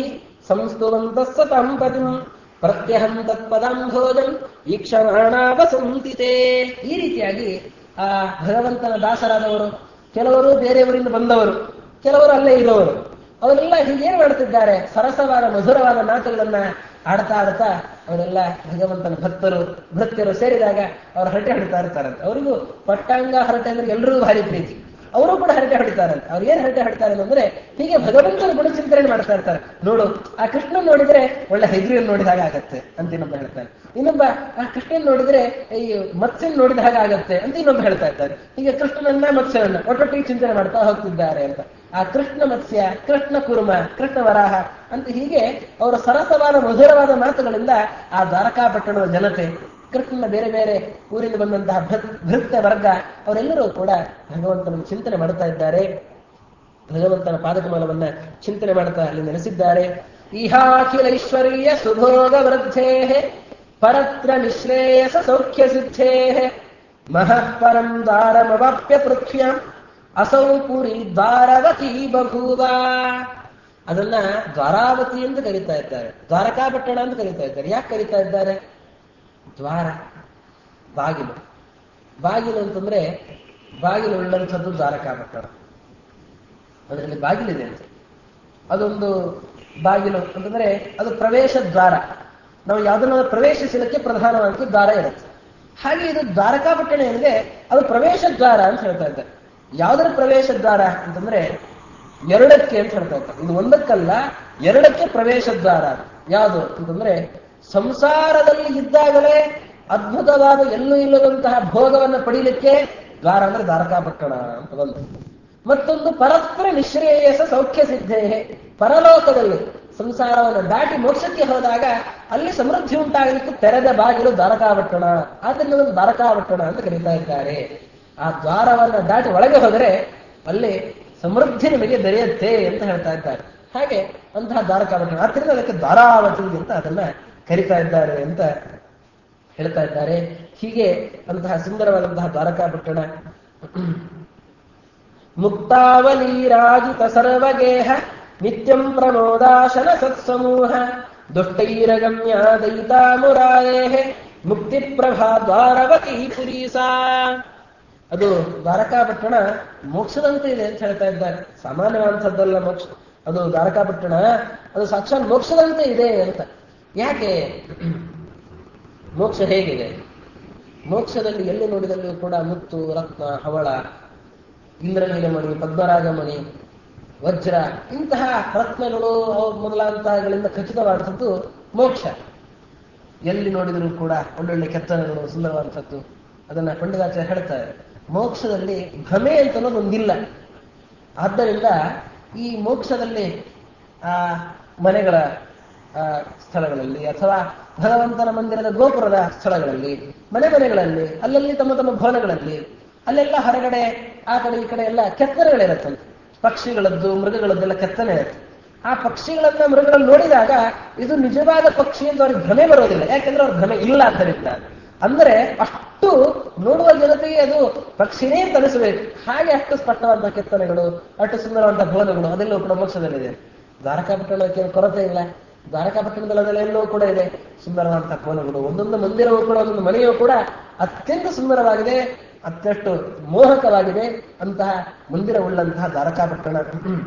ಸಂಸ್ತುವಂತ ಸತಾಂ ಪತಿಂ ಪ್ರತ್ಯಹಂ ತತ್ಪದಾಂಭೋಜಂ ಈಕ್ಷಮಾಣ ವಸಂತಿತೆ ಈ ರೀತಿಯಾಗಿ ಆ ಭಗವಂತನ ದಾಸರಾದವರು ಕೆಲವರು ಬೇರೆಯವರಿಂದ ಬಂದವರು ಕೆಲವರು ಅಲ್ಲೇ ಇರೋರು ಅವರೆಲ್ಲ ಹೀಗೇನ್ ಮಾಡ್ತಿದ್ದಾರೆ ಸರಸವಾದ ಮಧುರವಾದ ಮಾತುಗಳನ್ನ ಆಡ್ತಾ ಆಡ್ತಾ ಅವರೆಲ್ಲ ಭಗವಂತನ ಭಕ್ತರು ಭಕ್ತರು ಸೇರಿದಾಗ ಅವರು ಹರಟೆ ಹೊಡಿತಾ ಇರ್ತಾರಂತೆ ಅವರಿಗೂ ಪಟ್ಟಾಂಗ ಹರಟೆ ಅಂದ್ರೆ ಎಲ್ಲರೂ ಭಾರಿ ಪ್ರೀತಿ ಅವರು ಕೂಡ ಹರಟೆ ಹೊಡಿತಾರಂತೆ ಅವ್ರು ಏನ್ ಹರಟೆ ಹೊಡಿತಾರೆ ಅಂದ್ರೆ ಹೀಗೆ ಭಗವಂತನ ಗುಣಚಿಂತನೆ ಮಾಡ್ತಾ ಇರ್ತಾರೆ ನೋಡು ಆ ಕೃಷ್ಣನ್ ನೋಡಿದ್ರೆ ಒಳ್ಳೆ ಹೆಗ್ರಿಯನ್ನು ನೋಡಿದ ಹಾಗೆ ಆಗತ್ತೆ ಅಂತ ಇನ್ನೊಬ್ಬ ಹೇಳ್ತಾನೆ ಇನ್ನೊಬ್ಬ ಆ ಕೃಷ್ಣನ್ ನೋಡಿದ್ರೆ ಈ ಮತ್ಸ್ಯನ್ ನೋಡಿದ ಹಾಗೆ ಆಗತ್ತೆ ಅಂತ ಇನ್ನೊಬ್ಬ ಹೇಳ್ತಾ ಇದ್ದಾರೆ ಹೀಗೆ ಕೃಷ್ಣನನ್ನ ಮತ್ಸ್ಯನನ್ನ ಒಟ್ಟೊಟ್ಟಿಗೆ ಚಿಂತನೆ ಮಾಡ್ತಾ ಹೋಗ್ತಿದ್ದಾರೆ ಅಂತ ಆ ಕೃಷ್ಣ ಮತ್ಸ್ಯ ಕೃಷ್ಣ ಕುರ್ಮ ಕೃಷ್ಣ ವರಾಹ ಅಂತ ಹೀಗೆ ಅವರ ಸರಸವಾದ ಮಧುರವಾದ ಮಾತುಗಳಿಂದ ಆ ದ್ವಾರಕಾಪಟ್ಟಣದ ಜನತೆ ಕೃಷ್ಣನ ಬೇರೆ ಬೇರೆ ಊರಿಂದ ಬಂದಂತಹ ಭಕ್ತ ವರ್ಗ ಅವರೆಲ್ಲರೂ ಕೂಡ ಭಗವಂತನ ಚಿಂತನೆ ಮಾಡ್ತಾ ಇದ್ದಾರೆ ಭಗವಂತನ ಪಾದಕಮಲವನ್ನ ಚಿಂತನೆ ಮಾಡ್ತಾ ಅಲ್ಲಿ ನೆಲೆಸಿದ್ದಾರೆ ಇಹಾಖಿಲೈಶ್ವರ್ಯ ಸುಭೋಗ ವೃದ್ಧೇ ಪರತ್ರ ನಿಶ್ರೇಯಸ ಸೌಖ್ಯ ಸಿದ್ಧೇ ಮಹಃ ಪರಂ ದಾರಮವಾಪ್ಯ ಪೃಥ್ವ್ಯಾಂ ಅಸೌ ಪುರಿ ದ್ವಾರವತಿ ಬಭೂವ ಅದನ್ನ ದ್ವಾರಾವತಿ ಎಂದು ಕರೀತಾ ಇದ್ದಾರೆ ದ್ವಾರಕಾಪಟ್ಟಣ ಅಂತ ಕರೀತಾ ಇದ್ದಾರೆ ಯಾಕೆ ಕರೀತಾ ಇದ್ದಾರೆ ದ್ವಾರ ಬಾಗಿಲು ಬಾಗಿಲು ಅಂತಂದ್ರೆ ಬಾಗಿಲು ಉಳ್ಳಂಥದ್ದು ದ್ವಾರಕಾಪಟ್ಟಣ ಅದರಲ್ಲಿ ಬಾಗಿಲಿದೆ ಅಂತ ಅದೊಂದು ಬಾಗಿಲು ಅಂತಂದ್ರೆ ಅದು ಪ್ರವೇಶ ದ್ವಾರ ನಾವು ಯಾವುದನ್ನ ಪ್ರವೇಶಿಸಲಿಕ್ಕೆ ಪ್ರಧಾನವಾಗಿ ದ್ವಾರ ಇರುತ್ತೆ ಹಾಗೆ ಇದು ದ್ವಾರಕಾಪಟ್ಟಣ ಏನಿದೆ ಅದು ಪ್ರವೇಶ ದ್ವಾರ ಅಂತ ಹೇಳ್ತಾ ಇದ್ದಾರೆ ಯಾವುದರ ಪ್ರವೇಶ ದ್ವಾರ ಅಂತಂದ್ರೆ ಎರಡಕ್ಕೆ ಅಂತ ಹೇಳ್ತಾ ಇದ್ದಾರೆ ಇದು ಒಂದಕ್ಕಲ್ಲ ಎರಡಕ್ಕೆ ಪ್ರವೇಶ ದ್ವಾರ ಯಾವುದು ಅಂತಂದ್ರೆ ಸಂಸಾರದಲ್ಲಿ ಇದ್ದಾಗಲೇ ಅದ್ಭುತವಾದ ಎಲ್ಲೂ ಇಲ್ಲದಂತಹ ಭೋಗವನ್ನು ಪಡೀಲಿಕ್ಕೆ ದ್ವಾರ ಅಂದ್ರೆ ದ್ವಾರಕಾಪಟ್ಟಣ ಅಂತ ಬಂದು ಮತ್ತೊಂದು ಪರಸ್ಪರ ನಿಶ್ರೇಯಸ ಸೌಖ್ಯ ಸಿದ್ಧೇ ಪರಲೋಕದಲ್ಲಿ ಸಂಸಾರವನ್ನು ದಾಟಿ ಮೋಕ್ಷಕ್ಕೆ ಹೋದಾಗ ಅಲ್ಲಿ ಸಮೃದ್ಧಿ ಉಂಟಾಗಲಿಕ್ಕೆ ತೆರೆದ ಬಾಗಿಲು ದ್ವಾರಕಾಪಟ್ಟಣ ಆದ್ದರಿಂದ ಒಂದು ದ್ವಾರಕಾಪಟ್ಟಣ ಅಂತ ಕರೀತಾ ಇದ್ದಾರೆ ಆ ದ್ವಾರವನ್ನ ದಾಟಿ ಒಳಗೆ ಹೋದರೆ ಅಲ್ಲಿ ಸಮೃದ್ಧಿ ನಿಮಗೆ ದೊರೆಯುತ್ತೆ ಅಂತ ಹೇಳ್ತಾ ಇದ್ದಾರೆ ಹಾಗೆ ಅಂತಹ ದ್ವಾರಕಾಪಟ್ಟಣ ಆದ್ರಿಂದ ಅದಕ್ಕೆ ದ್ವಾರಾವತಿ ಅಂತ ಅದನ್ನ ಕರಿತಾ ಇದ್ದಾರೆ ಅಂತ ಹೇಳ್ತಾ ಇದ್ದಾರೆ ಹೀಗೆ ಅಂತಹ ಸುಂದರವಾದಂತಹ ದ್ವಾರಕಾಪಟ್ಟಣ ಮುಕ್ತಾವಲೀರಾಜಿತ ಸರ್ವಗೇಹ ನಿತ್ಯಂ ಪ್ರಮೋದಾಶನ ಸತ್ಸಮೂಹ ದುಷ್ಟೈರಗಮ್ಯ ದಯಿತಾ ಮುರಾಯೇ ಮುಕ್ತಿ ಪ್ರಭಾ ದ್ವಾರವತಿ ಪುರೀಸಾ ಅದು ದ್ವಾರಕಾಪಟ್ಟಣ ಮೋಕ್ಷದಂತೆ ಇದೆ ಅಂತ ಹೇಳ್ತಾ ಇದ್ದಾರೆ ಸಾಮಾನ್ಯವಾದಂಥದ್ದಲ್ಲ ಮೋಕ್ಷ ಅದು ದ್ವಾರಕಾಪಟ್ಟಣ ಅದು ಸಾಕ್ಷಾತ್ ಮೋಕ್ಷದಂತೆ ಇದೆ ಅಂತ ಯಾಕೆ ಮೋಕ್ಷ ಹೇಗಿದೆ ಮೋಕ್ಷದಲ್ಲಿ ಎಲ್ಲಿ ನೋಡಿದಲ್ಲಿಯೂ ಕೂಡ ಮುತ್ತು ರತ್ನ ಹವಳ ಇಂದ್ರನೀಲಮಣಿ ಪದ್ಮರಾಗಮಣಿ ವಜ್ರ ಇಂತಹ ರತ್ನಗಳು ಮೊದಲಾದಂತಹಗಳಿಂದ ಖಚಿತವಾದಂಥದ್ದು ಮೋಕ್ಷ ಎಲ್ಲಿ ನೋಡಿದರೂ ಕೂಡ ಒಳ್ಳೊಳ್ಳೆ ಕೆತ್ತನೆಗಳು ಸುಂದರವಾದಂಥದ್ದು ಅದನ್ನ ಪಂಡಿತಾಚಾರ್ಯ ಹೇಳ್ತಾರೆ ಮೋಕ್ಷದಲ್ಲಿ ಭ್ರಮೆ ಅಂತ ಅನ್ನೋದು ಒಂದಿಲ್ಲ ಆದ್ದರಿಂದ ಈ ಮೋಕ್ಷದಲ್ಲಿ ಆ ಮನೆಗಳ ಆ ಸ್ಥಳಗಳಲ್ಲಿ ಅಥವಾ ಭಗವಂತನ ಮಂದಿರದ ಗೋಪುರದ ಸ್ಥಳಗಳಲ್ಲಿ ಮನೆ ಮನೆಗಳಲ್ಲಿ ಅಲ್ಲಲ್ಲಿ ತಮ್ಮ ತಮ್ಮ ಭವನಗಳಲ್ಲಿ ಅಲ್ಲೆಲ್ಲ ಹೊರಗಡೆ ಆ ಕಡೆ ಈ ಕಡೆ ಎಲ್ಲ ಕೆತ್ತನೆಗಳಿರುತ್ತಂತೆ ಪಕ್ಷಿಗಳದ್ದು ಮೃಗಗಳದ್ದೆಲ್ಲ ಕೆತ್ತನೆ ಇರುತ್ತೆ ಆ ಪಕ್ಷಿಗಳನ್ನ ಮೃಗಗಳನ್ನು ನೋಡಿದಾಗ ಇದು ನಿಜವಾದ ಪಕ್ಷಿ ಅಂತ ಅವ್ರಿಗೆ ಭ್ರಮೆ ಬರೋದಿಲ್ಲ ಯಾಕೆಂದ್ರೆ ಅವ್ರ ಭ್ರಮೆ ಇಲ್ಲ ಆದ್ದರಿಂದ ಅಂದ್ರೆ ಅಷ್ಟು ನೋಡುವ ಜನತೆಗೆ ಅದು ಪಕ್ಷಿನೇ ಅಂತ ಅನಿಸಬೇಕು ಹಾಗೆ ಅಷ್ಟು ಸ್ಪಷ್ಟವಾದ ಕೆತ್ತನೆಗಳು ಅಷ್ಟು ಸುಂದರವಾದ ಭವನಗಳು ಅದೆಲ್ಲವೂ ಕೂಡ ಮೋಕ್ಷದಲ್ಲಿದೆ ದ್ವಾರಕಾಪಟ್ಟಣಕ್ಕೆ ಕೊರತೆ ಇಲ್ಲ ದ್ವಾರಕಾಪಟ್ಟಣದಲ್ಲಿ ಅದೆಲ್ಲ ಎಲ್ಲವೂ ಕೂಡ ಇದೆ ಸುಂದರವಾದಂತಹ ಭವನಗಳು ಒಂದೊಂದು ಮಂದಿರವೂ ಕೂಡ ಒಂದೊಂದು ಮನೆಯೂ ಕೂಡ ಅತ್ಯಂತ ಸುಂದರವಾಗಿದೆ ಅತ್ಯಷ್ಟು ಮೋಹಕವಾಗಿದೆ ಅಂತಹ ಮಂದಿರ ಉಳ್ಳಂತಹ ದ್ವಾರಕಾಪಟ್ಟಣ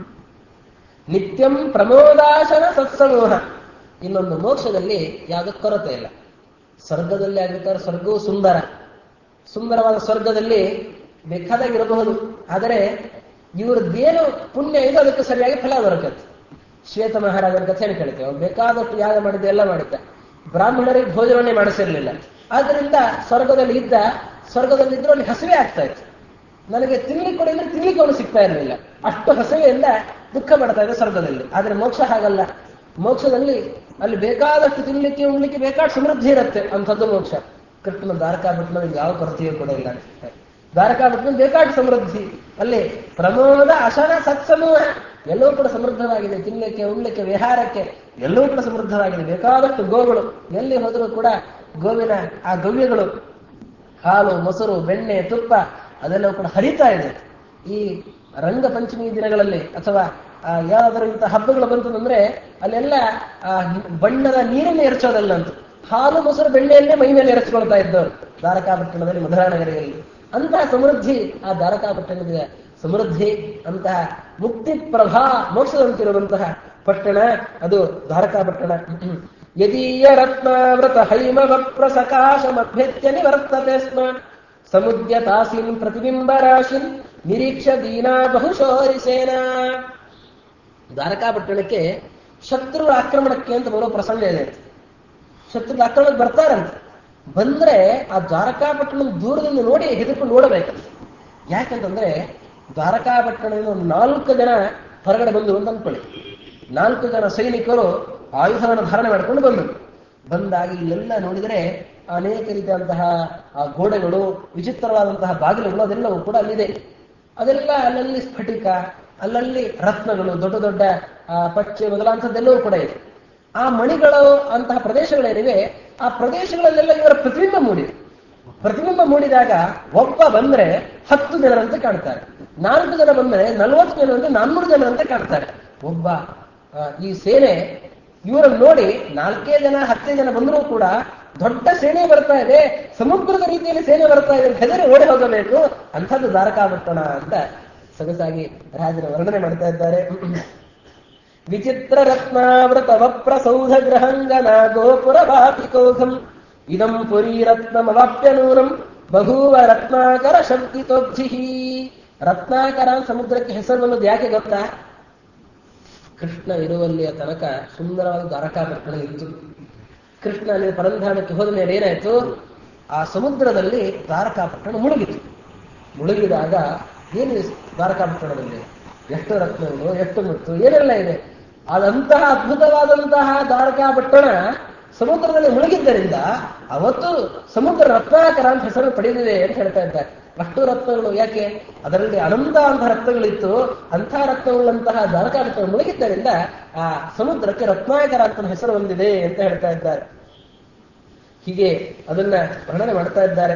ನಿತ್ಯಂ ಪ್ರಮೋದಾಶನ ಸತ್ಸಮೂಹ ಇನ್ನೊಂದು ಮೋಕ್ಷದಲ್ಲಿ ಯಾವುದೇ ಕೊರತೆ ಇಲ್ಲ ಸ್ವರ್ಗದಲ್ಲಿ ಆಗಿರ್ತಾರೆ ಸ್ವರ್ಗವು ಸುಂದರ ಸುಂದರವಾದ ಸ್ವರ್ಗದಲ್ಲಿ ಬೇಕಾದಾಗಿರಬಹುದು ಆದರೆ ಇವ್ರದ್ದೇನು ಪುಣ್ಯ ಇದೆ ಅದಕ್ಕೆ ಸರಿಯಾಗಿ ಫಲ ದೊರಕತ್ತೆ ಶ್ವೇತ ಮಹಾರಾಜನ ಕಥೆಯನ್ನು ಕೇಳ್ತೇವೆ ಅವ್ರು ಬೇಕಾದಷ್ಟು ಯಾಗ ಮಾಡಿದ್ದ ಎಲ್ಲ ಮಾಡಿದ್ದ ಬ್ರಾಹ್ಮಣರಿಗೆ ಭೋಜನವನ್ನೇ ಮಾಡಿಸಿರ್ಲಿಲ್ಲ ಆದ್ರಿಂದ ಸ್ವರ್ಗದಲ್ಲಿ ಇದ್ದ ಸ್ವರ್ಗದಲ್ಲಿ ಇದ್ರೂ ಅಲ್ಲಿ ಹಸಿವೆ ಆಗ್ತಾ ಇತ್ತು ನನಗೆ ತಿನ್ಲಿಕ್ಕೆ ಕೊಡಿ ಅಂದ್ರೆ ತಿನ್ಲಿಕ್ಕೆ ಅವನು ಸಿಗ್ತಾ ಇರಲಿಲ್ಲ ಅಷ್ಟು ಹಸಿವೆಯಿಂದ ದುಃಖ ಪಡ್ತಾ ಇದೆ ಸ್ವರ್ಗದಲ್ಲಿ ಆದ್ರೆ ಮೋಕ್ಷ ಹಾಗಲ್ಲ ಮೋಕ್ಷದಲ್ಲಿ ಅಲ್ಲಿ ಬೇಕಾದಷ್ಟು ತಿನ್ಲಿಕ್ಕೆ ಉಣ್ಲಿಕ್ಕೆ ಬೇಕಾದ ಸಮೃದ್ಧಿ ಇರುತ್ತೆ ಅಂಥದ್ದು ಮೋಕ್ಷ ಕೃಷ್ಣನ ದ್ವಾರಕಾಪಟ್ಟಣದಲ್ಲಿ ಯಾವ ಕೊರತೆಯೂ ಕೂಡ ಇಲ್ಲ ದ್ವಾರಕಾಪಟ್ಟಣ ಬೇಕಾದ ಸಮೃದ್ಧಿ ಅಲ್ಲಿ ಪ್ರಮೋದ ಅಶನ ಸತ್ಸಮೂಹ ಎಲ್ಲವೂ ಕೂಡ ಸಮೃದ್ಧವಾಗಿದೆ ತಿನ್ಲಿಕ್ಕೆ ಉಣ್ಲಿಕ್ಕೆ ವಿಹಾರಕ್ಕೆ ಎಲ್ಲವೂ ಕೂಡ ಸಮೃದ್ಧವಾಗಿದೆ ಬೇಕಾದಷ್ಟು ಗೋಗಳು ಎಲ್ಲಿ ಹೋದರೂ ಕೂಡ ಗೋವಿನ ಆ ಗವ್ಯಗಳು ಹಾಲು ಮೊಸರು ಬೆಣ್ಣೆ ತುಪ್ಪ ಅದೆಲ್ಲವೂ ಕೂಡ ಹರಿತಾ ಇದೆ ಈ ರಂಗ ಪಂಚಮಿ ದಿನಗಳಲ್ಲಿ ಅಥವಾ ಆ, ಯಾವ್ದಾದ್ರು ಇಂಥ ಹಬ್ಬಗಳು ಬಂತಂದ್ರೆ ಅಲ್ಲೆಲ್ಲ ಆ, ಬಣ್ಣದ ನೀರನ್ನು ಎರಚೋದಲ್ಲ ಅಂತ ಹಾಲು ಮೊಸರು ಬೆಣ್ಣೆಯನ್ನೇ ಮೈ ಮೇಲೆ ಎರಚ್ಕೊಳ್ತಾ ಇದ್ದವರು ದ್ವಾರಕಾಪಟ್ಟಣದಲ್ಲಿ ಮಧುರಾನಗರಿಯಲ್ಲಿ ಅಂತಹ ಸಮೃದ್ಧಿ ಆ ದ್ವಾರಕಾಪಟ್ಟಣದ ಸಮೃದ್ಧಿ ಅಂತಹ ಮುಕ್ತಿ ಪ್ರಭಾ ಮೋಕ್ಷದಂತಿರುವಂತಹ ಪಟ್ಟಣ ಅದು ದ್ವಾರಕಾಪಟ್ಟಣ ಯದೀಯ ರತ್ನಾವೃತ ಹೈಮ ವಕ್ರ ಸಕಾಶ ಮಧ್ಯತ್ಯ ನಿವರ್ತತೆ ಸ್ಮ ಸಮುದ್ಯ ತಾಸಿನ್ ಪ್ರತಿಬಿಂಬ ರಾಶಿನ್ ನಿರೀಕ್ಷ ದೀನಾ ಬಹುಶೋರಿಸೇನಾ ದ್ವಾರಕಾಪಟ್ಟಣಕ್ಕೆ ಶತ್ರುಗಳ ಆಕ್ರಮಣಕ್ಕೆ ಅಂತ ಬರೋ ಪ್ರಸಂಗ ಇದೆ ಶತ್ರುಗಳ ಆಕ್ರಮಣಕ್ಕೆ ಬರ್ತಾರಂತೆ ಬಂದ್ರೆ ಆ ದ್ವಾರಕಾಪಟ್ಟಣ ದೂರದಿಂದ ನೋಡಿ ಹೆದರ್ಕೊಂಡು ನೋಡಬೇಕಂತೆ ಯಾಕಂತಂದ್ರೆ ದ್ವಾರಕಾಪಟ್ಟಣದಿಂದ ಒಂದು ನಾಲ್ಕು ಜನ ಹೊರಗಡೆ ಬಂದರು ಅಂತ ಅನ್ಕೊಳ್ಳಿ ನಾಲ್ಕು ಜನ ಸೈನಿಕರು ಆಯುಧವನ್ನು ಧಾರಣೆ ಮಾಡಿಕೊಂಡು ಬಂದರು ಬಂದಾಗಿ ಇಲ್ಲೆಲ್ಲ ನೋಡಿದರೆ ಅನೇಕ ರೀತಿಯಾದಂತಹ ಆ ಗೋಡೆಗಳು ವಿಚಿತ್ರವಾದಂತಹ ಬಾಗಿಲುಗಳು ಅದೆಲ್ಲವೂ ಕೂಡ ಅಲ್ಲಿದೆ ಅದೆಲ್ಲ ಅಲ್ಲಲ್ಲಿ ಸ್ಫಟಿಕ ಅಲ್ಲಲ್ಲಿ ರತ್ನಗಳು ದೊಡ್ಡ ದೊಡ್ಡ ಆ, ಪಚ್ಚೆ ಮೊದಲಾಂಥದ್ದೆಲ್ಲವೂ ಕೂಡ ಇದೆ ಆ ಮಣಿಗಳು ಅಂತಹ ಪ್ರದೇಶಗಳೇನಿವೆ ಆ ಪ್ರದೇಶಗಳಲ್ಲೆಲ್ಲ ಇವರ ಪ್ರತಿಬಿಂಬ ಮೂಡಿದೆ ಪ್ರತಿಬಿಂಬ ಮೂಡಿದಾಗ ಒಬ್ಬ ಬಂದ್ರೆ ಹತ್ತು ಜನರಂತೆ ಕಾಣ್ತಾರೆ ನಾಲ್ಕು ಜನ ಬಂದ್ರೆ ನಲವತ್ತು ಜನರಂತೆ ನಾನ್ನೂರು ಜನರಂತೆ ಕಾಣ್ತಾರೆ ಒಬ್ಬ ಆ, ಈ ಸೇನೆ ಇವರನ್ನು ನೋಡಿ ನಾಲ್ಕೇ ಜನ ಹತ್ತೇ ಜನ ಬಂದರೂ ಕೂಡ ದೊಡ್ಡ ಸೇನೆ ಬರ್ತಾ ಇದೆ ಸಮುದ್ರದ ರೀತಿಯಲ್ಲಿ ಸೇನೆ ಬರ್ತಾ ಇದೆ ಅಂತ ಹೆದರಿ ಓಡಿ ಹೋಗಬೇಕು ಅಂಥದ್ದು ದ್ವಾರಕಾಪಟ್ಟಣ ಅಂತ ಸೊಗಸಾಗಿ ರಾಜನ ವರ್ಣನೆ ಮಾಡ್ತಾ ಇದ್ದಾರೆ ವಿಚಿತ್ರ ರತ್ನಾವೃತ ವಪ್ರ ಸೌಧ ಗ್ರಹಂಗನ ಗೋಪುರ ವಾಪಿಕೋಘಂ ಇದಂ ಪುರಿ ರತ್ನಮವಾಪ್ಯ ನೂನಂ ಬಹೂವ ರತ್ನಾಕರ ಶಬ್ದಿತೋಬ್ಧಿ ರತ್ನಾಕರ ಅಂತ ಸಮುದ್ರಕ್ಕೆ ಹೆಸರು ಬಂದದ್ದು ಯಾಕೆ ಗೊತ್ತಾ ಕೃಷ್ಣ ಇರುವಲ್ಲಿಯ ತನಕ ಸುಂದರವಾದ ದ್ವಾರಕಾಪಟ್ಟಣ ಇತ್ತು ಕೃಷ್ಣ ಅಲ್ಲಿ ಪರಂಧಾಮಕ್ಕೆ ಹೋದ ಮೇಲೆ ಏನಾಯ್ತು ಆ ಸಮುದ್ರದಲ್ಲಿ ದ್ವಾರಕಾಪಟ್ಟಣ ಮುಳುಗಿತು ಮುಳುಗಿದಾಗ ಏನಿದೆ ದ್ವಾರಕಾಪಟ್ಟಣದಲ್ಲಿ ಎಷ್ಟು ರತ್ನಗಳು ಎಷ್ಟು ಮುತ್ತು ಏನೆಲ್ಲ ಇದೆ ಅದಂತಹ ಅದ್ಭುತವಾದಂತಹ ದ್ವಾರಕಾಪಟ್ಟಣ ಸಮುದ್ರದಲ್ಲಿ ಮುಳುಗಿದ್ದರಿಂದ ಅವತ್ತು ಸಮುದ್ರ ರತ್ನಾಕರ ಅಂತ ಹೆಸರು ಪಡೆದಿದೆ ಅಂತ ಹೇಳ್ತಾ ಇದ್ದಾರೆ ಅಷ್ಟು ರತ್ನಗಳು ಯಾಕೆ ಅದರಲ್ಲಿ ಅನಂತ ಅಂತ ರತ್ನಗಳಿತ್ತು ಅಂಥ ರತ್ನಗಳಂತಹ ದ್ವಾರಕಾಪಟ್ಟಣ ಮುಳುಗಿದ್ದರಿಂದ ಆ ಸಮುದ್ರಕ್ಕೆ ರತ್ನಾಕರ ಅಂತ ಹೆಸರು ಬಂದಿದೆ ಅಂತ ಹೇಳ್ತಾ ಇದ್ದಾರೆ ಹೀಗೆ ಅದನ್ನ ವರ್ಣನೆ ಮಾಡ್ತಾ ಇದ್ದಾರೆ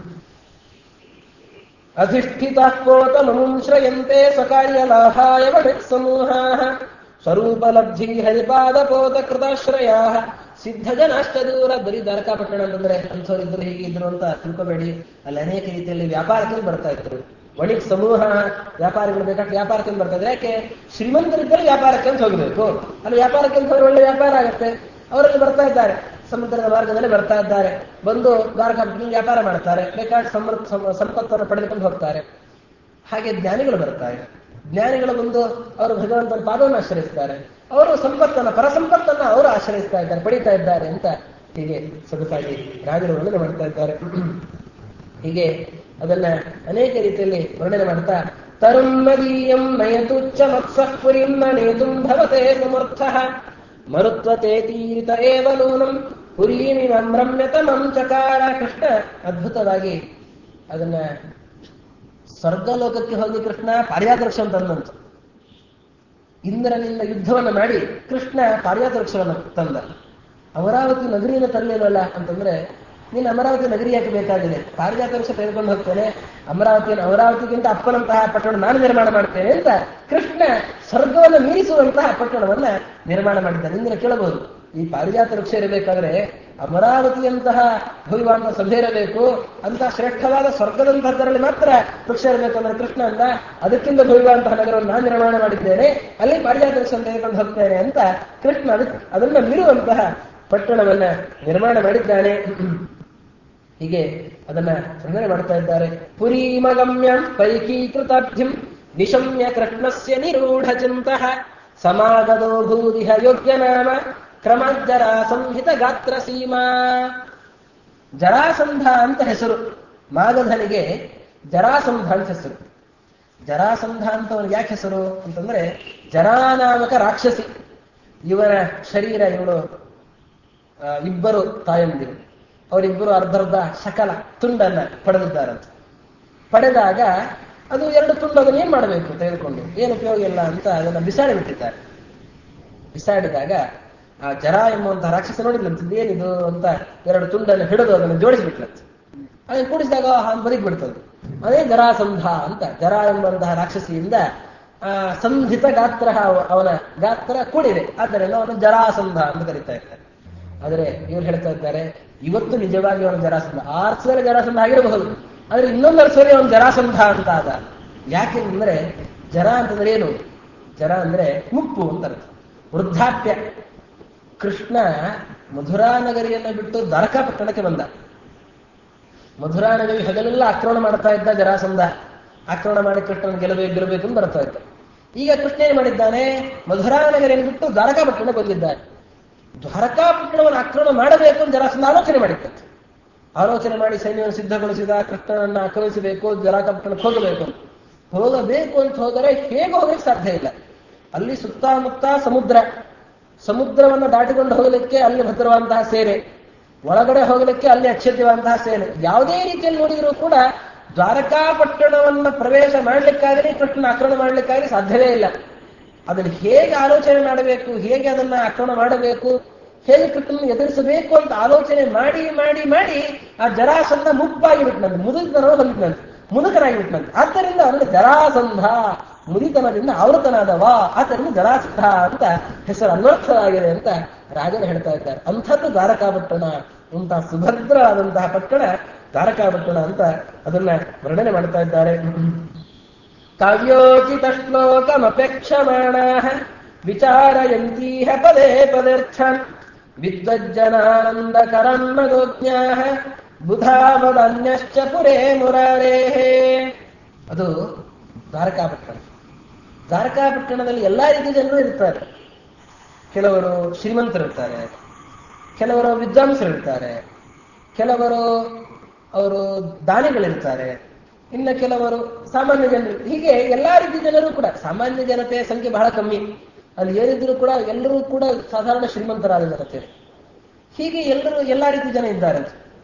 ಅಧಿಷ್ಠಿತಾತ್ಮೋತ ಮಮುಂಶ್ರಯಂತೆ ಸ್ವಕಾರ್ಯ ಲಾಭಾಯ ವಣಿಕ್ ಸಮೂಹಾ ಸ್ವರೂಪಲಬ್ಧಿ ಹರಿಪಾದಪೋತ ಕೃತಾಶ್ರಯಾ ಸಿದ್ಧ ಜನಾಷ್ಟ ದೂರ ಬರೀ ದ್ವಾರಕಾಪಟ್ಟಣ ಅಂತಂದ್ರೆ ಅಂಥವ್ರು ಇದ್ರು ಹೀಗೆ ಇದ್ರು ಅಂತ ತಿಳ್ಕೊಬೇಡಿ ಅಲ್ಲಿ ಅನೇಕ ರೀತಿಯಲ್ಲಿ ವ್ಯಾಪಾರಕ್ಕೆ ಬರ್ತಾ ಇದ್ರು ವಣಿಕ್ ಸಮೂಹ ವ್ಯಾಪಾರಿಗಳು ಬೇಕಾದ ವ್ಯಾಪಾರಕ್ಕೆ ಬರ್ತಾ ಇದ್ರೆ ಯಾಕೆ ಶ್ರೀಮಂತರಿದ್ದರೆ ವ್ಯಾಪಾರಕ್ಕೆ ಅಂತ ಹೋಗಬೇಕು ಅಲ್ಲಿ ವ್ಯಾಪಾರಕ್ಕೆ ಅಂತ ಹೋದ್ರೆ ಒಳ್ಳೆ ವ್ಯಾಪಾರ ಆಗುತ್ತೆ ಅವರಲ್ಲಿ ಬರ್ತಾ ಇದ್ದಾರೆ ಸಮುದ್ರದ ಮಾರ್ಗದಲ್ಲಿ ಬರ್ತಾ ಇದ್ದಾರೆ ಬಂದು ದ್ವಾರಕಾಪಟ್ಟಣ ವ್ಯಾಪಾರ ಮಾಡ್ತಾರೆ ಬೇಕಾದ ಸಮೃದ್ಧ ಸಮ- ಸಂಪತ್ತನ್ನು ಪಡೆದುಕೊಂಡು ಹೋಗ್ತಾರೆ ಹಾಗೆ ಜ್ಞಾನಿಗಳು ಬರ್ತಾರೆ ಜ್ಞಾನಿಗಳು ಬಂದು ಅವರು ಭಗವಂತನ ಪಾದವನ್ನು ಆಶ್ರಯಿಸ್ತಾರೆ ಅವರು ಸಂಪತ್ತನ್ನ ಪರಸಂಪತ್ತನ್ನ ಅವರು ಆಶ್ರಯಿಸ್ತಾ ಇದ್ದಾರೆ ಪಡಿತಾ ಇದ್ದಾರೆ ಅಂತ ಹೀಗೆ ಸೊಗಸಾಗಿ ರಾಜರು ವರ್ಣನೆ ಮಾಡ್ತಾ ಇದ್ದಾರೆ ಹೀಗೆ ಅದನ್ನ ಅನೇಕ ರೀತಿಯಲ್ಲಿ ವರ್ಣನೆ ಮಾಡ್ತಾ ತರುಂ ಮದೀಯಂ ನಯತುಚ್ಚ ಮತ್ಸಃ ಪುರಿಂ ನ ನೇತುಂ ಭವತೆ ಸಮರ್ಥಃ ಮರುತ್ವತೆ ತೀರಿತ ಏವ ನೂನಂ ಪುರೀಮಿಮಂ ರಮ್ಯತಮಂ ಚಕಾರ ಕೃಷ್ಣ ಅದ್ಭುತವಾಗಿ ಅದನ್ನ ಸ್ವರ್ಗಲೋಕಕ್ಕೆ ಹೋಗಿ ಕೃಷ್ಣ ಪಾರ್ಯಾದರ್ಶ ತಂದಂತ ಇಂದ್ರನಿಂದ ಯುದ್ಧವನ್ನ ಮಾಡಿ ಕೃಷ್ಣ ಪಾರ್ಯಾದರ್ಶವನ್ನು ತಂದ ಅಮರಾವತಿ ನಗರಿಯನ್ನು ತರಲಿಲ್ಲಲ್ಲ ಅಂತಂದ್ರೆ ನೀನು ಅಮರಾವತಿ ನಗರಿ ಯಾಕೆ ಬೇಕಾಗಿದೆ ಪಾರಿಜಾತಂಶ ತೆಗೆದುಕೊಂಡು ಹೋಗ್ತೇನೆ ಅಮರಾವತಿಯನ್ನು ಅಮರಾವತಿಗಿಂತ ಅಪ್ಪನಂತಹ ಪಟ್ಟಣ ನಾನು ನಿರ್ಮಾಣ ಮಾಡ್ತೇನೆ ಅಂತ ಕೃಷ್ಣ ಸ್ವರ್ಗವನ್ನು ಮೀರಿಸುವಂತಹ ಪಟ್ಟಣವನ್ನ ನಿರ್ಮಾಣ ಮಾಡಿದ್ದಾನೆ ಇಂದಿನ ಕೇಳಬಹುದು ಈ ಪಾರಿಜಾತ ವೃಕ್ಷ ಇರಬೇಕಾದ್ರೆ ಅಮರಾವತಿಯಂತಹ ಭವ್ಯವಾದ ಸಭೆ ಇರಬೇಕು ಅಂತಹ ಶ್ರೇಷ್ಠವಾದ ಸ್ವರ್ಗದಂತಹದ್ದರಲ್ಲಿ ಮಾತ್ರ ವೃಕ್ಷ ಇರಬೇಕು ಅಂದ್ರೆ ಕೃಷ್ಣ ಅಂದ ಅದಕ್ಕಿಂತ ಭವ್ಯವಾದಂತಹ ನಗರವನ್ನು ನಾನು ನಿರ್ಮಾಣ ಮಾಡಿದ್ದೇನೆ ಅಲ್ಲಿ ಪಾರಿಜಾತ ವೃಕ್ಷ ತೆಗೆದುಕೊಂಡು ಹೋಗ್ತೇನೆ ಅಂತ ಕೃಷ್ಣ ಅದಕ್ಕೆ ಅದನ್ನ ಮೀರುವಂತಹ ಪಟ್ಟಣವನ್ನ ನಿರ್ಮಾಣ ಮಾಡಿದ್ದಾನೆ ಹೀಗೆ ಅದನ್ನ ವರ್ಣನೆ ಮಾಡ್ತಾ ಇದ್ದಾರೆ ಪುರೀಮಗಮ್ಯಂ ಪೈಕೀಕೃತಾಭ್ಯಂ ನಿಶಮ್ಯ ಕೃಷ್ಣಸ್ಯ ನಿರೂಢ ಚಿಂತಃ ಸಮಾಗದೋ ಭೂದಿಹ ಯೋಗ್ಯ ನಾಮ ಕ್ರಮಜ್ಜರ ಸಂಹಿತ ಗಾತ್ರ ಸೀಮಾ ಜರಾಸಂಧ ಅಂತ ಹೆಸರು ಮಾಗಧನಿಗೆ ಜರಾಸಂಧ ಅಂತ ಹೆಸರು ಜರಾಸಂಧ ಅಂತ ಅವನಿಗೆ ಯಾಕೆ ಹೆಸರು ಅಂತಂದ್ರೆ ಜರಾನಾಮಕ ರಾಕ್ಷಸಿ ಇವನ ಶರೀರ ಇವಳು ಆ, ಇಬ್ಬರು ತಾಯಂದಿರು ಅವರಿಬ್ಬರು ಅರ್ಧರ್ಧ ಶಕಲ ತುಂಡನ್ನ ಪಡೆದಿದ್ದಾರಂತೆ ಪಡೆದಾಗ ಅದು ಎರಡು ತುಂಡು ಅದನ್ನ ಏನ್ ಮಾಡಬೇಕು ತೆಗೆದುಕೊಂಡು ಏನು ಉಪಯೋಗ ಇಲ್ಲ ಅಂತ ಅದನ್ನ ಬಿಸಾಡಿ ಬಿಟ್ಟಿದ್ದಾರೆ ಬಿಸಾಡಿದಾಗ ಆ ಜರ ಎಂಬುವಂತಹ ರಾಕ್ಷಸ ನೋಡಿದ್ಲಂತ ಏನಿದು ಅಂತ ಎರಡು ತುಂಡನ್ನು ಹಿಡಿದು ಅದನ್ನು ಜೋಡಿಸಿಬಿಟ್ಲಂತೆ ಅದನ್ನು ಕೂಡಿಸಿದಾಗ ಬದುಕಿ ಬಿಡ್ತದೆ ಅದೇ ಜರಾಸಂಧ ಅಂತ ಜರ ಎಂಬಂತಹ ರಾಕ್ಷಸಿಯಿಂದ ಆ, ಸಂಧಿತ ಗಾತ್ರ ಅವ- ಅವನ ಗಾತ್ರ ಕೂಡಿದೆ ಆದ್ದರಿಂದ ಅವನು ಜರಾಸಂಧ ಅಂತ ಕರೀತಾ ಇರ್ತಾರೆ ಆದರೆ ಇವ್ರು ಹೇಳ್ತಾ ಇದ್ದಾರೆ ಇವತ್ತು ನಿಜವಾಗಿ ಅವನು ಜರಾಸಂಧ ಆ ಅರ್ಥದಲ್ಲಿ ಜರಾಸಂಧ ಆಗಿರಬಹುದು ಆದ್ರೆ ಇನ್ನೊಂದು ಅರ್ಥದಲ್ಲಿ ಅವನು ಜರಾಸಂಧ ಅಂತ ಆದ ಯಾಕೆಂದ್ರೆ ಜರ ಅಂತಂದ್ರೆ ಏನು ಜರ ಅಂದ್ರೆ ಮುಪ್ಪು ಅಂತ ಅರ್ಥ ವೃದ್ಧಾಪ್ಯ ಕೃಷ್ಣ ಮಧುರಾ ನಗರಿಯನ್ನು ಬಿಟ್ಟು ದ್ವಾರಕಾ ಪಟ್ಟಣಕ್ಕೆ ಬಂದ ಮಧುರಾ ನಗರಿ ಹಗಲೆಲ್ಲ ಆಕ್ರಮಣ ಮಾಡ್ತಾ ಇದ್ದ ಜರಾಸಂಧ ಆಕ್ರಮಣ ಮಾಡಿ ಕೃಷ್ಣನ ಗೆಲ್ಲಬೇಕು ಗೆಲ್ಲಬೇಕು ಅಂತ ಬರ್ತಾ ಇದ್ದ ಈಗ ಕೃಷ್ಣ ಏನ್ ಮಾಡಿದ್ದಾನೆ ಮಧುರಾ ನಗರಿಯನ್ನು ಬಿಟ್ಟು ದ್ವಾರಕಾ ಪಟ್ಟಣಕ್ಕೆ ಬಂದಿದ್ದಾನೆ ದ್ವಾರಕಾ ಪಟ್ಟಣವನ್ನು ಆಕ್ರಮಣ ಮಾಡಬೇಕು ಅಂತ ಜರಾಸಂಧ ಆಲೋಚನೆ ಮಾಡಿದ್ದಂತೆ ಆಲೋಚನೆ ಮಾಡಿ ಸೈನ್ಯವನ್ನು ಸಿದ್ಧಗೊಳಿಸಿದ ಕೃಷ್ಣನನ್ನ ಆಕ್ರಮಿಸಬೇಕು ದ್ವಾರಕಾ ಪಟ್ಟಣಕ್ಕೆ ಹೋಗಬೇಕು ಅಂತ ಹೋಗಬೇಕು ಅಂತ ಹೋದರೆ ಹೇಗೆ ಹೋಗಲಿಕ್ಕೆ ಸಾಧ್ಯ ಇಲ್ಲ ಅಲ್ಲಿ ಸುತ್ತಮುತ್ತ ಸಮುದ್ರ ಸಮುದ್ರವನ್ನು ದಾಟಿಕೊಂಡು ಹೋಗಲಿಕ್ಕೆ ಅಲ್ಲಿ ಭದ್ರವಾದಂತಹ ಸೇನೆ ಒಳಗಡೆ ಹೋಗಲಿಕ್ಕೆ ಅಲ್ಲಿ ಅಕ್ಷತ್ಯವಂತಹ ಸೇನೆ ಯಾವುದೇ ರೀತಿಯಲ್ಲಿ ನೋಡಿದರೂ ಕೂಡ ದ್ವಾರಕಾ ಪಟ್ಟಣವನ್ನು ಪ್ರವೇಶ ಮಾಡಲಿಕ್ಕಾಗಲಿ ಕೃಷ್ಣನ ಆಕ್ರಮಣ ಮಾಡಲಿಕ್ಕಾಗಲಿ ಸಾಧ್ಯವೇ ಇಲ್ಲ ಅದನ್ನು ಹೇಗೆ ಆಲೋಚನೆ ಮಾಡಬೇಕು ಹೇಗೆ ಅದನ್ನ ಆಕ್ರಮಣ ಮಾಡಬೇಕು ಹೇಗೆ ಕೃಷ್ಣನ ಎದುರಿಸಬೇಕು ಅಂತ ಆಲೋಚನೆ ಮಾಡಿ ಮಾಡಿ ಮಾಡಿ ಆ ಜರಾಸಂಧ ಮುಪ್ಪಾಗಿ ಬಿಟ್ಟನಂತೆ ಮುದುಕನ ಬಂದಿದ್ನಂತೆ ಮುದುಕನಾಗಿ ಬಿಟ್ಟನಂತೆ ಆದ್ದರಿಂದ ಅವನಿಗೆ ಜರಾಸಂಧ ಮುದಿತನದಿಂದ ಆವೃತನಾದವ ಆದ್ದರಿಂದ ಜರಾಸಂಧ ಅಂತ ಹೆಸರು ಅನ್ವರ್ಥವಾಗಿದೆ ಅಂತ ರಾಜರು ಹೇಳ್ತಾ ಇದ್ದಾರೆ ಅಂಥದ್ದು ದ್ವಾರಕಾಪಟ್ಟಣ ಇಂತಹ ಸುಭದ್ರವಾದಂತಹ ಪಟ್ಟಣ ದ್ವಾರಕಾಪಟ್ಟಣ ಅಂತ ಅದನ್ನ ವರ್ಣನೆ ಮಾಡ್ತಾ ಇದ್ದಾರೆ ಕಾವ್ಯೋಚಿತ ಶ್ಲೋಕಮಪೇಕ್ಷಮಾಣ ವಿಚಾರಯಂತೀಹ ಪದೇ ಪದರ್ಥನ್ ವಿದ್ವಜ್ಜನಾನಂದಕರನ್ನಗೋಜ್ಞಾ ಬುಧಾವದನ್ಯಶ್ಚ ಪುರೇ ಮುರಾರೇ ಅದು ದ್ವಾರಕಾಪಟ್ಟಣ ದ್ವಾರಕಾಪಟ್ಟಣದಲ್ಲಿ ಎಲ್ಲಾ ರೀತಿಯ ಜನರು ಇರ್ತಾರೆ ಕೆಲವರು ಶ್ರೀಮಂತರಿರ್ತಾರೆ ಕೆಲವರು ವಿದ್ವಾಂಸರಿರ್ತಾರೆ ಕೆಲವರು ಅವರು ದಾನಿಗಳಿರ್ತಾರೆ ಇನ್ನು ಕೆಲವರು ಸಾಮಾನ್ಯ ಜನರು ಹೀಗೆ ಎಲ್ಲಾ ರೀತಿಯ ಜನರು ಕೂಡ ಸಾಮಾನ್ಯ ಜನತೆಯ ಸಂಖ್ಯೆ ಬಹಳ ಕಮ್ಮಿ ಅಲ್ಲಿ ಏನಿದ್ರು ಕೂಡ ಎಲ್ಲರೂ ಕೂಡ ಸಾಧಾರಣ ಶ್ರೀಮಂತರಾದ ಜನತೆ ಹೀಗೆ ಎಲ್ಲರೂ ಎಲ್ಲಾ ರೀತಿಯ ಜನ ಇದ್ದಾರೆ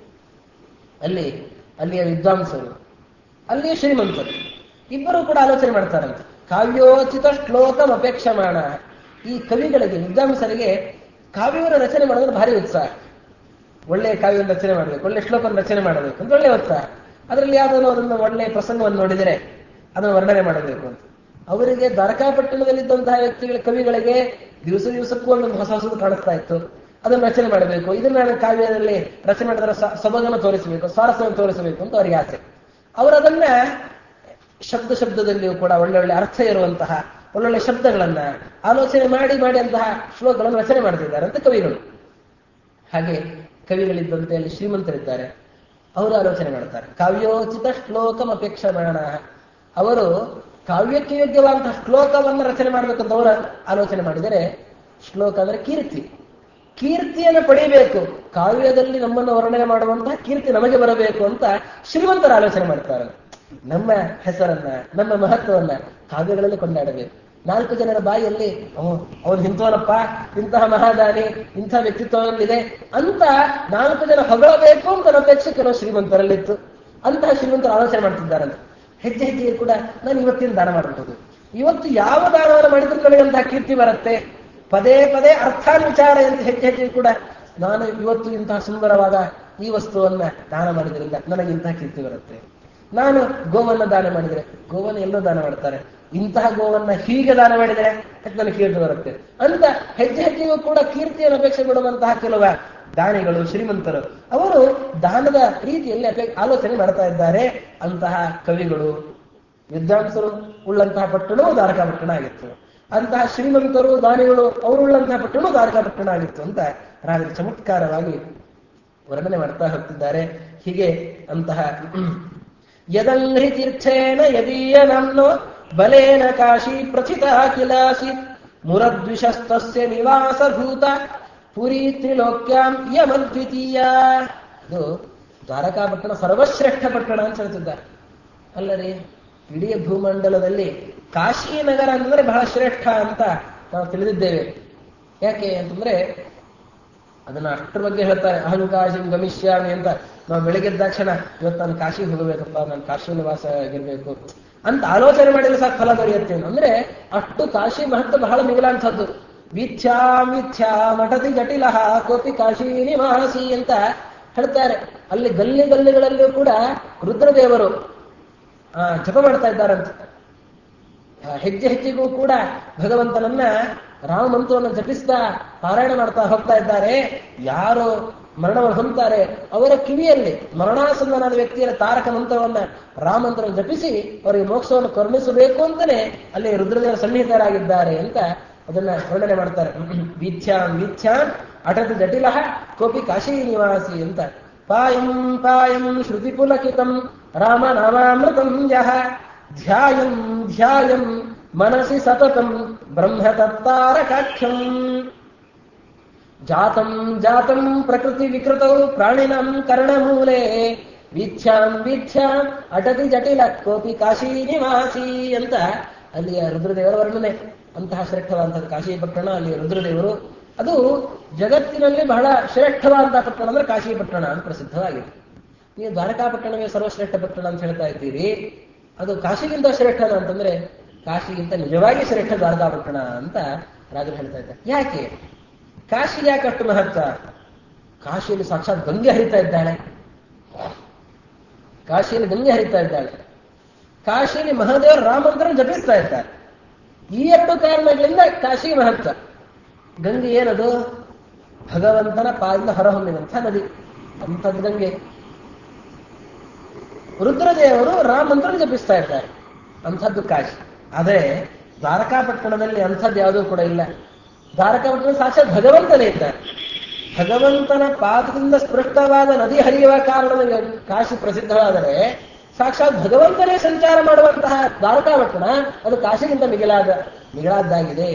ಅಲ್ಲಿ ಅಲ್ಲಿಯ ವಿದ್ವಾಂಸರು ಅಲ್ಲಿಯ ಶ್ರೀಮಂತರು ಇಬ್ಬರು ಕೂಡ ಆಲೋಚನೆ ಮಾಡ್ತಾರಂತೆ ಕಾವ್ಯೋಚಿತ ಶ್ಲೋಕಂ ಅಪೇಕ್ಷಮಾಣ ಈ ಕವಿಗಳಿಗೆ ವಿದ್ವಾಂಸರಿಗೆ ಕಾವ್ಯವನ್ನು ರಚನೆ ಮಾಡೋದ್ರೆ ಭಾರಿ ಉತ್ಸಾಹ ಒಳ್ಳೆಯ ಕಾವ್ಯವನ್ನು ರಚನೆ ಮಾಡಬೇಕು ಒಳ್ಳೆ ಶ್ಲೋಕವನ್ನು ರಚನೆ ಮಾಡಬೇಕು ಅಂತ ಒಳ್ಳೆಯ ಉತ್ಸಾಹ ಅದರಲ್ಲಿ ಯಾವುದೋ ಅದನ್ನು ಒಳ್ಳೆಯ ಪ್ರಸಂಗವನ್ನು ನೋಡಿದರೆ ಅದನ್ನು ವರ್ಣನೆ ಮಾಡಬೇಕು ಅಂತ ಅವರಿಗೆ ದ್ವಾರಕಾಪಟ್ಟಣದಲ್ಲಿದ್ದಂತಹ ವ್ಯಕ್ತಿಗಳ ಕವಿಗಳಿಗೆ ದಿವಸ ದಿವಸಕ್ಕೂ ಒಂದೊಂದು ಹೊಸ ಹೊಸದು ಕಾಣಿಸ್ತಾ ಇತ್ತು ಅದನ್ನು ರಚನೆ ಮಾಡಬೇಕು ಇದನ್ನ ನಾನು ಕಾವ್ಯದಲ್ಲಿ ರಚನೆ ಮಾಡಿದ್ರೆ ಸ- ಸೊಬಗನ್ನು ತೋರಿಸಬೇಕು ಸ್ವಾರಸ್ಯವನ್ನು ತೋರಿಸಬೇಕು ಅಂತ ಅವರಿಗೆ ಆಸೆ ಅವರು ಅದನ್ನ ಶಬ್ದ ಶಬ್ದದಲ್ಲಿಯೂ ಕೂಡ ಒಳ್ಳೆ ಒಳ್ಳೆ ಅರ್ಥ ಇರುವಂತಹ ಒಳ್ಳೊಳ್ಳೆ ಶಬ್ದಗಳನ್ನ ಆಲೋಚನೆ ಮಾಡಿ ಮಾಡಿ ಅಂತಹ ಶ್ಲೋಕಗಳನ್ನು ರಚನೆ ಮಾಡ್ತಿದ್ದಾರೆ ಅಂತ ಕವಿಗಳು ಹಾಗೆ ಕವಿಗಳಿದ್ದಂತೆ ಅಲ್ಲಿ ಶ್ರೀಮಂತರಿದ್ದಾರೆ ಅವರು ಆಲೋಚನೆ ಮಾಡ್ತಾರೆ ಕಾವ್ಯೋಚಿತ ಶ್ಲೋಕಂ ಅಪೇಕ್ಷಮಾಣ ಅವರು ಕಾವ್ಯಕ್ಕೆ ಯೋಗ್ಯವಾದಂತಹ ಶ್ಲೋಕವನ್ನು ರಚನೆ ಮಾಡಬೇಕಂತ ಅವರು ಆಲೋಚನೆ ಮಾಡಿದರೆ ಶ್ಲೋಕ ಅಂದ್ರೆ ಕೀರ್ತಿ ಕೀರ್ತಿಯನ್ನು ಪಡೆಯಬೇಕು ಕಾವ್ಯದಲ್ಲಿ ನಮ್ಮನ್ನು ವರ್ಣನೆ ಮಾಡುವಂತಹ ಕೀರ್ತಿ ನಮಗೆ ಬರಬೇಕು ಅಂತ ಶ್ರೀಮಂತರ ಆಲೋಚನೆ ಮಾಡ್ತಾರೆ ನಮ್ಮ ಹೆಸರನ್ನ ನಮ್ಮ ಮಹತ್ವವನ್ನ ಕಾವ್ಯಗಳಲ್ಲಿ ಕೊಂಡಾಡಬೇಕು ನಾಲ್ಕು ಜನರ ಬಾಯಲ್ಲಿ ಅವನು ಇಂಥವನಪ್ಪ ಇಂತಹ ಮಹಾದಾನಿ ಇಂಥ ವ್ಯಕ್ತಿತ್ವದಲ್ಲಿದೆ ಅಂತ ನಾಲ್ಕು ಜನ ಹೊಗಳಬೇಕು ಅಂತ ನನ್ನ ಅಪೇಕ್ಷೆ ಕೆಲವು ಶ್ರೀಮಂತರಲ್ಲಿತ್ತು ಅಂತಹ ಶ್ರೀಮಂತರು ಆಲೋಚನೆ ಮಾಡ್ತಿದ್ದಾರಂತೆ ಹೆಜ್ಜೆ ಹೆಜ್ಜೆಗೆ ಕೂಡ ನಾನು ಇವತ್ತಿನ ದಾನ ಮಾಡಬಹುದು ಇವತ್ತು ಯಾವ ದಾನವನ್ನು ಮಾಡಿದ್ರು ನನಗೆ ಅಂತಹ ಕೀರ್ತಿ ಬರುತ್ತೆ ಪದೇ ಪದೇ ಅರ್ಥಾನುಚಾರ ಎಂದು ಹೆಜ್ಜೆ ಹೆಜ್ಜೆಗೆ ಕೂಡ ನಾನು ಇವತ್ತು ಇಂತಹ ಸುಂದರವಾದ ಈ ವಸ್ತುವನ್ನ ದಾನ ಮಾಡಿದ್ರಿಂದ ನನಗೆ ಇಂತಹ ಕೀರ್ತಿ ಬರುತ್ತೆ ನಾನು ಗೋವನ್ನ ದಾನ ಮಾಡಿದರೆ ಗೋವನ್ನು ಎಲ್ಲೋ ದಾನ ಮಾಡ್ತಾರೆ ಇಂತಹ ಗೋವನ್ನ ಹೀಗೆ ದಾನ ಮಾಡಿದರೆ ಅದಕ್ಕೆ ನನಗೆ ಕೀರ್ತಿ ಬರುತ್ತೆ ಅಂತ ಹೆಜ್ಜೆ ಹೆಜ್ಜೆಗೂ ಕೂಡ ಕೀರ್ತಿಯನ್ನು ಅಪೇಕ್ಷೆ ಪಡುವಂತಹ ಕೆಲವು ದಾನಿಗಳು ಶ್ರೀಮಂತರು ಅವರು ದಾನದ ರೀತಿಯಲ್ಲಿ ಅಪೇ ಆಲೋಚನೆ ಮಾಡ್ತಾ ಇದ್ದಾರೆ ಅಂತಹ ಕವಿಗಳು ವಿದ್ವಾಂಸರು ಉಳ್ಳಂತಹ ಪಟ್ಟಣವು ದ್ವಾರಕಾ ಪಟ್ಟಣ ಆಗಿತ್ತು ಅಂತಹ ಶ್ರೀಮಂತರು ದಾನಿಗಳು ಅವರುಳ್ಳಂತಹ ಪಟ್ಟಣ ದ್ವಾರಕಾ ಪಟ್ಟಣ ಆಗಿತ್ತು ಅಂತ ರಾಜರು ಚಮತ್ಕಾರವಾಗಿ ವರ್ಣನೆ ಮಾಡ್ತಾ ಹೋಗ್ತಿದ್ದಾರೆ ಹೀಗೆ ಅಂತಹ ಯದಂಘ್ರಿ ತೀರ್ಥೇನ ಯದೀಯ ನಾಮ್ನೋ ಬಲೇನ ಕಾಶಿ ಪ್ರಥಿತ ಕಿಲಾಸಿ ಮುರದ್ವಿಷಸ್ತಸ್ಯ ನಿವಾಸಭೂತ ಪುರಿ ತ್ರಿಲೋಕ್ಯಾಂ ಯಮದ್ವಿತೀಯ ಇದು ದ್ವಾರಕಾ ಪಟ್ಟಣ ಸರ್ವಶ್ರೇಷ್ಠ ಪಟ್ಟಣ ಅಂತ ಹೇಳ್ತಿದ್ದಾರೆ ಅಲ್ಲರಿ ಇಡೀ ಭೂಮಂಡಲದಲ್ಲಿ ಕಾಶಿ ನಗರ ಅಂತಂದ್ರೆ ಬಹಳ ಶ್ರೇಷ್ಠ ಅಂತ ನಾವು ತಿಳಿದಿದ್ದೇವೆ ಯಾಕೆ ಅಂತಂದ್ರೆ ಅದನ್ನ ಅಷ್ಟರ ಬಗ್ಗೆ ಹೇಳ್ತಾರೆ ಅಹಂಕಾಶಿ ಗಮಿಷ್ಯಾಮಿ ಅಂತ ನಾವು ಬೆಳಿಗ್ಗೆ ತಕ್ಷಣ ಇವತ್ತು ನಾನು ಕಾಶಿಗೆ ಹೋಗಬೇಕಪ್ಪ ನಾನು ಕಾಶಿ ನಿವಾಸ ಆಗಿರ್ಬೇಕು ಅಂತ ಆಲೋಚನೆ ಮಾಡಿದ್ರೆ ಸಾಕು ಫಲ ದೊರೆಯುತ್ತೆ ಅಂದ್ರೆ ಅಷ್ಟು ಕಾಶಿ ಮಹತ್ವ ಬಹಳ ಮಿಗಿಲಾಂಥದ್ದು ವಿಥ್ಯಾ ಮಿಥ್ಯಾ ಮಠತಿ ಜಟಿಲ ಕೋಪಿ ಕಾಶಿ ನಿವಾಸಿ ಅಂತ ಹೇಳ್ತಾರೆ ಅಲ್ಲಿ ಗಲ್ಲಿ ಗಲ್ಲಿಗಳಲ್ಲೂ ಕೂಡ ರುದ್ರದೇವರು ಆ ಜಪ ಮಾಡ್ತಾ ಇದ್ದಾರಂತೆ ಆ, ಹೆಜ್ಜೆ ಹೆಜ್ಜೆಗೂ ಕೂಡ ಭಗವಂತನನ್ನ ರಾಮ ಮಂತ್ರವನ್ನು ಜಪಿಸ್ತಾ ಪಾರಾಯಣ ಮಾಡ್ತಾ ಹೋಗ್ತಾ ಇದ್ದಾರೆ ಯಾರು ಮರಣವನ್ನು ಹೊಂದ್ತಾರೆ ಅವರ ಕಿವಿಯಲ್ಲಿ ಮರಣಾಸನ್ನನಾದ ವ್ಯಕ್ತಿಯ ತಾರಕ ಮಂತ್ರವನ್ನ ರಾಮ ಮಂತ್ರ ಜಪಿಸಿ ಅವರಿಗೆ ಮೋಕ್ಷವನ್ನು ಕರುಣಿಸಬೇಕು ಅಂತಾನೆ ಅಲ್ಲಿ ರುದ್ರದೇವರ ಸನ್ನಿಹಿತರಾಗಿದ್ದಾರೆ ಅಂತ ಅದನ್ನ ವರ್ಣನೆ ಮಾಡ್ತಾರೆ ವೀಥ್ಯಾಂ ವೀಥ್ಯಾಂ ಅಟತ್ ಜಟಿಲ ಕೋಪಿ ಕಾಶಿ ನಿವಾಸಿ ಅಂತ ಪಾಯಂ ಪಾಯಂ ಶ್ರುತಿ ಪುಲಕಿತಂ ರಾಮ ನಾಮಾಮೃತಂ ಯಹ ಧ್ಯಾಯಂ ಧ್ಯಾಯಂ ಮನಸಿ ಸತತಂ ಬ್ರಹ್ಮತತ್ತಾರಕಾಖ್ಯಂ ಜಾತಂ ಜಾತಂ ಪ್ರಕೃತಿ ವಿಕೃತೌ ಪ್ರಾಣಿನಂ ಕರ್ಣಮೂಲೆ ವೀಥ್ಯಾಂ ವೀಥ್ಯಾಂ ಅಟತಿ ಜಟಿಲ ಕೋಪಿ ಕಾಶಿ ನಿವಾಸಿ ಅಂತ ಅಲ್ಲಿಯ ರುದ್ರದೇವರ ವರ್ಣನೆ ಅಂತಹ ಶ್ರೇಷ್ಠವಾದಂತಹ ಕಾಶಿ ಪಟ್ಟಣ ಅಲ್ಲಿ ರುದ್ರದೇವರು ಅದು ಜಗತ್ತಿನಲ್ಲಿ ಬಹಳ ಶ್ರೇಷ್ಠವಾದಂತಹ ಪಟ್ಟಣ ಅಂದ್ರೆ ಕಾಶಿ ಪಟ್ಟಣ ಅಂತ ಪ್ರಸಿದ್ಧವಾಗಿದೆ ನೀವು ದ್ವಾರಕಾ ಪಟ್ಟಣವೇ ಸರ್ವಶ್ರೇಷ್ಠ ಪಟ್ಟಣ ಅಂತ ಹೇಳ್ತಾ ಇದ್ದೀರಿ ಅದು ಕಾಶಿಗಿಂತ ಶ್ರೇಷ್ಠನ ಅಂತಂದ್ರೆ ಕಾಶಿಗಿಂತ ನಿಜವಾಗಿ ಶ್ರೇಷ್ಠ ದ್ವಾರಕಾ ಪಟ್ಟಣ ಅಂತ ರಾಜರು ಹೇಳ್ತಾ ಇದ್ದಾರೆ ಯಾಕೆ ಕಾಶಿಗೆ ಯಾಕೆ ಅಷ್ಟು ಮಹತ್ವ ಕಾಶಿಯಲ್ಲಿ ಸಾಕ್ಷಾತ್ ಗಂಗೆ ಹರಿತಾ ಇದ್ದಾಳೆ ಕಾಶಿಯಲ್ಲಿ ಗಂಗೆ ಹರಿತಾ ಇದ್ದಾಳೆ ಕಾಶಿಯಲ್ಲಿ ಮಹಾದೇವರು ರಾಮಂತ್ರ ಜಪಿಸ್ತಾ ಇದ್ದಾರೆ ಈ ಎರಡು ಕಾರಣಗಳಿಂದ ಕಾಶಿಗೆ ಮಹತ್ವ ಗಂಗೆ ಏನದು ಭಗವಂತನ ಪಾದಿಂದ ಹೊರಹೊಮ್ಮಿದಂಥ ನದಿ ಅಂಥದ್ದು ಗಂಗೆ ರುದ್ರದೇವರು ರಾಮಂತ್ರ ಜಪಿಸ್ತಾ ಇದ್ದಾರೆ ಅಂಥದ್ದು ಕಾಶಿ ಆದರೆ ದ್ವಾರಕಾಪಟ್ಟಣದಲ್ಲಿ ಅಂಥದ್ದು ಯಾವುದೂ ಕೂಡ ಇಲ್ಲ ದ್ವಾರಕಾಪಟ್ಟಣ ಸಾಕ್ಷಾತ್ ಭಗವಂತನೇ ಇದ್ದಾರೆ ಭಗವಂತನ ಪಾದದಿಂದ ಸ್ಪೃಷ್ಟವಾದ ನದಿ ಹರಿಯುವ ಕಾರಣದ ಕಾಶಿ ಪ್ರಸಿದ್ಧವಾದರೆ ಸಾಕ್ಷಾತ್ ಭಗವಂತನೇ ಸಂಚಾರ ಮಾಡುವಂತಹ ದ್ವಾರಕಾಪಟ್ಟಣ ಅದು ಕಾಶಿಗಿಂತ ಮಿಗಿಲಾದ ಮಿಗಿಲಾದ್ದಾಗಿದೆ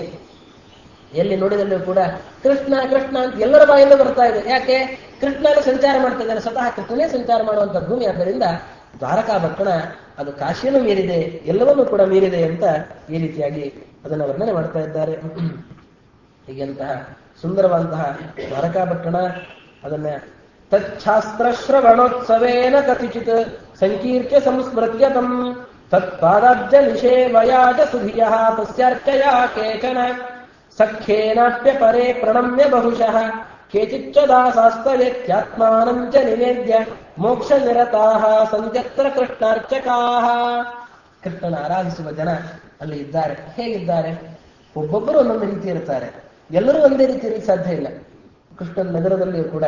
ಎಲ್ಲಿ ನೋಡಿದಲ್ಲೂ ಕೂಡ ಕೃಷ್ಣ ಕೃಷ್ಣ ಅಂತ ಎಲ್ಲರ ಬಾಯಿಂದ ಬರ್ತಾ ಇದೆ ಯಾಕೆ ಕೃಷ್ಣನೇ ಸಂಚಾರ ಮಾಡ್ತಾ ಇದ್ದಾನೆ ಸ್ವತಃ ಕೃಷ್ಣನೇ ಸಂಚಾರ ಮಾಡುವಂತ ಭೂಮಿ ಆದ್ದರಿಂದ ದ್ವಾರಕಾ ಪಟ್ಟಣ ಅದು ಕಾಶಿಯನ್ನು ಮೀರಿದೆ ಎಲ್ಲವನ್ನೂ ಕೂಡ ಮೀರಿದೆ ಅಂತ ಈ ರೀತಿಯಾಗಿ ಅದನ್ನ ವರ್ಣನೆ ಮಾಡ್ತಾ ಇದ್ದಾರೆ ಹೀಗಂತಹ ಸುಂದರವಾದಂತಹ ದ್ವಾರಕಾ ಪಟ್ಟಣ ಅದನ್ನ ತಚ್ಛಾಸ್ತ್ರ ಶ್ರವಣೋತ್ಸವೇನ ಕಥಿಚಿತ್ ಸಂಕೀರ್ತ್ಯ ಸಂಸ್ಮೃತ್ಯ ತಂ ತತ್ಪಾದಾಬ್ಜ ನಿಷೇವಯಾಜ ಸುಧಿಯ ತಸ್ಯಾರ್ಚಯ ಕೇಚನ ಸಖ್ಯೇನಾಪ್ಯ ಪರೇ ಪ್ರಣಮ್ಯ ಬಹುಶಃ ಕೇಚಿಚ್ಚ ದಾಸಾಸ್ತವೇತ್ಯಾತ್ಮಾನಂ ಚ ನಿವೇದ್ಯ ಮೋಕ್ಷ ನಿರತಾಹ ಸಂತ್ಯತ್ರ ಕೃಷ್ಣಾರ್ಚಕಾಹ ಕೃಷ್ಣನ ಆರಾಧಿಸುವ ಜನ ಅಲ್ಲಿ ಇದ್ದಾರೆ ಹೇಗಿದ್ದಾರೆ ಒಬ್ಬೊಬ್ಬರು ಒಂದೊಂದು ರೀತಿ ಇರ್ತಾರೆ ಎಲ್ಲರೂ ಒಂದೇ ರೀತಿ ಇರಲಿಕ್ಕೆ ಸಾಧ್ಯ ಇಲ್ಲ ಕೃಷ್ಣನ ನಗರದಲ್ಲಿಯೂ ಕೂಡ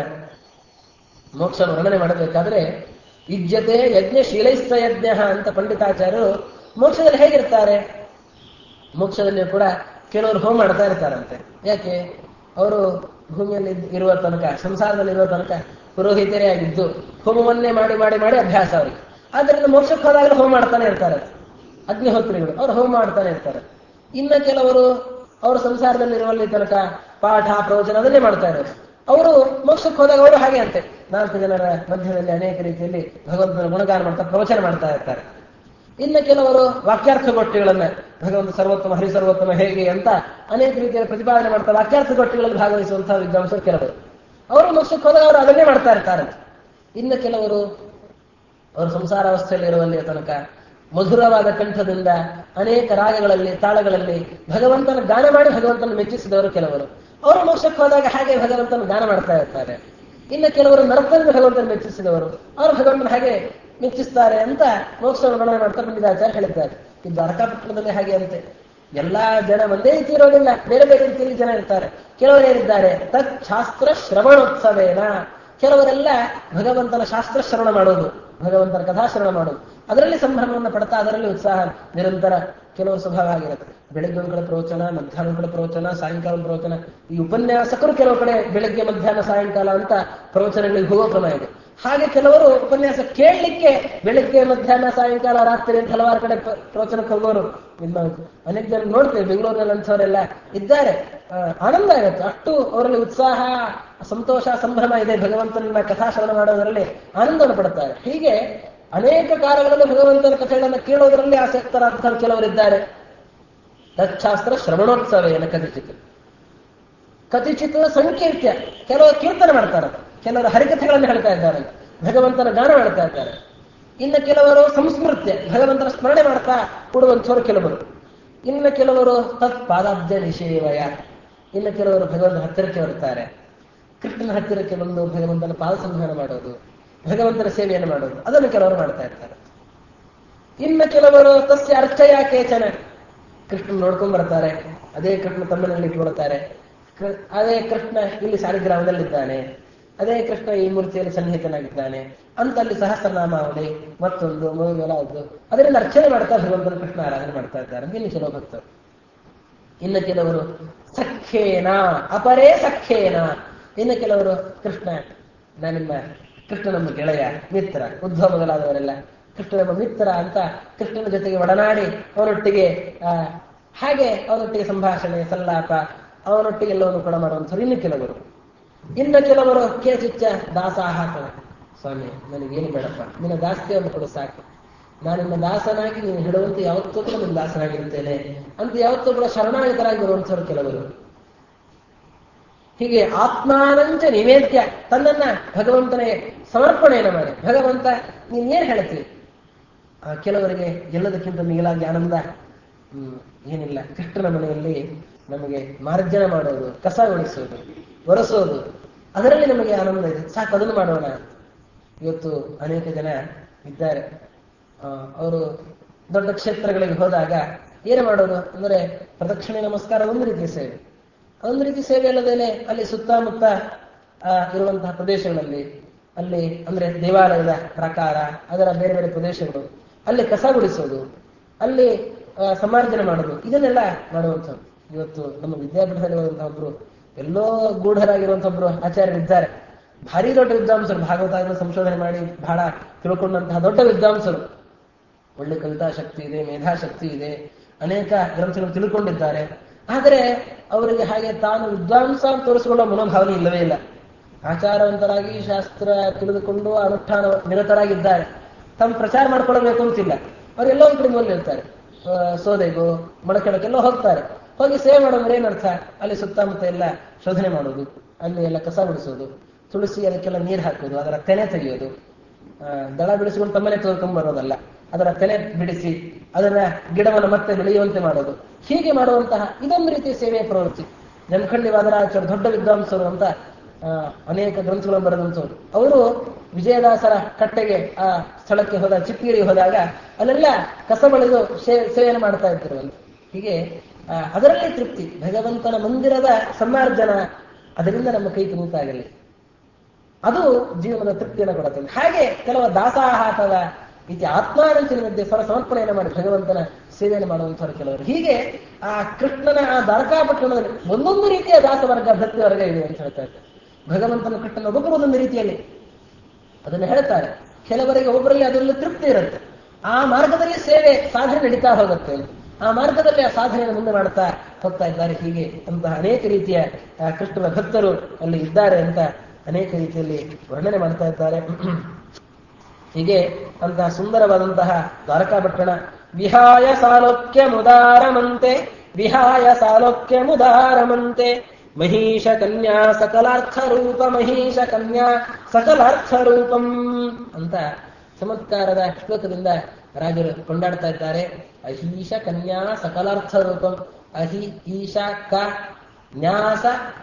ಮೋಕ್ಷ ವರ್ಣನೆ ಮಾಡಬೇಕಾದ್ರೆ ಇಜ್ಜತೆ ಯಜ್ಞ ಶೀಲೈಸ್ತ ಯಜ್ಞ ಅಂತ ಪಂಡಿತಾಚಾರ್ಯರು ಮೋಕ್ಷದಲ್ಲಿ ಹೇಗಿರ್ತಾರೆ ಮೋಕ್ಷದಲ್ಲಿಯೂ ಕೂಡ ಕೆಲವರು ಹೋಮ ಮಾಡ್ತಾ ಇರ್ತಾರಂತೆ ಯಾಕೆ ಅವರು ಭೂಮಿಯಲ್ಲಿ ಇರುವ ತನಕ ಸಂಸಾರದಲ್ಲಿ ಇರುವ ತನಕ ಪುರೋಹಿತರೇ ಆಗಿದ್ದು ಹೋಮವನ್ನೇ ಮಾಡಿ ಮಾಡಿ ಮಾಡಿ ಅಭ್ಯಾಸ ಅವರಿಗೆ ಆದ್ದರಿಂದ ಮೋಕ್ಷಕ್ಕೆ ಹೋದಾಗಲೂ ಹೋಮ ಮಾಡ್ತಾನೆ ಇರ್ತಾರೆ ಅಗ್ನಿಹೋತ್ರಿಗಳು ಅವ್ರು ಹೋಮ ಮಾಡ್ತಾನೆ ಇರ್ತಾರೆ ಇನ್ನ ಕೆಲವರು ಅವರು ಸಂಸಾರದಲ್ಲಿರುವಲ್ಲಿ ತನಕ ಪಾಠ ಪ್ರವಚನ ಅದನ್ನೇ ಮಾಡ್ತಾ ಇರೋರು ಅವರು ಮೋಕ್ಷಕ್ಕೆ ಹೋದಾಗ ಅವರು ಹಾಗೆ ಅಂತೆ ನಾಲ್ಕು ಜನರ ಮಧ್ಯದಲ್ಲಿ ಅನೇಕ ರೀತಿಯಲ್ಲಿ ಭಗವಂತನ ಗುಣಗಾನ ಮಾಡ್ತಾ ಪ್ರವಚನ ಮಾಡ್ತಾ ಇರ್ತಾರೆ ಇನ್ನು ಕೆಲವರು ವಾಕ್ಯಾರ್ಥ ಗೊಟ್ಟಿಗಳನ್ನ ಭಗವಂತ ಸರ್ವೋತ್ತಮ ಹರಿಸರ್ವೋತ್ತಮ ಹೇಗೆ ಅಂತ ಅನೇಕ ರೀತಿಯಲ್ಲಿ ಪ್ರತಿಪಾದನೆ ಮಾಡ್ತಾ ವಾಕ್ಯಾರ್ಥ ಗೊಟ್ಟಿಗಳಲ್ಲಿ ಭಾಗವಹಿಸುವಂತಹ ವಿದ್ವಾಂಸರು ಕೆಲವರು ಅವರು ಮೋಕ್ಷಕ್ಕೆ ಹೋದಾಗ ಅವರು ಅದನ್ನೇ ಮಾಡ್ತಾ ಇರ್ತಾರೆ ಇನ್ನು ಕೆಲವರು ಅವರು ಸಂಸಾರಾವಸ್ಥೆಯಲ್ಲಿ ಇರುವಲ್ಲಿಯ ತನಕ ಮಧುರವಾದ ಕಂಠದಿಂದ ಅನೇಕ ರಾಗಗಳಲ್ಲಿ ತಾಳಗಳಲ್ಲಿ ಭಗವಂತನ ಗಾನ ಮಾಡಿ ಭಗವಂತನ ಮೆಚ್ಚಿಸಿದವರು ಕೆಲವರು ಅವರು ಮೋಕ್ಷಕ್ಕೆ ಹೋದಾಗ ಹಾಗೆ ಭಗವಂತನ ಗಾನ ಮಾಡ್ತಾ ಇರ್ತಾರೆ ಇನ್ನು ಕೆಲವರು ನರಕದಿಂದ ಭಗವಂತನ ಮೆಚ್ಚಿಸಿದವರು ಅವರು ಭಗವಂತನ ಹಾಗೆ ಮೆಚ್ಚಿಸ್ತಾರೆ ಅಂತ ಮೋಕ್ಷವನ್ನು ವರ್ಣನೆ ಮಾಡ್ತಾ ಬಂದಿದ್ದಾಚಾರ್ಯ ಹೇಳಿದ್ದಾರೆ ಈ ದ್ವಾರಕಾಪಟ್ಟಣದಲ್ಲಿ ಹಾಗೆ ಅಂತೆ ಎಲ್ಲಾ ಜನ ಒಂದೇ ರೀತಿ ಇರೋದಿಲ್ಲ ಬೇರೆ ಬೇರೆ ರೀತಿಯಲ್ಲಿ ಜನ ಇರ್ತಾರೆ ಕೆಲವರು ಏನಿದ್ದಾರೆ ತತ್ ಶಾಸ್ತ್ರ ಶ್ರವಣೋತ್ಸವೇನ ಕೆಲವರೆಲ್ಲ ಭಗವಂತನ ಶಾಸ್ತ್ರ ಶ್ರವಣ ಮಾಡೋದು ಭಗವಂತನ ಕಥಾಶ್ರವಣ ಮಾಡೋದು ಅದರಲ್ಲಿ ಸಂಭ್ರಮವನ್ನು ಪಡ್ತಾ ಅದರಲ್ಲಿ ಉತ್ಸಾಹ ನಿರಂತರ ಕೆಲವು ಸ್ವಭಾವ ಆಗಿರುತ್ತೆ ಬೆಳಗ್ಗೆ ಒಂದು ಕಡೆ ಪ್ರವಚನ ಮಧ್ಯಾಹ್ನ ಒಂದು ಕಡೆ ಪ್ರವಚನ ಸಾಯಂಕಾಲ ಒಂದು ಪ್ರವಚನ ಈ ಉಪನ್ಯಾಸಕರು ಕೆಲವು ಕಡೆ ಬೆಳಗ್ಗೆ ಮಧ್ಯಾಹ್ನ ಸಾಯಂಕಾಲ ಅಂತ ಪ್ರವಚನಗಳಿಗೆ ಹೋಗೋ ಕ್ರಮ ಇದೆ ಹಾಗೆ ಕೆಲವರು ಉಪನ್ಯಾಸ ಕೇಳಲಿಕ್ಕೆ ಬೆಳಗ್ಗೆ ಮಧ್ಯಾಹ್ನ ಸಾಯಂಕಾಲ ರಾತ್ರಿ ಅಂತ ಹಲವಾರು ಕಡೆ ಪ್ರ- ಪ್ರವಚನಕ್ಕೆ ಹೋಗೋರು ವಿದ್ವಾಂಸರು. ಅನೇಕ ಜನ ನೋಡ್ತೇವೆ ಬೆಂಗಳೂರಿನಲ್ಲಿ ಅಂಥವರೆಲ್ಲ ಇದ್ದಾರೆ ಆ, ಆನಂದ ಆಗುತ್ತೆ ಅಷ್ಟು ಅವರಲ್ಲಿ ಉತ್ಸಾಹ ಸಂತೋಷ ಸಂಭ್ರಮ ಇದೆ ಭಗವಂತನ ಕಥಾಶ್ರವಣ ಮಾಡೋದರಲ್ಲಿ ಆನಂದವನ್ನು ಪಡುತ್ತಾರೆ ಹೀಗೆ ಅನೇಕ ಕಾಲಗಳಲ್ಲಿ ಭಗವಂತನ ಕಥೆಗಳನ್ನು ಕೇಳೋದರಲ್ಲಿ ಆಸಕ್ತರಾದಂತಹ ಕೆಲವರಿದ್ದಾರೆ ತಚ್ಛಾಸ್ತ್ರ ಶ್ರವಣೋತ್ಸವೇನ ಕಥಿಚಿತ್ ಕಥಿಚಿತ್ ಸಂಕೀರ್ತ್ಯ ಕೆಲವರು ಕೀರ್ತನೆ ಮಾಡ್ತಾರೆ ಕೆಲವರು ಹರಿಕಥೆಗಳನ್ನು ಹೇಳ್ತಾ ಇದ್ದಾರೆ ಭಗವಂತನ ಗಾನ ಮಾಡ್ತಾ ಇದ್ದಾರೆ ಇನ್ನು ಕೆಲವರು ಸಂಸ್ಮೃತ್ಯ ಭಗವಂತನ ಸ್ಮರಣೆ ಮಾಡ್ತಾ ಕೊಡುವಂಥವ್ರು ಕೆಲವರು ಇನ್ನು ಕೆಲವರು ತತ್ ಪಾದಾಬ್ಜ ನಿಷೇವಯ ಇನ್ನು ಕೆಲವರು ಭಗವಂತನ ಹತ್ತಿರಕ್ಕೆ ಬರ್ತಾರೆ ಕೃಷ್ಣನ ಹತ್ತಿರಕ್ಕೆ ಬಂದು ಭಗವಂತನ ಪಾದ ಸಂಧಾನ ಮಾಡೋದು ಭಗವಂತನ ಸೇವೆಯನ್ನು ಮಾಡೋದು ಅದನ್ನು ಕೆಲವರು ಮಾಡ್ತಾ ಇರ್ತಾರೆ ಇನ್ನು ಕೆಲವರು ತಸ್ಯ ಅರ್ಚಯ ಕೇಚನ ಕೃಷ್ಣ ನೋಡ್ಕೊಂಡ್ ಬರ್ತಾರೆ ಅದೇ ಕೃಷ್ಣ ತಮ್ಮನಲ್ಲಿ ಇಟ್ಕೊಳ್ತಾರೆ ಕೃ- ಅದೇ ಕೃಷ್ಣ ಇಲ್ಲಿ ಸಾಲಿಗ್ರಾಮದಲ್ಲಿದ್ದಾನೆ ಅದೇ ಕೃಷ್ಣ ಈ ಮೂರ್ತಿಯಲ್ಲಿ ಸನ್ನಿಹಿತನಾಗಿದ್ದಾನೆ ಅಂತ ಅಲ್ಲಿ ಸಹಸ್ರನಾಮಾವಳಿ ಮತ್ತೊಂದು ಮೊದಲಾದ್ದು ಅದರಿಂದ ಅರ್ಚನೆ ಮಾಡ್ತಾ ಭಗವಂತನ ಕೃಷ್ಣ ಆರಾಧನೆ ಮಾಡ್ತಾ ಇದ್ದಾರೆ ಅಂತ ಇನ್ನು ಕೆಲವು ಭಕ್ತರು ಇನ್ನು ಕೆಲವರು ಸಖ್ಯೇನ ಅಪರೇ ಸಖ್ಯೇನ ಇನ್ನು ಕೆಲವರು ಕೃಷ್ಣ ನಾನಿಮ್ಮ ಕೃಷ್ಣ ನಮ್ಮ ಗೆಳೆಯ ಮಿತ್ರ ಉದ್ಧವ ಮೊದಲಾದವರೆಲ್ಲ ಕೃಷ್ಣ ನಮ್ಮ ಮಿತ್ರ ಅಂತ ಕೃಷ್ಣನ ಜೊತೆಗೆ ಒಡನಾಡಿ ಅವನೊಟ್ಟಿಗೆ ಆ, ಹಾಗೆ ಅವನೊಟ್ಟಿಗೆ ಸಂಭಾಷಣೆ ಸಲ್ಲಾಪ ಅವನೊಟ್ಟಿಗೆ ಎಲ್ಲವನ್ನು ಕೂಡ ಮಾಡುವಂಥವ್ರು ಇನ್ನು ಕೆಲವರು ಇನ್ನು ಕೆಲವರು ಕೇಚಿಚ್ಚ ದಾಸಾಹಾಸ ಸ್ವಾಮಿ ನನಗೇನು ಬೇಡಪ್ಪ ನಿನ್ನ ದಾಸ್ತಿಯನ್ನು ಕೊಡು ಸಾಕು ನಾನು ನಿನ್ನ ದಾಸನಾಗಿ ನೀನು ಹಿಡುವಂತೆ ಯಾವತ್ತೂ ಕೂಡ ನಿನ್ನ ದಾಸನಾಗಿರುತ್ತೇನೆ ಅಂತ ಯಾವತ್ತೂ ಕೂಡ ಶರಣಾಗತರಾಗಿ ಬರುವಂಥವ್ರು ಕೆಲವರು ಹೀಗೆ ಆತ್ಮಾನಂಚ ನಿವೇದ್ಯ ತನ್ನನ್ನ ಭಗವಂತನಿಗೆ ಸಮರ್ಪಣೆಯನ್ನು ಮಾಡಿ ಭಗವಂತ ನೀನ್ ಏನ್ ಹೇಳ್ತೀವಿ ಆ ಕೆಲವರಿಗೆ ಎಲ್ಲದಕ್ಕಿಂತ ಮಿಗಿಲಾಗಿ ಆನಂದ ಹ್ಮ್, ಏನಿಲ್ಲ ಕೃಷ್ಣನ ಮನೆಯಲ್ಲಿ ನಮಗೆ ಮಾರ್ಜನ ಮಾಡೋದು ಕಸ ಒಡಿಸೋದು ಒರೆಸೋದು ಅದರಲ್ಲಿ ನಮಗೆ ಆನಂದ ಇದೆ ಸಾಕು ಅದನ್ನು ಮಾಡೋಣ ಇವತ್ತು ಅನೇಕ ಜನ ಇದ್ದಾರೆ ಆ, ಅವರು ದೊಡ್ಡ ಕ್ಷೇತ್ರಗಳಿಗೆ ಹೋದಾಗ ಏನು ಮಾಡೋದು ಅಂದ್ರೆ ಪ್ರದಕ್ಷಿಣೆ ನಮಸ್ಕಾರ ಒಂದು ರೀತಿಯ ಸೇವೆ ಒಂದು ರೀತಿ ಸೇವೆ ಅಲ್ಲದೇನೆ ಅಲ್ಲಿ ಸುತ್ತಮುತ್ತ ಆ, ಇರುವಂತಹ ಪ್ರದೇಶಗಳಲ್ಲಿ ಅಲ್ಲಿ ಅಂದ್ರೆ ದೇವಾಲಯದ ಪ್ರಕಾರ ಅದರ ಬೇರೆ ಬೇರೆ ಪ್ರದೇಶಗಳು ಅಲ್ಲಿ ಕಸ ಗುಡಿಸೋದು ಅಲ್ಲಿ ಆ, ಸಮಾರ್ಜನೆ ಮಾಡೋದು ಇದನ್ನೆಲ್ಲ ಮಾಡುವಂಥದ್ದು ಇವತ್ತು ನಮ್ಮ ವಿದ್ಯಾಪೀಠದಲ್ಲಿ ಹೋದಂತಹ ಒಬ್ರು ಎಲ್ಲೋ ಗೂಢರಾಗಿರುವಂತಹ ಒಬ್ರು ಆಚಾರ್ಯರಿದ್ದಾರೆ ಭಾರಿ ದೊಡ್ಡ ವಿದ್ವಾಂಸರು ಭಾಗವತ ಸಂಶೋಧನೆ ಮಾಡಿ ಬಹಳ ತಿಳ್ಕೊಂಡಂತಹ ದೊಡ್ಡ ವಿದ್ವಾಂಸರು ಒಳ್ಳೆ ಕವಿತಾ ಶಕ್ತಿ ಇದೆ ಮೇಧಾಶಕ್ತಿ ಇದೆ ಅನೇಕ ಗ್ರಂಥಗಳು ತಿಳ್ಕೊಂಡಿದ್ದಾರೆ ಆದರೆ ಅವರಿಗೆ ಹಾಗೆ ತಾನು ವಿದ್ವಾಂಸ ಅಂತ ತೋರಿಸಿಕೊಳ್ಳುವ ಮನೋಭಾವನೆ ಇಲ್ಲವೇ ಇಲ್ಲ ಆಚಾರವಂತರಾಗಿ ಶಾಸ್ತ್ರ ತಿಳಿದುಕೊಂಡು ಅನುಷ್ಠಾನ ನಿರತರಾಗಿದ್ದಾರೆ ತಮ್ಮ ಪ್ರಚಾರ ಮಾಡ್ಕೊಳ್ಬೇಕು ಅಂತಿಲ್ಲ ಅವ್ರು ಎಲ್ಲೋ ಒಂದು ಕಡೆ ಮೂಲೆ ಇರ್ತಾರೆ ಆ, ಸೋದೆಗೋ ಮೊಳಕೆಳಕ್ಕೆಲ್ಲೋ ಹೋಗ್ತಾರೆ ಹೋಗಿ ಸೇವೆ ಮಾಡೋದ್ರೆ ಏನರ್ಥ ಅಲ್ಲಿ ಸುತ್ತಮುತ್ತ ಎಲ್ಲ ಶೋಧನೆ ಮಾಡೋದು ಅಲ್ಲಿ ಎಲ್ಲ ಕಸ ಬಿಡಿಸೋದು ತುಳಸಿ ಅದಕ್ಕೆಲ್ಲ ನೀರು ಹಾಕೋದು ಅದರ ತೆನೆ ತೆಗೆಯೋದು ಆ, ದಳ ಬಿಡಿಸಿಕೊಂಡು ತಮ್ಮನೆ ತೋರ್ಕೊಂಡ್ ಬರೋದಲ್ಲ ಅದರ ತೆನೆ ಬಿಡಿಸಿ ಅದರ ಗಿಡವನ್ನು ಮತ್ತೆ ಬೆಳೆಯುವಂತೆ ಮಾಡೋದು ಹೀಗೆ ಮಾಡುವಂತಹ ಇದೊಂದು ರೀತಿಯ ಸೇವೆಯ ಪ್ರವೃತ್ತಿ ಜಮಖಂಡಿ ವಾದರಾಚಾರ್ಯ ದೊಡ್ಡ ವಿದ್ವಾಂಸರು ಅಂತ ಆ, ಅನೇಕ ಗ್ರಂಥಗಳನ್ನು ಬರೆದಂಥವ್ರು ಅವರು ವಿಜಯದಾಸರ ಕಟ್ಟೆಗೆ ಆ ಸ್ಥಳಕ್ಕೆ ಹೋದಾಗ ಚಿಕ್ಕಗಿರಿ ಹೋದಾಗ ಅಲ್ಲೆಲ್ಲ ಕಸ ಬಳಿದು ಸೇ- ಸೇವೆಯನ್ನು ಮಾಡ್ತಾ ಇದ್ರು ಅಲ್ಲಿ ಹೀಗೆ ಆ, ಅದರಲ್ಲಿ ತೃಪ್ತಿ ಭಗವಂತನ ಮಂದಿರದ ಸಮ್ಮಾರ್ಜನ ಅದರಿಂದ ನಮ್ಮ ಕೈ ತುಮುತ್ತಾಗಲಿ ಅದು ಜೀವನದ ತೃಪ್ತಿಯನ್ನು ಕೊಡುತ್ತದೆ ಹಾಗೆ ಕೆಲವು ದಾಸಾಹಾಸದ ರೀತಿ ಆತ್ಮಾನಂಚಿನ ಮಧ್ಯೆ ಸ್ವರ ಸಮರ್ಪಣೆಯನ್ನು ಮಾಡಿ ಭಗವಂತನ ಸೇವೆಯನ್ನು ಮಾಡುವಂಥವ್ರು ಕೆಲವರು ಹೀಗೆ ಆ ಕೃಷ್ಣನ ಆ ದ್ವಾರಕಾಪಟ್ಟಣದಲ್ಲಿ ಒಂದೊಂದು ರೀತಿಯ ದಾಸವರ್ಗ ಭಕ್ತಿ ವರ್ಗ ಇದೆ ಅಂತ ಹೇಳ್ತಾ ಇದ್ದಾರೆ ಭಗವಂತನ ಕೃಷ್ಣನ ಒಬ್ಬೊಬ್ಬರು ಒಂದೊಂದು ರೀತಿಯಲ್ಲಿ ಅದನ್ನು ಹೇಳ್ತಾರೆ ಕೆಲವರಿಗೆ ಒಬ್ಬರಲ್ಲಿ ಅದರಲ್ಲಿ ತೃಪ್ತಿ ಇರುತ್ತೆ ಆ ಮಾರ್ಗದಲ್ಲಿ ಸೇವೆ ಸಾಧನೆ ನಡೀತಾ ಹೋಗುತ್ತೆ ಆ ಮಾರ್ಗದಲ್ಲಿ ಆ ಸಾಧನೆಯನ್ನು ಮುಂದೆ ಮಾಡ್ತಾ ಹೋಗ್ತಾ ಇದ್ದಾರೆ ಹೀಗೆ ಅಂತಹ ಅನೇಕ ರೀತಿಯ ಆ, ಕೃಷ್ಣನ ಭಕ್ತರು ಅಲ್ಲಿ ಇದ್ದಾರೆ ಅಂತ ಅನೇಕ ರೀತಿಯಲ್ಲಿ ವರ್ಣನೆ ಮಾಡ್ತಾ ಇದ್ದಾರೆ ಹೀಗೆ ಅಂತಹ ಸುಂದರವಾದಂತಹ ದ್ವಾರಕಾಪಟ್ಟಣ ವಿಹಾಯ ಸಾಲೋಕ್ಯ ಮುದಾರಮಂತೆ ವಿಹಾಯ ಸಾಲೋಕ್ಯ ಮುದಾರಮಂತೆ ಮಹೀಶ ಕನ್ಯಾ ಸಕಲಾರ್ಥ ರೂಪ ಮಹೀಶ ಕನ್ಯಾ ಸಕಲಾರ್ಥ ರೂಪಂ ಅಂತ ಚಮತ್ಕಾರದ ಶ್ಲೋಕದಿಂದ ರಾಜರು ಕೊಂಡಾಡ್ತಾ ಇದ್ದಾರೆ ಅಹೀಶ ಕನ್ಯಾ ಸಕಲಾರ್ಥ ರೂಪಂ ಅಹಿ ಈಶ ಕ ನ್ಯಾಸ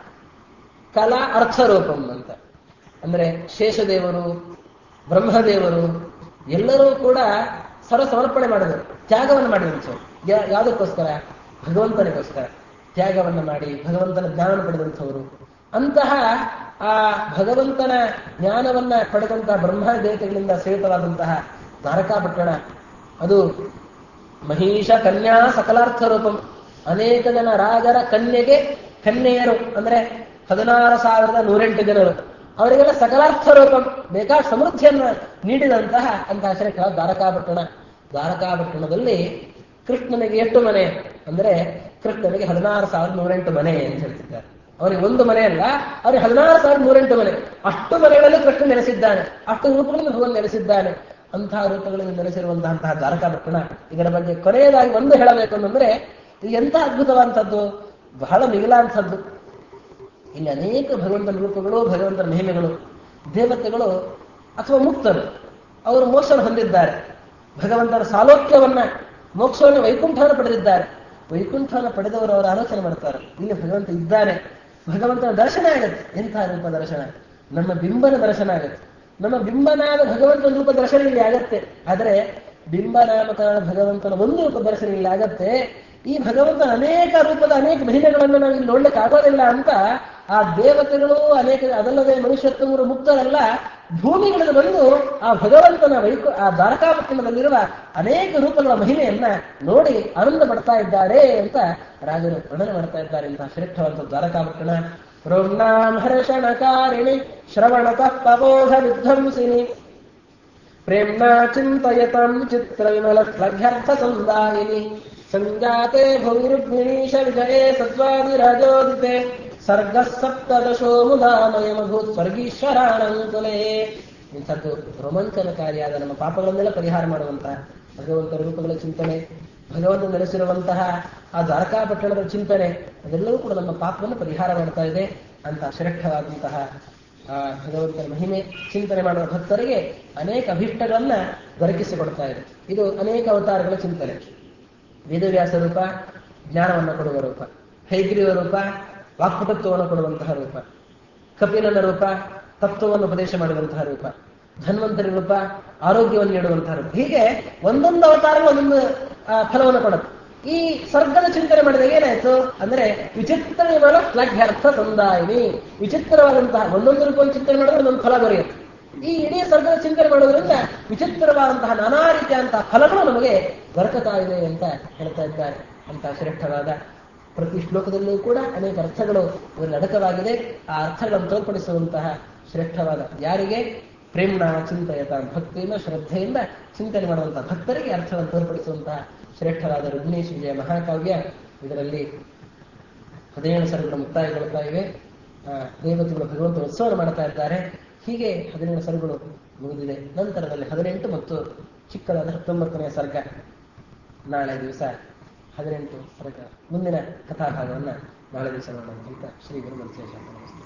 ಕಲಾ ಅರ್ಥರೂಪಂ ಅಂತ ಅಂದ್ರೆ ಶೇಷದೇವರು ಬ್ರಹ್ಮದೇವರು ಎಲ್ಲರೂ ಕೂಡ ಸರ ಸಮರ್ಪಣೆ ಮಾಡಿದರು ತ್ಯಾಗವನ್ನು ಮಾಡಿದಂಥವ್ರು ಯಾ- ಯಾವುದಕ್ಕೋಸ್ಕರ ಭಗವಂತನಿಗೋಸ್ಕರ ತ್ಯಾಗವನ್ನು ಮಾಡಿ ಭಗವಂತನ ಜ್ಞಾನವನ್ನು ಪಡೆದಂಥವರು ಅಂತಹ ಆ ಭಗವಂತನ ಜ್ಞಾನವನ್ನ ಪಡೆದಂತಹ ಬ್ರಹ್ಮ ದೇವತೆಗಳಿಂದ ಸೇವಿತವಾದಂತಹ ದ್ವಾರಕಾಪಟ್ಟಣ ಅದು ಮಹೀಶ ಕನ್ಯಾ ಸಕಲಾರ್ಥ ರೂಪಂ ಅನೇಕ ಜನ ರಾಜರ ಕನ್ಯೆಗೆ ಕನ್ಯೆಯರು ಅಂದ್ರೆ ಹದಿನಾರು ಸಾವಿರದ ನೂರೆಂಟು ಜನರು ಅವರಿಗೆಲ್ಲ ಸಕಲಾರ್ಥ ರೂಪಂ ಬೇಕಾದ ಸಮೃದ್ಧಿಯನ್ನ ನೀಡಿದಂತಹ ಅಂತಹ ಶ್ರೇಷ್ಠ ದ್ವಾರಕಾಪಟ್ಟಣ ದ್ವಾರಕಾಪಟ್ಟಣದಲ್ಲಿ ಕೃಷ್ಣನಿಗೆ ಎಷ್ಟು ಮನೆ ಅಂದ್ರೆ ಕೃಷ್ಣನಿಗೆ ಹದಿನಾರು ಸಾವಿರದ ನೂರೆಂಟು ಮನೆ ಅಂತ ಹೇಳ್ತಿದ್ದಾರೆ ಅವನಿಗೆ ಒಂದು ಮನೆ ಅಲ್ಲ ಅವನಿಗೆ ಹದಿನಾರು ಸಾವಿರದ ನೂರೆಂಟು ಮನೆ ಅಷ್ಟು ಮನೆಗಳಲ್ಲಿ ಕೃಷ್ಣ ನೆಲೆಸಿದ್ದಾನೆ ಅಷ್ಟು ರೂಪಗಳಲ್ಲಿ ಭಗವಂತ ನೆಲೆಸಿದ್ದಾನೆ ಅಂತಹ ರೂಪಗಳಲ್ಲಿ ನೆಲೆಸಿರುವಂತಹ ದ್ವಾರಕಾಪಟ್ಟಣ ಇದರ ಬಗ್ಗೆ ಕೊನೆಯದಾಗಿ ಒಂದು ಹೇಳಬೇಕು ಅಂತಂದ್ರೆ ಇದು ಎಂಥ ಅದ್ಭುತವಾದಂಥದ್ದು ಬಹಳ ಮಿಗಿಲಾಂಥದ್ದು ಇಲ್ಲಿ ಅನೇಕ ಭಗವಂತನ ರೂಪಗಳು ಭಗವಂತನ ಮಹಿಮೆಗಳು ದೇವತೆಗಳು ಅಥವಾ ಮುಕ್ತರು ಅವರು ಮೋಕ್ಷವನ್ನು ಹೊಂದಿದ್ದಾರೆ ಭಗವಂತನ ಸಾಲೋಕ್ಯವನ್ನ ಮೋಕ್ಷವನ್ನು ವೈಕುಂಠವನ್ನು ಪಡೆದಿದ್ದಾರೆ ವೈಕುಂಠವನ್ನು ಪಡೆದವರು ಅವರು ಆಲೋಚನೆ ಮಾಡ್ತಾರೆ ಇಲ್ಲಿ ಭಗವಂತ ಇದ್ದಾನೆ ಭಗವಂತನ ದರ್ಶನ ಆಗುತ್ತೆ ಎಂಥ ರೂಪ ದರ್ಶನ ನಮ್ಮ ಬಿಂಬನ ದರ್ಶನ ಆಗುತ್ತೆ ನಮ್ಮ ಬಿಂಬನಾದ ಭಗವಂತನ ರೂಪ ದರ್ಶನ ಇಲ್ಲಿ ಆಗತ್ತೆ ಆದರೆ ಬಿಂಬನಾಮಕ ಭಗವಂತನ ಒಂದು ರೂಪ ದರ್ಶನ ಇಲ್ಲಿ ಆಗತ್ತೆ ಈ ಭಗವಂತನ ಅನೇಕ ರೂಪದ ಅನೇಕ ಮಹಿಮೆಗಳನ್ನು ನಾವು ಇಲ್ಲಿ ನೋಡ್ಲಿಕ್ಕೆ ಆಗೋದಿಲ್ಲ ಅಂತ ಆ ದೇವತೆಗಳು ಅನೇಕ ಅದಲ್ಲದೆ ಮನುಷ್ಯತ್ವಗಳು ಮುಕ್ತರಲ್ಲ ಭೂಮಿಗಳಲ್ಲಿ ಬಂದು ಆ ಭಗವಂತನ ವೈಕು ಆ ದ್ವಾರಕಾಪಟ್ಟಣದಲ್ಲಿರುವ ಅನೇಕ ರೂಪಗಳ ಮಹಿಮೆಯನ್ನ ನೋಡಿ ಆನಂದ ಪಡ್ತಾ ಇದ್ದಾರೆ ಅಂತ ರಾಜರು ವರ್ಣನೆ ಮಾಡ್ತಾ ಇದ್ದಾರೆ ಇಂತಹ ಶ್ರೇಷ್ಠವಂತ ದ್ವಾರಕಾಪಟ್ಟಣ ರೋಮ್ನಾಂ ಹರ್ಷಣಕಾರಿಣಿ ಶ್ರವಣತಃ ಪಬೋಧ ವಿಧ್ವಂಸಿನಿ ಪ್ರೇಮ್ನಾ ಚಿಂತಯತಾಂ ಚಿತ್ರ ವಿಮಲ ಸ್ಲಘ್ಯರ್ಥ ಸಂದಾಯಿನಿ ಸಂಜಾತೆ ಭುವಿ ರುಕ್ಮಿಣೀಶ ವಿಜಯೇ ಸತ್ವಾದಿರಾಜೋದಿತೆ ಸರ್ಗ ಸಪ್ತದಶೋ ಮುದಾಮಯಮಭೂತ್ ಸ್ವರ್ಗೀಶ್ವರಾಣಂಕುಲೇ ಇಂಥದ್ದು ರೋಮಾಂಚನಕಾರಿಯಾದ ನಮ್ಮ ಪಾಪಗಳನ್ನೆಲ್ಲ ಪರಿಹಾರ ಮಾಡುವಂತಹ ಭಗವಂತ ರೂಪಗಳ ಚಿಂತನೆ ಭಗವಂತ ನೆಲೆಸಿರುವಂತಹ ಆ ದ್ವಾರಕಾಪಟ್ಟಣದ ಚಿಂತನೆ ಅದೆಲ್ಲವೂ ಕೂಡ ನಮ್ಮ ಪಾಪವನ್ನು ಪರಿಹಾರ ಮಾಡ್ತಾ ಇದೆ ಅಂತ ಶ್ರೇಷ್ಠವಾದಂತಹ ಆ ಭಗವಂತನ ಮಹಿಮೆ ಚಿಂತನೆ ಮಾಡುವ ಭಕ್ತರಿಗೆ ಅನೇಕ ಅಭಿಷ್ಟಗಳನ್ನ ದೊರಕಿಸಿಕೊಡ್ತಾ ಇದೆ ಇದು ಅನೇಕ ಅವತಾರಗಳ ಚಿಂತನೆ ವೇದವ್ಯಾಸ ರೂಪ ಜ್ಞಾನವನ್ನು ಕೊಡುವ ರೂಪ ಹೈಗ್ರೀವ ರೂಪ ವಾಕ್ಪಟತ್ವವನ್ನು ಕೊಡುವಂತಹ ರೂಪ ಕಪಿಲನ ರೂಪ ತತ್ವವನ್ನು ಉಪದೇಶ ಮಾಡುವಂತಹ ರೂಪ ಧನ್ವಂತರಿ ರೂಪ ಆರೋಗ್ಯವನ್ನು ನೀಡುವಂತಹ ರೂಪ ಹೀಗೆ ಒಂದೊಂದು ಅವತಾರಗಳು ಒಂದೊಂದು ಆ, ಫಲವನ್ನು ಕೊಡುತ್ತೆ ಈ ಸರ್ಗದ ಚಿಂತನೆ ಮಾಡಿದಾಗ ಏನಾಯ್ತು ಅಂದ್ರೆ ವಿಚಿತ್ರ ವಿಮಲ ಫ್ಲಗ್ಯರ್ಥ ಸಂದಾಯಿನಿ ವಿಚಿತ್ರವಾದಂತಹ ಒಂದೊಂದು ರೂಪವನ್ನು ಚಿಂತನೆ ಮಾಡಿದ್ರೆ ಒಂದೊಂದು ಫಲ ದೊರೆಯುತ್ತೆ ಈ ಇಡೀ ಸರ್ಗದ ಚಿಂತನೆ ಮಾಡೋದ್ರಿಂದ ವಿಚಿತ್ರವಾದಂತಹ ನಾನಾ ರೀತಿಯಾದಂತಹ ಫಲಗಳು ನಮಗೆ ದೊರಕುತ್ತಾ ಇದೆ ಅಂತ ಹೇಳ್ತಾ ಇದ್ದಾರೆ ಅಂತ ಶ್ರೇಷ್ಠವಾದ ಪ್ರತಿ ಶ್ಲೋಕದಲ್ಲೂ ಕೂಡ ಅನೇಕ ಅರ್ಥಗಳು ಇದರಲ್ಲಿ ಅಡಕವಾಗಿದೆ ಆ ಅರ್ಥಗಳನ್ನು ತೋರ್ಪಡಿಸುವಂತಹ ಶ್ರೇಷ್ಠವಾದ ಯಾರಿಗೆ ಪ್ರೇಮ್ನ ಚಿಂತಯತ ಭಕ್ತಿಯಿಂದ ಶ್ರದ್ಧೆಯಿಂದ ಚಿಂತನೆ ಮಾಡುವಂತಹ ಭಕ್ತರಿಗೆ ಅರ್ಥಗಳನ್ನು ತೋರ್ಪಡಿಸುವಂತಹ ಶ್ರೇಷ್ಠವಾದ ರುದ್ನೇಶ್ ವಿಜಯ ಮಹಾಕಾವ್ಯ ಇದರಲ್ಲಿ ಹದಿನೇಳು ಸರಗಳು ಮುಕ್ತಾಯಗೊಳ್ತಾ ಇವೆ ಆ, ದೇವತೆಗಳು ಭಗವಂತ ಉತ್ಸವ ಮಾಡ್ತಾ ಇದ್ದಾರೆ ಹೀಗೆ ಹದಿನೇಳು ಸರಗಳು ಮುಗಿದಿದೆ ನಂತರದಲ್ಲಿ ಹದಿನೆಂಟು ಮತ್ತು ಚಿಕ್ಕದಾದ ಹತ್ತೊಂಬತ್ತನೆಯ ಸರ್ಗ ನಾಳೆ ದಿವಸ ಹದಿನೆಂಟು ಸರ್ಗ ಮುಂದಿನ ಕಥಾಭಾಗವನ್ನ ನಾಳೆ ದಿವಸ ನೋಡೋಣ ಅಂತ ಶ್ರೀ ಗುರು ಮಂತ್ರೇಶ